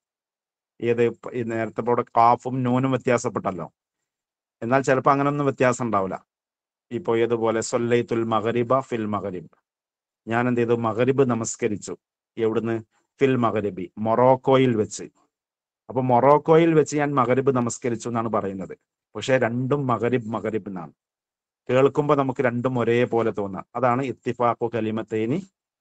ഏത് ഇപ്പ- ഈ നേരത്തെ ഇപ്പൊ ഇവിടെ കാഫും നൂനും വ്യത്യാസപ്പെട്ടല്ലോ എന്നാൽ ചിലപ്പോൾ അങ്ങനൊന്നും വ്യത്യാസം ഉണ്ടാവില്ല ഇപ്പൊ ഏതുപോലെ സൊല്ലൈത്തുൽ മഗരിബ ഫിൽ മഗരിബ് ഞാൻ എന്ത് ചെയ്തു മഗരിബ് നമസ്കരിച്ചു എവിടുന്ന് ഫിൽ മഗരിബി മൊറോക്കോയിൽ വെച്ച് അപ്പൊ മൊറോക്കോയിൽ വെച്ച് ഞാൻ മഗരിബ് നമസ്കരിച്ചു എന്നാണ് പറയുന്നത് പക്ഷെ രണ്ടും മഗരിബ് മഗരിബ് എന്നാണ് കേൾക്കുമ്പോൾ നമുക്ക് രണ്ടും ഒരേപോലെ തോന്നാം അതാണ് ഇത്തിഫാഖു കലിമത്തേനി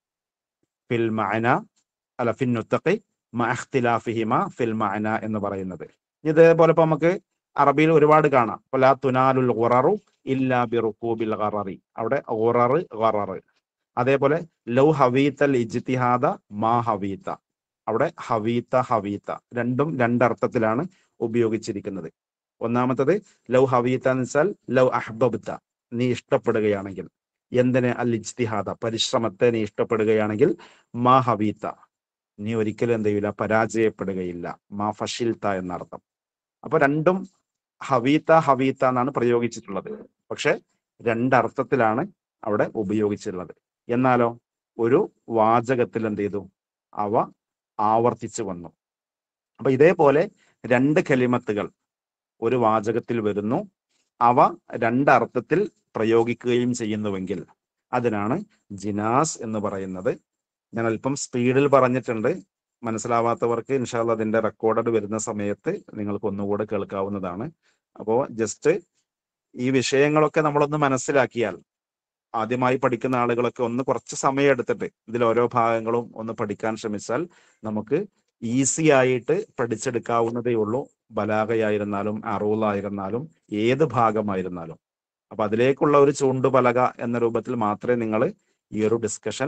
ഫിൽ മഅന അല്ല ഫിൻ നുത്തഖി മഅഖ്തിലാഫിഹിമ ഫിൽ മഅന എന്ന് പറയുന്നത് ഇതേപോലെ ഇപ്പൊ നമുക്ക് അറബിയിൽ ഒരുപാട് കാണാം ഇപ്പൊ ലാ തുനാലുൽ ഗുററു ഇല്ലാ ബിറുക്കൂബിൽ ഗററി അവിടെ ഗുററ് ഗററ് അതേപോലെ ലൗ ഹവീത്തൽ ഇജ്തിഹാദ മാ ഹവീത്ത അവിടെ ഹവീത്ത ഹവീത്ത രണ്ടും രണ്ടർത്ഥത്തിലാണ് ഉപയോഗിച്ചിരിക്കുന്നത് ഒന്നാമത്തത് ലൗ ഹവീത്ത എന്ന് വെച്ചാൽ ലൗ അഹ്ബബ്ത നീ ഇഷ്ടപ്പെടുകയാണെങ്കിൽ എന്തിന് അൽ ഇജ്തിഹാദ പരിശ്രമത്തെ നീ ഇഷ്ടപ്പെടുകയാണെങ്കിൽ മാ ഹവീത്ത നീ ഒരിക്കലും എന്ത് ചെയ്യില്ല പരാജയപ്പെടുകയില്ല മാ ഫഷിൽത്ത എന്നർത്ഥം അപ്പൊ രണ്ടും ഹവീത്ത ഹവീത്ത എന്നാണ് പ്രയോഗിച്ചിട്ടുള്ളത് പക്ഷെ രണ്ടർത്ഥത്തിലാണ് അവിടെ ഉപയോഗിച്ചിട്ടുള്ളത് എന്നാലോ ഒരു വാചകത്തിൽ എന്ത് ചെയ്തു അവ ആവർത്തിച്ചു വന്നു അപ്പൊ ഇതേപോലെ രണ്ട് കലിമത്തുകൾ ഒരു വാചകത്തിൽ വരുന്നു അവ രണ്ടർത്ഥത്തിൽ പ്രയോഗിക്കുകയും ചെയ്യുന്നുവെങ്കിൽ അതിനാണ് ജിനാസ് എന്ന് പറയുന്നത് ഞാൻ അല്പം സ്പീഡിൽ പറഞ്ഞിട്ടുണ്ട് മനസ്സിലാവാത്തവർക്ക് ഇൻഷാല്ല അതിന്റെ റെക്കോർഡഡ് വരുന്ന സമയത്ത് നിങ്ങൾക്ക് ഒന്നുകൂടെ കേൾക്കാവുന്നതാണ് അപ്പോൾ ജസ്റ്റ് ഈ വിഷയങ്ങളൊക്കെ നമ്മളൊന്ന് മനസ്സിലാക്കിയാൽ ആദ്യമായി പഠിക്കുന്ന ആളുകളൊക്കെ ഒന്ന് കുറച്ച് സമയം എടുത്തിട്ട് ഇതിൽ ഓരോ ഭാഗങ്ങളും ഒന്ന് പഠിക്കാൻ ശ്രമിച്ചാൽ നമുക്ക് ഈസി ആയിട്ട് പഠിച്ചെടുക്കാവുന്നതേ ഉള്ളൂ ബലാഗയായിരുന്നാലും അറൂലായിരുന്നാലും ഏത് ഭാഗമായിരുന്നാലും അപ്പൊ അതിലേക്കുള്ള ഒരു ചൂണ്ടുപലക എന്ന രൂപത്തിൽ മാത്രമേ നിങ്ങൾ ഈ ഒരു ഡിസ്കഷൻ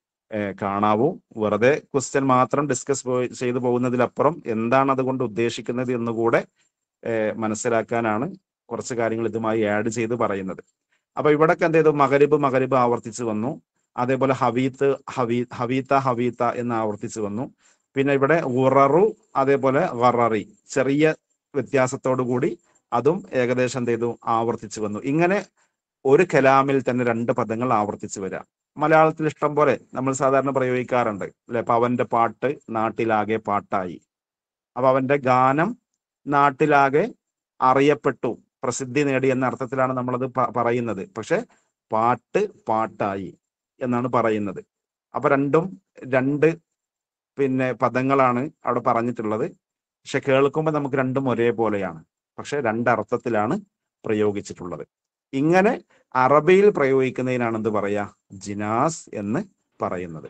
കാണാവൂ വെറുതെ ക്വസ്റ്റ്യൻ മാത്രം ഡിസ്കസ് ചെയ്തു പോകുന്നതിലപ്പുറം എന്താണ് അതുകൊണ്ട് ഉദ്ദേശിക്കുന്നത് എന്നുകൂടെ ഏഹ് മനസ്സിലാക്കാനാണ് കുറച്ച് കാര്യങ്ങൾ ഇതുമായി ആഡ് ചെയ്ത് പറയുന്നത് അപ്പൊ ഇവിടൊക്കെ എന്ത് ചെയ്തു മകരിബ് മകരിബ് ആവർത്തിച്ചു വന്നു അതേപോലെ ഹവീത്ത് ഹവീ ഹവീത്ത ഹവീത്ത എന്ന് ആവർത്തിച്ചു വന്നു പിന്നെ ഇവിടെ ഉററു അതേപോലെ ഗററി ചെറിയ വ്യത്യാസത്തോടു കൂടി അതും ഏകദേശം എന്ത് ചെയ്തു ആവർത്തിച്ചു വന്നു ഇങ്ങനെ ഒരു കലാമിൽ തന്നെ രണ്ട് പദങ്ങൾ ആവർത്തിച്ചു വരാം മലയാളത്തിൽ ഇഷ്ടം പോലെ നമ്മൾ സാധാരണ പ്രയോഗിക്കാറുണ്ട് അല്ലെ അപ്പൊ അവന്റെ പാട്ട് നാട്ടിലാകെ പാട്ടായി അപ്പൊ അവന്റെ ഗാനം നാട്ടിലാകെ അറിയപ്പെട്ടു പ്രസിദ്ധി നേടി എന്ന അർത്ഥത്തിലാണ് നമ്മളത് പ- പറയുന്നത് പക്ഷെ പാട്ട് പാട്ടായി എന്നാണ് പറയുന്നത് അപ്പൊ രണ്ടും രണ്ട് പിന്നെ പദങ്ങളാണ് അവിടെ പറഞ്ഞിട്ടുള്ളത് പക്ഷെ കേൾക്കുമ്പോൾ നമുക്ക് രണ്ടും ഒരേപോലെയാണ് പക്ഷെ രണ്ടർത്ഥത്തിലാണ് പ്രയോഗിച്ചിട്ടുള്ളത് ഇങ്ങനെ അറബിയിൽ പ്രയോഗിക്കുന്നതിനാണ് എന്ത് പറയാ ജിനാസ് എന്ന് പറയുന്നത്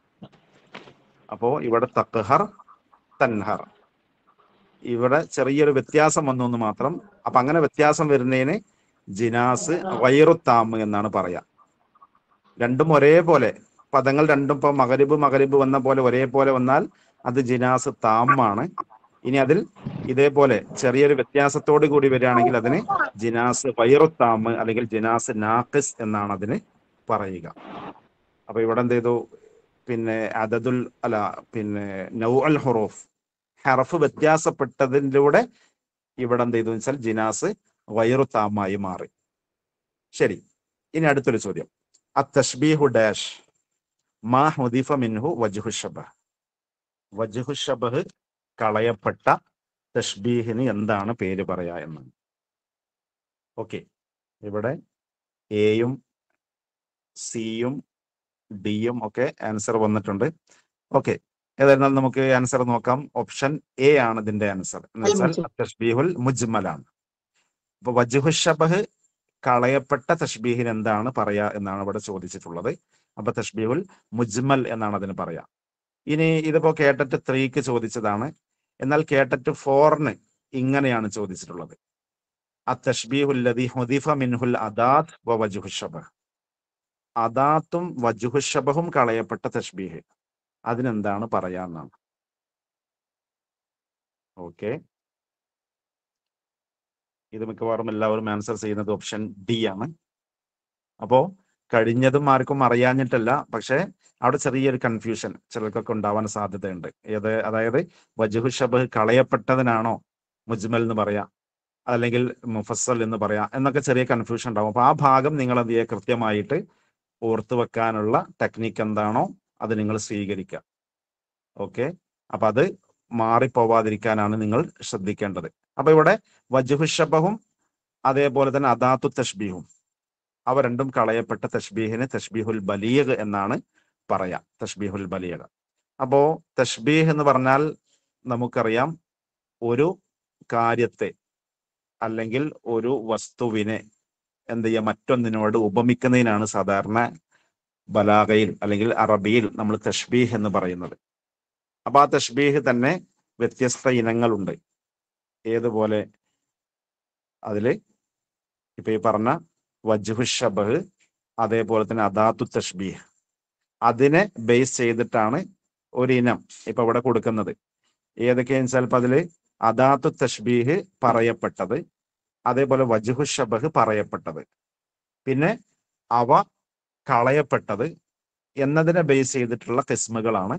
അപ്പോ ഇവിടെ തക്ഹർ തൻഹർ ഇവിടെ ചെറിയൊരു വ്യത്യാസം വന്നു എന്ന് മാത്രം അപ്പൊ അങ്ങനെ വ്യത്യാസം വരുന്നതിന് ജിനാസ് വൈറുത്താമ് എന്നാണ് പറയാ രണ്ടും ഒരേപോലെ പദങ്ങൾ രണ്ടും ഇപ്പൊ മകരിബ് മകരിബ് വന്ന പോലെ ഒരേപോലെ വന്നാൽ അത് ജിനാസ് താമാണ് ഇനി അതിൽ ഇതേപോലെ ചെറിയൊരു വ്യത്യാസത്തോട് കൂടി വരികയാണെങ്കിൽ അതിന് ജിനാസ് വൈറുത്താമ് അല്ലെങ്കിൽ ജിനാസ് നാഖിസ് എന്നാണ് അതിന് പറയുക അപ്പൊ ഇവിടെ എന്ത് ചെയ്തു പിന്നെ അതതുൽ അല്ല പിന്നെ നൗ അൽ ഹുറൂഫ് ഹറഫ് വ്യത്യാസപ്പെട്ടതിലൂടെ ഇവിടെ എന്ത് ചെയ്തു എന്ന് വെച്ചാൽ ജിനാസ് വൈറുത്താമായി മാറി ശരി ഇനി അടുത്തൊരു ചോദ്യം അത്തഷ്ബീഹു ഡാഷ് മാ ഹുദിഫ മിൻഹു വജ്ഹു ഷബഹ് വജ്ഹു ഷബഹ് കളയപ്പെട്ട തഷ്ബീഹിന് എന്താണ് പേര് പറയാ എന്നാണ് ഓക്കെ ഇവിടെ എയും സിയും ഡിയും ഒക്കെ ആൻസർ വന്നിട്ടുണ്ട് ഓക്കെ ഏതായിരുന്നാലും നമുക്ക് ആൻസർ നോക്കാം ഓപ്ഷൻ എ ആണ് ഇതിന്റെ ആൻസർ എന്ന് വെച്ചാൽ തഷ്ബീഹുൽ മുജ്മലാണ് അപ്പൊ വജ്ഹു ഷബഹ് കളയപ്പെട്ട തഷ്ബീഹിന് എന്താണ് പറയാ എന്നാണ് ഇവിടെ ചോദിച്ചിട്ടുള്ളത് അപ്പൊ തഷ്ബീഹുൽ മുജ്മൽ എന്നാണ് അതിന് പറയാ ഇനി ഇതിപ്പോ കേട്ടിട്ട് ത്രീക്ക് ചോദിച്ചതാണ് എന്നാൽ കേട്ടറ്റ് ഫോറിന് ഇങ്ങനെയാണ് ചോദിച്ചിട്ടുള്ളത് അത്തഷ്ബീഹുല്ലദി ഹുദിഫ മിൻഹുൽ അദാത്ത് വ വജുഹു ഷബഹ് അദാത്തും വജുഹു ഷബഹും കളയപ്പെട്ട തഷ്ബീഹ് അതിനെന്താണ് പറയാന്നാണ് ഓക്കെ ഇത് മിക്കവാറും എല്ലാവരും ആൻസർ ചെയ്യുന്നത് ഓപ്ഷൻ ഡി ആണ് അപ്പോ കഴിഞ്ഞതും ആർക്കും അറിയാഞ്ഞിട്ടല്ല പക്ഷെ അവിടെ ചെറിയൊരു കൺഫ്യൂഷൻ ചിലർക്കൊക്കെ ഉണ്ടാവാൻ സാധ്യതയുണ്ട് ഏത് അതായത് വജുഹു ഷബഹ് കളയപ്പെട്ടതിനാണോ മുജ്മൽ എന്ന് പറയാ അല്ലെങ്കിൽ മുഫസ്സൽ എന്ന് പറയാ എന്നൊക്കെ ചെറിയ കൺഫ്യൂഷൻ ഉണ്ടാവും അപ്പൊ ആ ഭാഗം നിങ്ങൾ എന്ത് ചെയ്യുക കൃത്യമായിട്ട് ഓർത്തു വെക്കാനുള്ള ടെക്നിക്ക് എന്താണോ അത് നിങ്ങൾ സ്വീകരിക്കുക ഓക്കെ അപ്പൊ അത് മാറിപ്പോവാതിരിക്കാനാണ് നിങ്ങൾ ശ്രദ്ധിക്കേണ്ടത് അപ്പൊ ഇവിടെ വജുഹുഷബഹും അതേപോലെ തന്നെ അദാത്തു തഷ്ബീഹും അവ രണ്ടും കളയപ്പെട്ട തഷ്ബീഹിന് തഷ്ബീഹുൽ ബലീഗ് എന്നാണ് പറയാ തഷ്ബീഹുൽ ബലീഗ് അപ്പോ തഷ്ബീഹ് എന്ന് പറഞ്ഞാൽ നമുക്കറിയാം ഒരു കാര്യത്തെ അല്ലെങ്കിൽ ഒരു വസ്തുവിനെ എന്ത് ചെയ്യുക മറ്റൊന്നിനോട് ഉപമിക്കുന്നതിനാണ് സാധാരണ ബലാഗയിൽ അല്ലെങ്കിൽ അറബിയിൽ നമ്മൾ തഷ്ബീഹ് എന്ന് പറയുന്നത് അപ്പൊ ആ തഷ്ബീഹ് തന്നെ വ്യത്യസ്ത ഇനങ്ങളുണ്ട് ഏതുപോലെ അതില് ഇപ്പൊ ഈ പറഞ്ഞ വജ്ഹു ഷബഹ് അതേപോലെ തന്നെ അദാത്തു തഷ്ബീഹ് അതിനെ ബേസ് ചെയ്തിട്ടാണ് ഒരു ഇനം ഇപ്പൊ ഇവിടെ കൊടുക്കുന്നത് ഏതൊക്കെയാന്ന് ചിലപ്പോൾ അതില് അദാത്തു തഷ്ബീഹ് പറയപ്പെട്ടത് അതേപോലെ വജ്ഹു ഷബഹ് പറയപ്പെട്ടത് പിന്നെ അവ കളയപ്പെട്ടത് എന്നതിനെ ബേസ് ചെയ്തിട്ടുള്ള കിസ്മുകളാണ്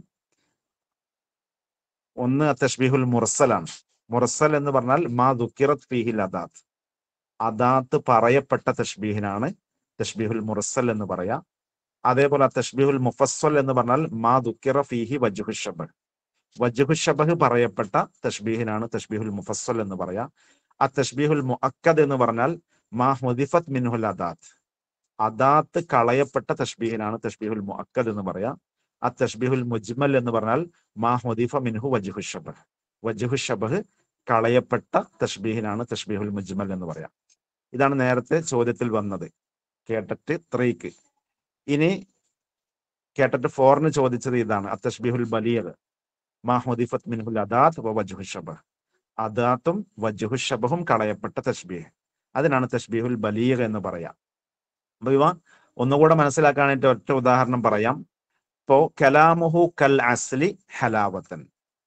ഒന്ന് തഷ്ബീഹുൽ മുർസലാണ് മുർസൽ എന്ന് പറഞ്ഞാൽ മാ ദുക്കിറത് ഫീഹിൽ അദാത്ത് അദാത്ത് പറയപ്പെട്ട തഷ്ബീഹിനാണ് തഷ്ബീഹുൽ മുർസൽ എന്ന് പറയാ അതേപോലെ തഷ്ബീഹുൽ മുഫസ്സൽ എന്ന് പറഞ്ഞാൽ മാ ദുക്കിറ ഫീഹി വജ്ഹു ഷബഹ് വജ്ഹു ഷബഹ് പറയപ്പെട്ട തഷ്ബീഹിനാണ് തഷ്ബീഹുൽ മുഫസ്സൽ എന്ന് പറയാ ആ തഷ്ബീഹുൽ മുഅക്കദ് എന്ന് പറഞ്ഞാൽ മാ ഹുദിഫത് മിൻഹുൽ അദാത്ത് അദാത്ത് കളയപ്പെട്ട തഷ്ബീഹിനാണ് തഷ്ബീഹുൽ മുഅക്കദ് എന്ന് പറയാ ആ തഷ്ബീഹുൽ മുജ്മൽ എന്ന് പറഞ്ഞാൽ മാ ഹുദിഫ മിൻഹു വജ്ഹു ഷബഹ് വജ്ഹു ഷബഹ് കളയപ്പെട്ട തഷ്ബീഹിനാണ് തഷ്ബീഹുൽ മുജ്മൽ എന്ന് പറയാം ഇതാണ് നേരത്തെ ചോദ്യത്തിൽ വന്നത് കേട്ടറ്റ് ത്രീക്ക് ഇനി കേട്ടറ്റ് ഫോറിന് ചോദിച്ചത് ഇതാണ് അത്തഷ്ബീഹുൽ ബലിയൽ മാ ഹുദിഫത് മിൻഹുൽ അദാത്ത് വ വജ്ഹു ഷബഹ് അദാത്തും വജ്ഹു ഷബഹും കളയപ്പെട്ട തഷ്ബീഹ് അതിനാണ് തഷ്ബീഹുൽ ബലീഗ് എന്ന് പറയാം അപ്പൊ ഇവ ഒന്നുകൂടെ മനസ്സിലാക്കാനായിട്ട് ഒറ്റ ഉദാഹരണം പറയാം ഇപ്പോ കലാമുഹു കൽ അസ്ലി ഹലാവത്തൻ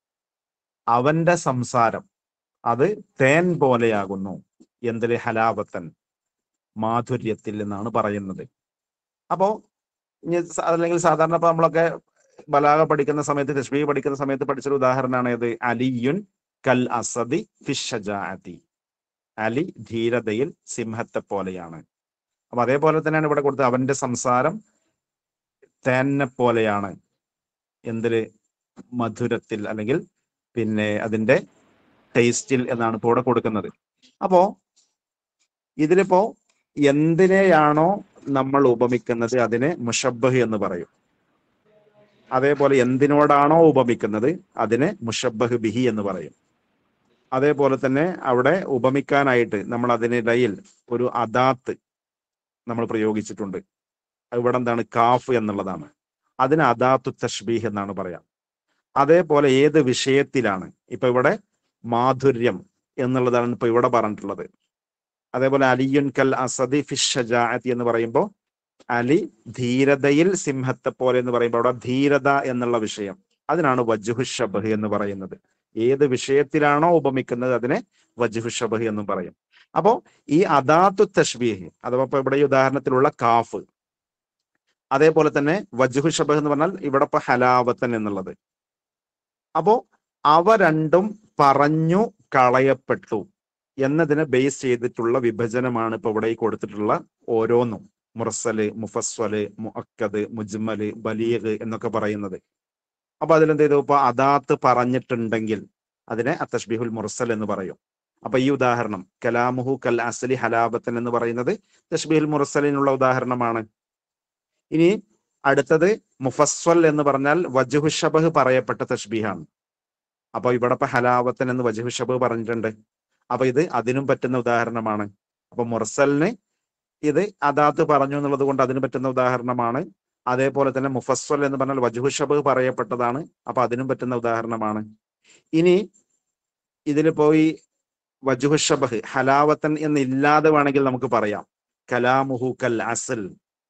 അവന്റെ സംസാരം അത് തേൻ പോലെയാകുന്നു എന്തില് ഹലാവത്തൻ മാധുര്യത്തിൽ എന്നാണ് പറയുന്നത് അപ്പോ ഇനി സ- അല്ലെങ്കിൽ സാധാരണ ഇപ്പൊ നമ്മളൊക്കെ ബലാഗ പഠിക്കുന്ന സമയത്ത് തഷ്ബീഹ് പഠിക്കുന്ന സമയത്ത് പഠിച്ചൊരു ഉദാഹരണമാണ് ഇത് അലിയുൻ കൽ അസദി ഫിഷജാഅതി അലി ധീരതയിൽ സിംഹത്തെ പോലെയാണ് അപ്പൊ അതേപോലെ തന്നെയാണ് ഇവിടെ കൊടുത്തത് അവന്റെ സംസാരം തേനെ പോലെയാണ് എന്തില് മധുരത്തിൽ അല്ലെങ്കിൽ പിന്നെ അതിന്റെ ടേസ്റ്റിൽ എന്നാണ് ഇപ്പോൾ ഇവിടെ കൊടുക്കുന്നത് അപ്പോ ഇതിലിപ്പോ എന്തിനെയാണോ നമ്മൾ ഉപമിക്കുന്നത് അതിനെ മുഷബ്ബഹ് എന്ന് പറയും അതേപോലെ എന്തിനോടാണോ ഉപമിക്കുന്നത് അതിനെ മുഷബ്ബഹ് ബിഹി എന്ന് പറയും അതേപോലെ തന്നെ അവിടെ ഉപമിക്കാനായിട്ട് നമ്മൾ അതിനിടയിൽ ഒരു അദാത്ത് നമ്മൾ പ്രയോഗിച്ചിട്ടുണ്ട് അത് ഇവിടെ എന്താണ് കാഫ് എന്നുള്ളതാണ് അതിന് അദാത്തു തഷ്ബീഹ് എന്നാണ് പറയാം അതേപോലെ ഏത് വിഷയത്തിലാണ് ഇപ്പൊ ഇവിടെ മാധുര്യം എന്നുള്ളതാണ് ഇപ്പൊ ഇവിടെ പറഞ്ഞിട്ടുള്ളത് അതേപോലെ അലിയുൻ കൽ അസദി ഫിഷജാഅത്തി എന്ന് പറയുമ്പോൾ അലി ധീരതയിൽ സിംഹത്തെ പോലെ എന്ന് പറയുമ്പോൾ അവിടെ ധീരത എന്നുള്ള വിഷയം അതിനാണ് വജുഹു ഷബഹ് എന്ന് പറയുന്നത് ഏത് വിഷയത്തിലാണോ ഉപമിക്കുന്നത് അതിനെ വജുഹു ഷബഹ് എന്നും പറയും അപ്പോ ഈ അദാത്തു തഷ്ബീഹ് അഥവാ ഇപ്പൊ ഇവിടെ ഈ ഉദാഹരണത്തിലുള്ള കാഫ് അതേപോലെ തന്നെ വജുഹു ഷബഹ് എന്ന് പറഞ്ഞാൽ ഇവിടെ ഇപ്പൊ ഹലാവത്തൻ എന്നുള്ളത് അപ്പോ അവ രണ്ടും പറഞ്ഞു കളയപ്പെട്ടു എന്നതിനെ ബേസ് ചെയ്തിട്ടുള്ള വിഭജനമാണ് ഇപ്പൊ ഇവിടെ ഈ കൊടുത്തിട്ടുള്ള ഓരോന്നും മുറസല് മുഫസ്വല് മുഅക്കദ് മുജ്മല് ബലീഗ് എന്നൊക്കെ പറയുന്നത് അപ്പൊ അതിലെന്ത് ചെയ്തു ഇപ്പൊ അദാത്ത് പറഞ്ഞിട്ടുണ്ടെങ്കിൽ അതിനെ അത്തഷ്ബിഹുൽ മുർസൽ എന്ന് പറയും അപ്പൊ ഈ ഉദാഹരണം കലാമുഹു കൽ അസലി ഹലാബത്തൻ എന്ന് പറയുന്നത് തഷ്ബിഹുൽ മുർസലിനുള്ള ഉദാഹരണമാണ് ഇനി അടുത്തത് മുഫസ്വൽ എന്ന് പറഞ്ഞാൽ വജുഹു ഷബഹ് പറയപ്പെട്ട തഷ്ബീഹാണ് അപ്പൊ ഇവിടെ ഇപ്പൊ ഹലാവത്തൻ എന്ന് വജുഹു ഷബഹ് പറഞ്ഞിട്ടുണ്ട് അപ്പൊ ഇത് അതിനും പറ്റുന്ന ഉദാഹരണമാണ് അപ്പൊ മുർസലിന് ഇത് അദാത്ത് പറഞ്ഞു എന്നുള്ളത് കൊണ്ട് അതിന് പറ്റുന്ന ഉദാഹരണമാണ് അതേപോലെ തന്നെ മുഫസ്വൽ എന്ന് പറഞ്ഞാൽ വജുഹു ഷബഹ് പറയപ്പെട്ടതാണ് അപ്പൊ അതിനും പറ്റുന്ന ഉദാഹരണമാണ് ഇനി ഇതിൽ പോയി വജുഹുഷബഹ് ഹലാവത്തൻ എന്നില്ലാതെ വേണമെങ്കിൽ നമുക്ക് പറയാം കലാമുഹു കൽ അസൽ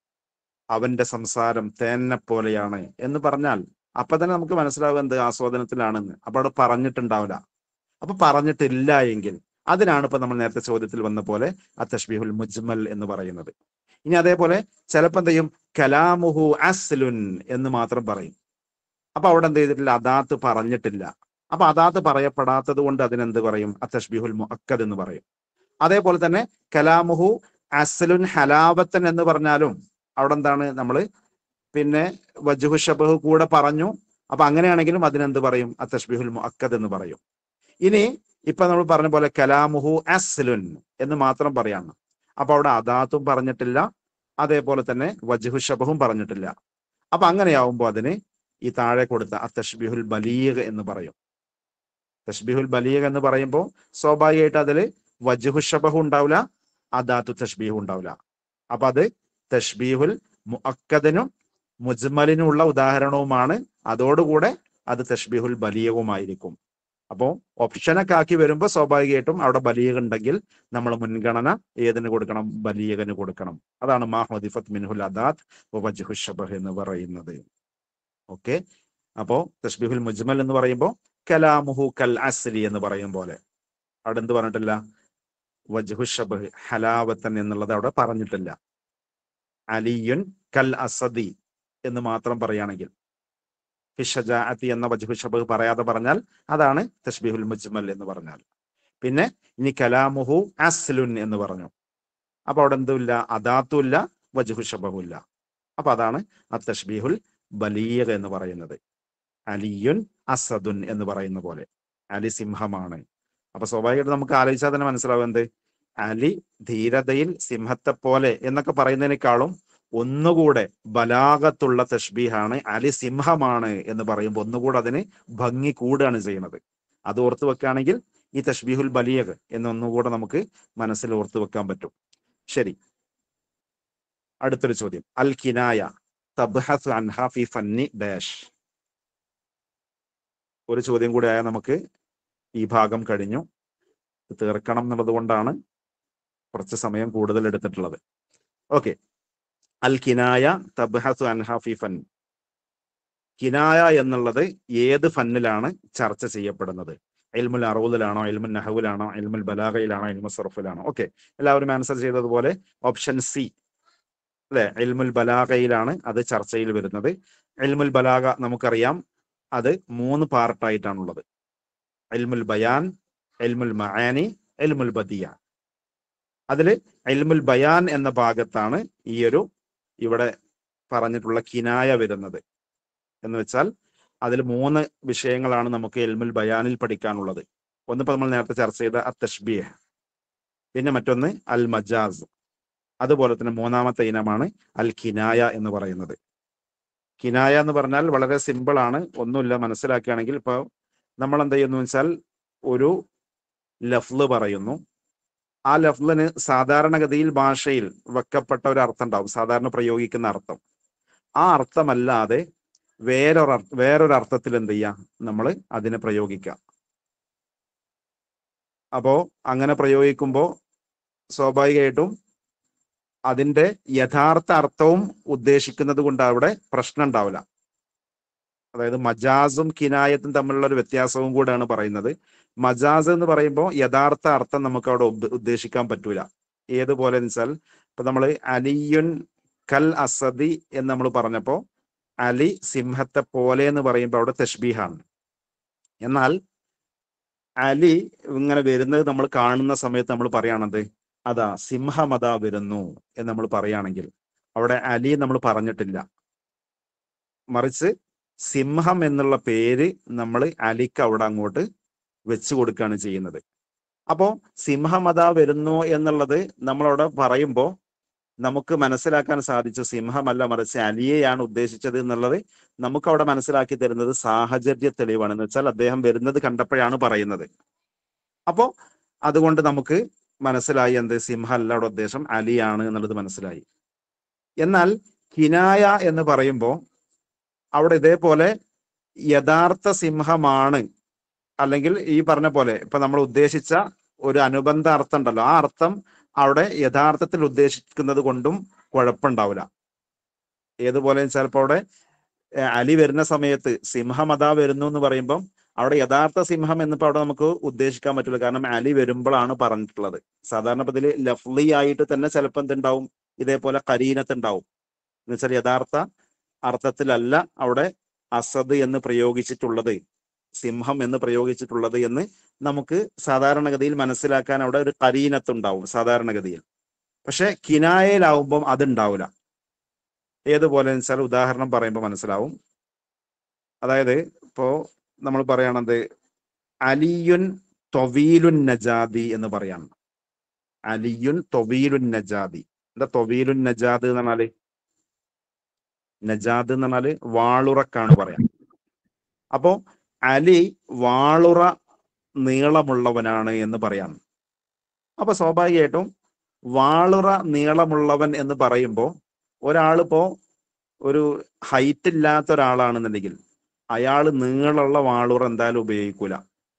അവന്റെ സംസാരം തേനെ പോലെയാണ് എന്ന് പറഞ്ഞാൽ അപ്പൊ തന്നെ നമുക്ക് മനസ്സിലാവും എന്ത് ആസ്വാദനത്തിലാണെന്ന് അപ്പൊ അവിടെ പറഞ്ഞിട്ടുണ്ടാവില്ല അപ്പൊ പറഞ്ഞിട്ടില്ല എങ്കിൽ അതിനാണ് ഇപ്പൊ നമ്മൾ നേരത്തെ ചോദ്യത്തിൽ വന്ന പോലെ അത്തഷ്ബിഹുൽ മുജ്മൽ എന്ന് പറയുന്നത് ഇനി അതേപോലെ ചിലപ്പോൾ എന്ത് ചെയ്യും കലാമുഹു അസ്ലുൻ എന്ന് മാത്രം പറയും അപ്പൊ അവിടെ എന്ത് ചെയ്തിട്ടില്ല അദാത്ത് പറഞ്ഞിട്ടില്ല അപ്പൊ അദാത്ത് പറയപ്പെടാത്തത് കൊണ്ട് അതിനെന്ത് പറയും അത്തഷ്ബിഹുൽ മുഅക്കദ് എന്ന് പറയും അതേപോലെ തന്നെ കലാമുഹു അസ്ലുൻ ഹലാവത്തൻ എന്ന് പറഞ്ഞാലും അവിടെ എന്താണ് നമ്മൾ പിന്നെ വജുഹു ഷബഹു കൂടെ പറഞ്ഞു അപ്പൊ അങ്ങനെയാണെങ്കിലും അതിനെന്ത് പറയും അത്തഷ്ബിഹുൽ മുഅക്കദ് എന്ന് പറയും ഇനി ഇപ്പൊ നമ്മൾ പറഞ്ഞ പോലെ കലാമുഹു അസ്ലുൻ എന്ന് മാത്രം പറയാണ് അപ്പൊ അവിടെ അദാത്തും പറഞ്ഞിട്ടില്ല അതേപോലെ തന്നെ വജുഹു ഷബഹും പറഞ്ഞിട്ടില്ല അപ്പൊ അങ്ങനെയാവുമ്പോൾ അതിന് ഈ താഴെ കൊടുത്ത അത്തഷ്ബിഹുൽ ബലീഗ് എന്ന് പറയും തഷ്ബിഹുൽ ബലീഗ് എന്ന് പറയുമ്പോൾ സ്വാഭാവികമായിട്ട് അതിൽ വജുഹു ഷബഹു ഉണ്ടാവില്ല അദാത്തു തഷ്ബീഹു ഉണ്ടാവില്ല അപ്പൊ അത് തഷ്ബീഹുൽ മുഅക്കദിനും മുജ്മലിനും ഉള്ള ഉദാഹരണവുമാണ് അതോടുകൂടെ അത് തഷ്ബീഹുൽ ബലീഗുമായിരിക്കും അപ്പോൾ ഓപ്ഷനൊക്കെ ആക്കി വരുമ്പോൾ സ്വാഭാവികമായിട്ടും അവിടെ ബലീഗ് ഉണ്ടെങ്കിൽ നമ്മൾ മുൻഗണന ഏതിന് കൊടുക്കണം ബലീഗന് കൊടുക്കണം അതാണ് മാഹുദിഫത്ത് മിൻഹുൽ അദാത്ത് വജഹു ഷബഹ് എന്ന് പറയുന്നത് ഓക്കെ അപ്പോ തഷ്ബിഹുൽ മുജ്മൽ എന്ന് പറയുമ്പോൾ കലാമുഹു കൽ അസ്ലി എന്ന് പറയും പോലെ അവിടെ എന്ത് പറഞ്ഞിട്ടില്ല വജഹു ഷബഹ് ഹലാവത്തൻ എന്നുള്ളത് അവിടെ പറഞ്ഞിട്ടില്ല അലിയുൻ കൽ അസദി എന്ന് മാത്രം പറയുകയാണെങ്കിൽ ഫിഷജാഅത്തി എന്ന വജഹു ഷബഹ് പറയാതെ പറഞ്ഞാൽ അതാണ് തഷ്ബിഹുൽ മുജ്മൽ എന്ന് പറഞ്ഞാൽ പിന്നെ ഇനി കലാമുഹു അസ്ലുൻ എന്ന് പറഞ്ഞു അപ്പൊ അവിടെ എന്തുമില്ല അദാത്തുമില്ല വജഹു ഷബഹും ഇല്ല അപ്പൊ അതാണ് അത്തഷ്ബീഹുൽ ബലീഗ് എന്ന് പറയുന്നത് അലിയുൻ അസദുൻ എന്ന് പറയുന്ന പോലെ അലി സിംഹമാണ് അപ്പൊ സ്വാഭാവികമായിട്ട് നമുക്ക് ആലോചിച്ചാൽ തന്നെ മനസ്സിലാവും എന്ത് അലി ധീരതയിൽ സിംഹത്തെ പോലെ എന്നൊക്കെ പറയുന്നതിനേക്കാളും ഒന്നുകൂടെ ബലാഗത്തുള്ള തഷ്ബീഹാണ് അലി സിംഹമാണ് എന്ന് പറയുമ്പോൾ ഒന്നുകൂടെ അതിന് ഭംഗി കൂടുകയാണ് ചെയ്യുന്നത് അത് ഓർത്തു വെക്കുകയാണെങ്കിൽ ഈ തഷ്ബീഹുൽ ബലിയഗ് എന്നൊന്നുകൂടെ നമുക്ക് മനസ്സിൽ ഓർത്തു വെക്കാൻ പറ്റും ശരി അടുത്തൊരു ചോദ്യം അൽ കിനായ തബ്ഹസ് അൻഹ ഫി ഫന്നി ഡാഷ് ഒരു ചോദ്യം കൂടി ആയാൽ നമുക്ക് ഈ ഭാഗം കഴിഞ്ഞു ഇത് തീർക്കണം എന്നുള്ളത് കൊണ്ടാണ് കുറച്ച് സമയം കൂടുതൽ എടുത്തിട്ടുള്ളത് ഓക്കെ അൽ കിനായ തബ്ഹസ് അൻഹ ഫി ഫൻ കിനായ എന്നുള്ളത് ഏത് ഫന്നിലാണ് ചർച്ച ചെയ്യപ്പെടുന്നത് എൽമുൽ അറൂദിലാണോ എൽമുൽ നഹുവിലാണോ എൽമുൽ ബലാഗയിലാണോ എൽമുൽ സർഫിലാണോ ഓക്കെ എല്ലാവരും ആൻസർ ചെയ്തതുപോലെ ഓപ്ഷൻ സി അല്ലെ എൽമുൽ ബലാഗയിലാണ് അത് ചർച്ചയിൽ വരുന്നത് എൽമുൽ ബലാഗ നമുക്കറിയാം അത് മൂന്ന് പാർട്ടായിട്ടാണുള്ളത് എൽമുൽ ബയാൻ എൽമുൽ മആനി എൽമുൽ ബദിയ അതിൽ എൽമുൽ ബയാൻ എന്ന ഭാഗത്താണ് ഈ ഒരു ഇവിടെ പറഞ്ഞിട്ടുള്ള കിനായ വരുന്നത് എന്ന് വെച്ചാൽ അതിൽ മൂന്ന് വിഷയങ്ങളാണ് നമുക്ക് എൽമുൽ ബയാനിൽ പഠിക്കാനുള്ളത് ഒന്ന് ഇപ്പൊ നമ്മൾ നേരത്തെ ചർച്ച ചെയ്ത അത്തഷ്ബിയ് പിന്നെ മറ്റൊന്ന് അൽ മജാസ് അതുപോലെ തന്നെ മൂന്നാമത്തെ ഇനമാണ് അൽ കിനായ എന്ന് പറയുന്നത് കിനായ എന്ന് പറഞ്ഞാൽ വളരെ സിമ്പിൾ ആണ് ഒന്നുമില്ല മനസ്സിലാക്കുകയാണെങ്കിൽ ഇപ്പൊ നമ്മൾ എന്ത് ചെയ്യുന്നു വെച്ചാൽ ഒരു ലഫ്ല് പറയുന്നു ആ ലഫ്ലിന് സാധാരണഗതിയിൽ ഭാഷയിൽ വെക്കപ്പെട്ട ഒരു അർത്ഥം ഉണ്ടാവും സാധാരണ പ്രയോഗിക്കുന്ന അർത്ഥം ആ അർത്ഥമല്ലാതെ വേറൊരു വേറൊരു അർത്ഥത്തിൽ എന്ത് ചെയ്യാം നമ്മൾ അതിനെ പ്രയോഗിക്കാം അപ്പോ അങ്ങനെ പ്രയോഗിക്കുമ്പോൾ സ്വാഭാവികമായിട്ടും അതിന്റെ യഥാർത്ഥ അർത്ഥവും ഉദ്ദേശിക്കുന്നത് കൊണ്ട് അവിടെ പ്രശ്നം ഉണ്ടാവില്ല അതായത് മജാസും കിനായത്തും തമ്മിലുള്ള ഒരു വ്യത്യാസവും കൂടെയാണ് പറയുന്നത് മജാസ് എന്ന് പറയുമ്പോൾ യഥാർത്ഥ അർത്ഥം നമുക്ക് അവിടെ ഉദ്ദ- ഉദ്ദേശിക്കാൻ പറ്റൂല ഏതുപോലെ എന്ന് വെച്ചാൽ ഇപ്പൊ നമ്മൾ അലിയുൻ കൽ അസദി എന്ന് നമ്മൾ പറഞ്ഞപ്പോ അലി സിംഹത്തെ പോലെ എന്ന് പറയുമ്പോൾ അവിടെ തഷ്ബീഹാണ് എന്നാൽ അലി ഇങ്ങനെ വരുന്നത് നമ്മൾ കാണുന്ന സമയത്ത് നമ്മൾ പറയുകയാണത് അതാ സിംഹമത വരുന്നു എന്ന് നമ്മൾ പറയുകയാണെങ്കിൽ അവിടെ അലി നമ്മൾ പറഞ്ഞിട്ടില്ല മറിച്ച് സിംഹം എന്നുള്ള പേര് നമ്മൾ അലിക്ക് അവിടെ അങ്ങോട്ട് വെച്ചു കൊടുക്കുകയാണ് ചെയ്യുന്നത് അപ്പോ സിംഹമത വരുന്നു എന്നുള്ളത് നമ്മളവിടെ പറയുമ്പോൾ നമുക്ക് മനസ്സിലാക്കാൻ സാധിച്ചു സിംഹമല്ല മറിച്ച് അലിയെയാണ് ഉദ്ദേശിച്ചത് എന്നുള്ളത് നമുക്ക് അവിടെ മനസ്സിലാക്കി തരുന്നത് സാഹചര്യ തെളിവാണ് എന്ന് വെച്ചാൽ അദ്ദേഹം വരുന്നത് കണ്ടപ്പോഴാണ് പറയുന്നത് അപ്പോ അതുകൊണ്ട് നമുക്ക് മനസ്സിലായി എന്ത് സിംഹ അല്ല അവിടെ ഉദ്ദേശം അലിയാണ് എന്നുള്ളത് മനസ്സിലായി എന്നാൽ കിനായ എന്ന് പറയുമ്പോൾ അവിടെ ഇതേപോലെ യഥാർത്ഥ സിംഹമാണ് അല്ലെങ്കിൽ ഈ പറഞ്ഞ പോലെ ഇപ്പൊ നമ്മൾ ഉദ്ദേശിച്ച ഒരു അനുബന്ധ അർത്ഥം ഉണ്ടല്ലോ ആ അർത്ഥം അവിടെ യഥാർത്ഥത്തിൽ ഉദ്ദേശിക്കുന്നത് കൊണ്ടും കുഴപ്പമുണ്ടാവില്ല ഏതുപോലെ ചിലപ്പോൾ അവിടെ ഏ, അലി വരുന്ന സമയത്ത് സിംഹം അതാ വരുന്നു എന്ന് പറയുമ്പം അവിടെ യഥാർത്ഥ സിംഹം എന്നിപ്പോ അവിടെ നമുക്ക് ഉദ്ദേശിക്കാൻ പറ്റില്ല കാരണം അലി വരുമ്പോഴാണ് പറഞ്ഞിട്ടുള്ളത് സാധാരണ ഇപ്പൊ ഇതില് ലഫ്ലി ആയിട്ട് തന്നെ ചിലപ്പോൾ എന്തുണ്ടാവും ഇതേപോലെ കരീനത്ത് ഉണ്ടാവും എന്ന് വെച്ചാൽ യഥാർത്ഥ അർത്ഥത്തിലല്ല അവിടെ അസദ് എന്ന് പ്രയോഗിച്ചിട്ടുള്ളത് സിംഹം എന്ന് പ്രയോഗിച്ചിട്ടുള്ളത് എന്ന് നമുക്ക് സാധാരണഗതിയിൽ മനസ്സിലാക്കാൻ അവിടെ ഒരു കരീനത്തുണ്ടാവും സാധാരണഗതിയിൽ പക്ഷെ കിനായയിലാവുമ്പം അതുണ്ടാവില്ല ഏതുപോലെ വെച്ചാൽ ഉദാഹരണം പറയുമ്പോൾ മനസ്സിലാവും അതായത് ഇപ്പോ നമ്മൾ പറയണത് അലിയുൻ തൊവീലുൻ നജാദി എന്ന് പറയാണ് അലിയുൻ തൊവീലുൻ നജാദി എന്താ തൊവീലുൻ നജാദ് എന്ന് പറഞ്ഞാല് നജാദ് എന്ന് പറഞ്ഞാല് വാളുറക്കാണ് പറയാം അപ്പോ അലി വാളുറ നീളമുള്ളവനാണ് എന്ന് പറയാം അപ്പൊ സ്വാഭാവികമായിട്ടും വാളുറ നീളമുള്ളവൻ എന്ന് പറയുമ്പോൾ ഒരാളിപ്പോ ഒരു ഹൈറ്റ് ഇല്ലാത്ത ഒരാളാണെന്നുണ്ടെങ്കിൽ അയാൾ നീളമുള്ള വാളുറ എന്തായാലും ഉപയോഗിക്കൂല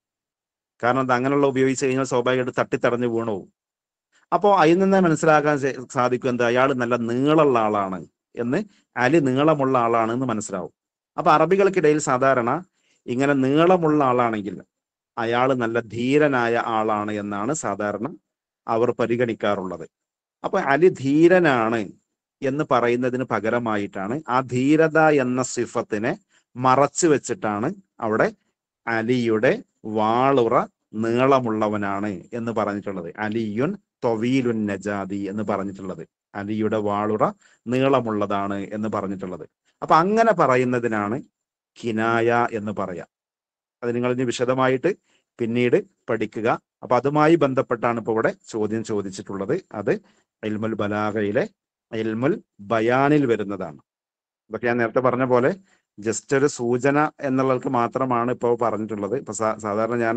കാരണം അത് അങ്ങനെയുള്ള ഉപയോഗിച്ച് കഴിഞ്ഞാൽ സ്വാഭാവികമായിട്ട് തട്ടിത്തടഞ്ഞ് വീണു പോകും അപ്പോൾ അതിൽ നിന്ന് മനസ്സിലാക്കാൻ സെ- സാധിക്കും എന്താ അയാൾ നല്ല നീളമുള്ള ആളാണ് എന്ന് അലി നീളമുള്ള ആളാണ് എന്ന് മനസ്സിലാവും അപ്പൊ അറബികൾക്കിടയിൽ സാധാരണ ഇങ്ങനെ നീളമുള്ള ആളാണെങ്കിൽ അയാൾ നല്ല ധീരനായ ആളാണ് എന്നാണ് സാധാരണ അവർ പരിഗണിക്കാറുള്ളത് അപ്പൊ അലി ധീരനാണ് എന്ന് പറയുന്നതിന് പകരമായിട്ടാണ് ആ ധീരത എന്ന സിഫത്തിനെ മറച്ചു വെച്ചിട്ടാണ് അവിടെ അലിയുടെ വാളുറ നീളമുള്ളവനാണ് എന്ന് പറഞ്ഞിട്ടുള്ളത് അലിയുൻ തൊവീലുൻ നജാദി എന്ന് പറഞ്ഞിട്ടുള്ളത് അലിയുടെ വാളുറ നീളമുള്ളതാണ് എന്ന് പറഞ്ഞിട്ടുള്ളത് അപ്പൊ അങ്ങനെ പറയുന്നതിനാണ് കിനായ എന്ന് പറയാം അത് നിങ്ങൾ ഇനി വിശദമായിട്ട് പിന്നീട് പഠിക്കുക അപ്പൊ അതുമായി ബന്ധപ്പെട്ടാണ് ഇപ്പൊ ഇവിടെ ചോദ്യം ചോദിച്ചിട്ടുള്ളത് അത് ഇൽമുൽ ബലാഗയിലെ ഇൽമുൽ ബയാനിൽ വരുന്നതാണ് ഇതൊക്കെ ഞാൻ നേരത്തെ പറഞ്ഞ പോലെ ജസ്റ്റ് ഒരു സൂചന എന്നുള്ളവർക്ക് മാത്രമാണ് ഇപ്പോൾ പറഞ്ഞിട്ടുള്ളത് ഇപ്പൊ സാ- സാധാരണ ഞാൻ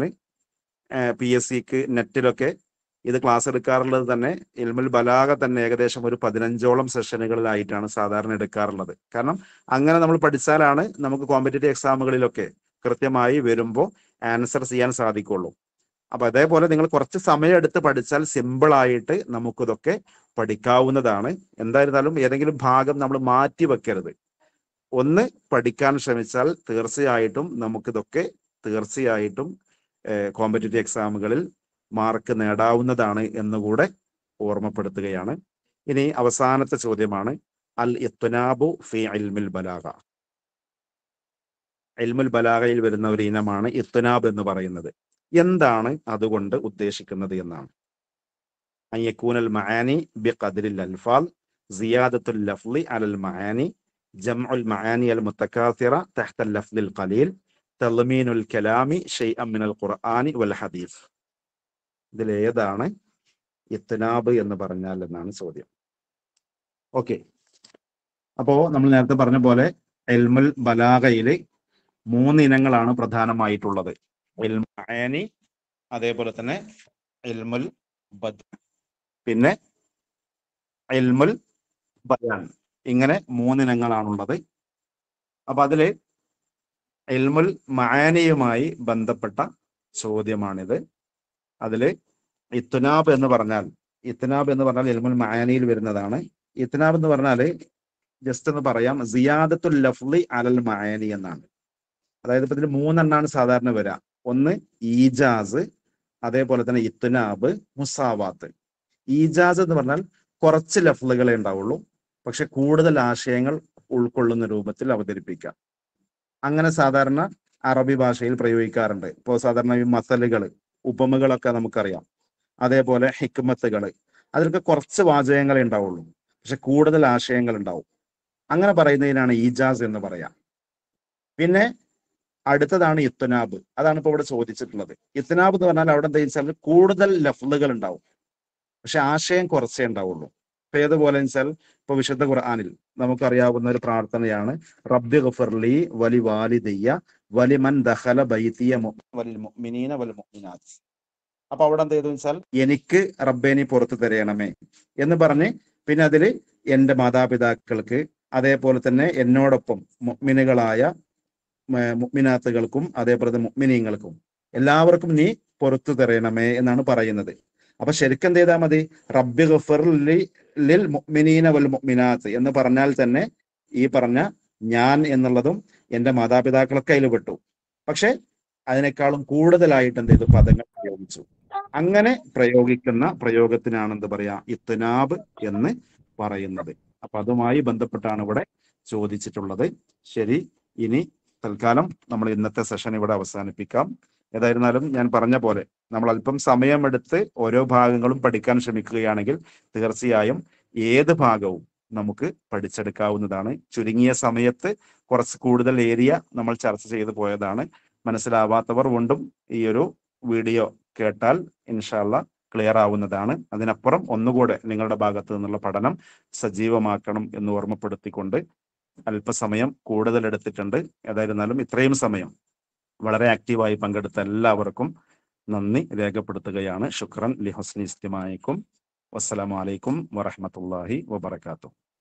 പി എസ് സിക്ക് നെറ്റിലൊക്കെ ഇത് ക്ലാസ് എടുക്കാറുള്ളത് തന്നെ ഇൽമുൽ ബലാഗ തന്നെ ഏകദേശം ഒരു പതിനഞ്ചോളം സെഷനുകളിലായിട്ടാണ് സാധാരണ എടുക്കാറുള്ളത് കാരണം അങ്ങനെ നമ്മൾ പഠിച്ചാലാണ് നമുക്ക് കോമ്പറ്റേറ്റീവ് എക്സാമുകളിലൊക്കെ കൃത്യമായി വരുമ്പോൾ ആൻസർ ചെയ്യാൻ സാധിക്കുള്ളൂ അപ്പൊ അതേപോലെ നിങ്ങൾ കുറച്ച് സമയം എടുത്ത് പഠിച്ചാൽ സിമ്പിൾ ആയിട്ട് നമുക്കിതൊക്കെ പഠിക്കാവുന്നതാണ് എന്തായിരുന്നാലും ഏതെങ്കിലും ഭാഗം നമ്മൾ മാറ്റി വെക്കരുത് ഒന്ന് പഠിക്കാൻ ശ്രമിച്ചാൽ തീർച്ചയായിട്ടും നമുക്കിതൊക്കെ തീർച്ചയായിട്ടും കോമ്പറ്റേറ്റീവ് എക്സാമുകളിൽ മാർക്ക് നേടാവുന്നതാണ് എന്നുകൂടെ ഓർമ്മപ്പെടുത്തുകയാണ് ഇനി അവസാനത്തെ ചോദ്യമാണ് അൽ ഇത്നാബു ഫി ഇൽമിൽ ബലാഗ ഇൽമുൽ ബലാഗയിൽ വരുന്ന ഒരു ഇനമാണ് ഇത്നാബ് എന്ന് പറയുന്നത് എന്താണ് അതുകൊണ്ട് ഉദ്ദേശിക്കുന്നത് എന്നാണ് അയ്യക്കൂനൽ മആനി ബി ഖദ്രിൽ അൽഫാൽ സിയാദത്തുൽ ലഫ്ലി അലൽ മആനി ജംഉൽ മആനി അൽ മുത്തകാസിറ തഹ്ത ലഫ്ലിൽ ഖലീൽ തൽമീനുൽ കലാമി ഷൈഅൻ മിനൽ ഖുർആനി വൽ ഹദീസ് ഇതിൽ ഏതാണ് ഇത്നാബ് എന്ന് പറഞ്ഞാൽ എന്നാണ് ചോദ്യം ഓക്കെ അപ്പോ നമ്മൾ നേരത്തെ പറഞ്ഞ പോലെ എൽമുൽ ബലാഗയില് മൂന്ന് ഇനങ്ങളാണ് പ്രധാനമായിട്ടുള്ളത് ഇൽമാനി അതേപോലെ തന്നെ ഇൽമുൽ ബദ് പിന്നെ ഇൽമുൽ ബയാൻ ഇങ്ങനെ മൂന്നിനങ്ങളാണുള്ളത് അപ്പൊ അതില് ഇൽമുൽ മആനിയുമായി ബന്ധപ്പെട്ട ചോദ്യമാണിത് അതില് ഇത്തുനാബ് എന്ന് പറഞ്ഞാൽ ഇത്തനാബ് എന്ന് പറഞ്ഞാൽ ഇൽമുൽ മആനിയിൽ വരുന്നതാണ് ഇത്തനാബ് എന്ന് പറഞ്ഞാല് ജസ്റ്റ് എന്ന് പറയാം സിയാദത്തുൽ ലഫ്ലി അലൽ മആനി എന്നാണ് അതായത് ഇപ്പൊ ഇതിൽ മൂന്നെണ്ണാണ് സാധാരണ വരിക ഒന്ന് ഈജാസ് അതേപോലെ തന്നെ ഇത്തുനാബ് മുസാവാത്ത് ഈജാസ് എന്ന് പറഞ്ഞാൽ കുറച്ച് ലഫ്ലുകളെ ഉണ്ടാവുള്ളൂ പക്ഷെ കൂടുതൽ ആശയങ്ങൾ ഉൾക്കൊള്ളുന്ന രൂപത്തിൽ അവതരിപ്പിക്കാം അങ്ങനെ സാധാരണ അറബി ഭാഷയിൽ പ്രയോഗിക്കാറുണ്ട് ഇപ്പോൾ സാധാരണ ഈ മസലുകൾ ഉപമകളൊക്കെ നമുക്കറിയാം അതേപോലെ ഹിക്മത്തുകൾ അതിലൊക്കെ കുറച്ച് വാചകങ്ങളെ ഉണ്ടാവുള്ളൂ പക്ഷെ കൂടുതൽ ആശയങ്ങൾ ഉണ്ടാവും അങ്ങനെ പറയുന്നതിനാണ് ഈജാസ് എന്ന് പറയാം പിന്നെ അടുത്തതാണ് ഇത്തനാബ് അതാണ് ഇപ്പോൾ ഇവിടെ ചോദിച്ചിട്ടുള്ളത് ഇത്തനാബ് എന്ന് പറഞ്ഞാൽ അവിടെ എന്താ വെച്ചാൽ കൂടുതൽ ലഫ്ലുകൾ ഉണ്ടാവും പക്ഷെ ആശയം കുറച്ചേ ഉണ്ടാവുള്ളൂ ഇപ്പൊ ഏതുപോലെ വെച്ചാൽ ഇപ്പൊ വിശുദ്ധ ഖുർആാനിൽ നമുക്കറിയാവുന്ന ഒരു പ്രാർത്ഥനയാണ് റബ്ബി ഗഫർലി വലി വാലിദയ്യ വലിമൻ ദഖല ബൈത്തിയ മു- വലിൽ മുഅ്മിനീന വൽ മുഅ്മിനാത്ത് അപ്പൊ അവിടെ എന്ത് ചെയ്തു വെച്ചാൽ എനിക്ക് റബ്ബേനി പുറത്തു തരയണമേ എന്ന് പറഞ്ഞ് പിന്നെ അതില് എന്റെ മാതാപിതാക്കൾക്ക് അതേപോലെ തന്നെ എന്നോടൊപ്പം മുഅ്മിനുകളായ മ- മുഅ്മിനാത്തുകൾക്കും അതേപോലെ തന്നെ മുഅ്മിനീങ്ങൾക്കും എല്ലാവർക്കും നീ പുറത്തു തരണമേ എന്നാണ് പറയുന്നത് അപ്പൊ ശരിക്കും എന്ത് ചെയ്താൽ മതി റബ്ബി ഗഫർ ലി- ലിൽ മുഅ്മിനീന വൽ മുഅ്മിനാത്ത് എന്ന് പറഞ്ഞാൽ തന്നെ ഈ പറഞ്ഞ ഞാൻ എന്നുള്ളതും എന്റെ മാതാപിതാക്കളൊക്കെ അതിൽ പെട്ടു പക്ഷെ അതിനേക്കാളും കൂടുതലായിട്ട് എന്ത് ചെയ്തു പദങ്ങൾ പ്രയോഗിച്ചു അങ്ങനെ പ്രയോഗിക്കുന്ന പ്രയോഗത്തിനാണ് എന്ത് പറയാ ഇത്തനാബ് എന്ന് പറയുന്നത് അപ്പൊ അതുമായി ബന്ധപ്പെട്ടാണ് ഇവിടെ ചോദിച്ചിട്ടുള്ളത് ശരി ഇനി തൽക്കാലം നമ്മൾ ഇന്നത്തെ സെഷൻ ഇവിടെ അവസാനിപ്പിക്കാം ഏതായിരുന്നാലും ഞാൻ പറഞ്ഞ പോലെ നമ്മൾ അല്പം സമയമെടുത്ത് ഓരോ ഭാഗങ്ങളും പഠിക്കാൻ ശ്രമിക്കുകയാണെങ്കിൽ തീർച്ചയായും ഏത് ഭാഗവും നമുക്ക് പഠിച്ചെടുക്കാവുന്നതാണ് ചുരുങ്ങിയ സമയത്ത് കുറച്ച് കൂടുതൽ ഏരിയ നമ്മൾ ചർച്ച ചെയ്തു പോയതാണ് മനസ്സിലാവാത്തവർ വീണ്ടും ഈ ഒരു വീഡിയോ കേട്ടാൽ ഇൻഷാല്ല ക്ലിയർ ആവുന്നതാണ് അതിനപ്പുറം ഒന്നുകൂടെ നിങ്ങളുടെ ഭാഗത്ത് നിന്നുള്ള പഠനം സജീവമാക്കണം എന്ന് ഓർമ്മപ്പെടുത്തിക്കൊണ്ട് അല്പസമയം കൂടുതൽ എടുത്തിട്ടുണ്ട് ഏതായിരുന്നാലും ഇത്രയും സമയം വളരെ ആക്റ്റീവായി പങ്കെടുത്ത എല്ലാവർക്കും നന്ദി രേഖപ്പെടുത്തുകയാണ് ശുക്രൻ ലി ഹുസ്നി ഇസ്തിമായിക്കും വസ്സലാമു അലൈക്കും വറഹ്മത്തുള്ളാഹി വബറകാതുഹു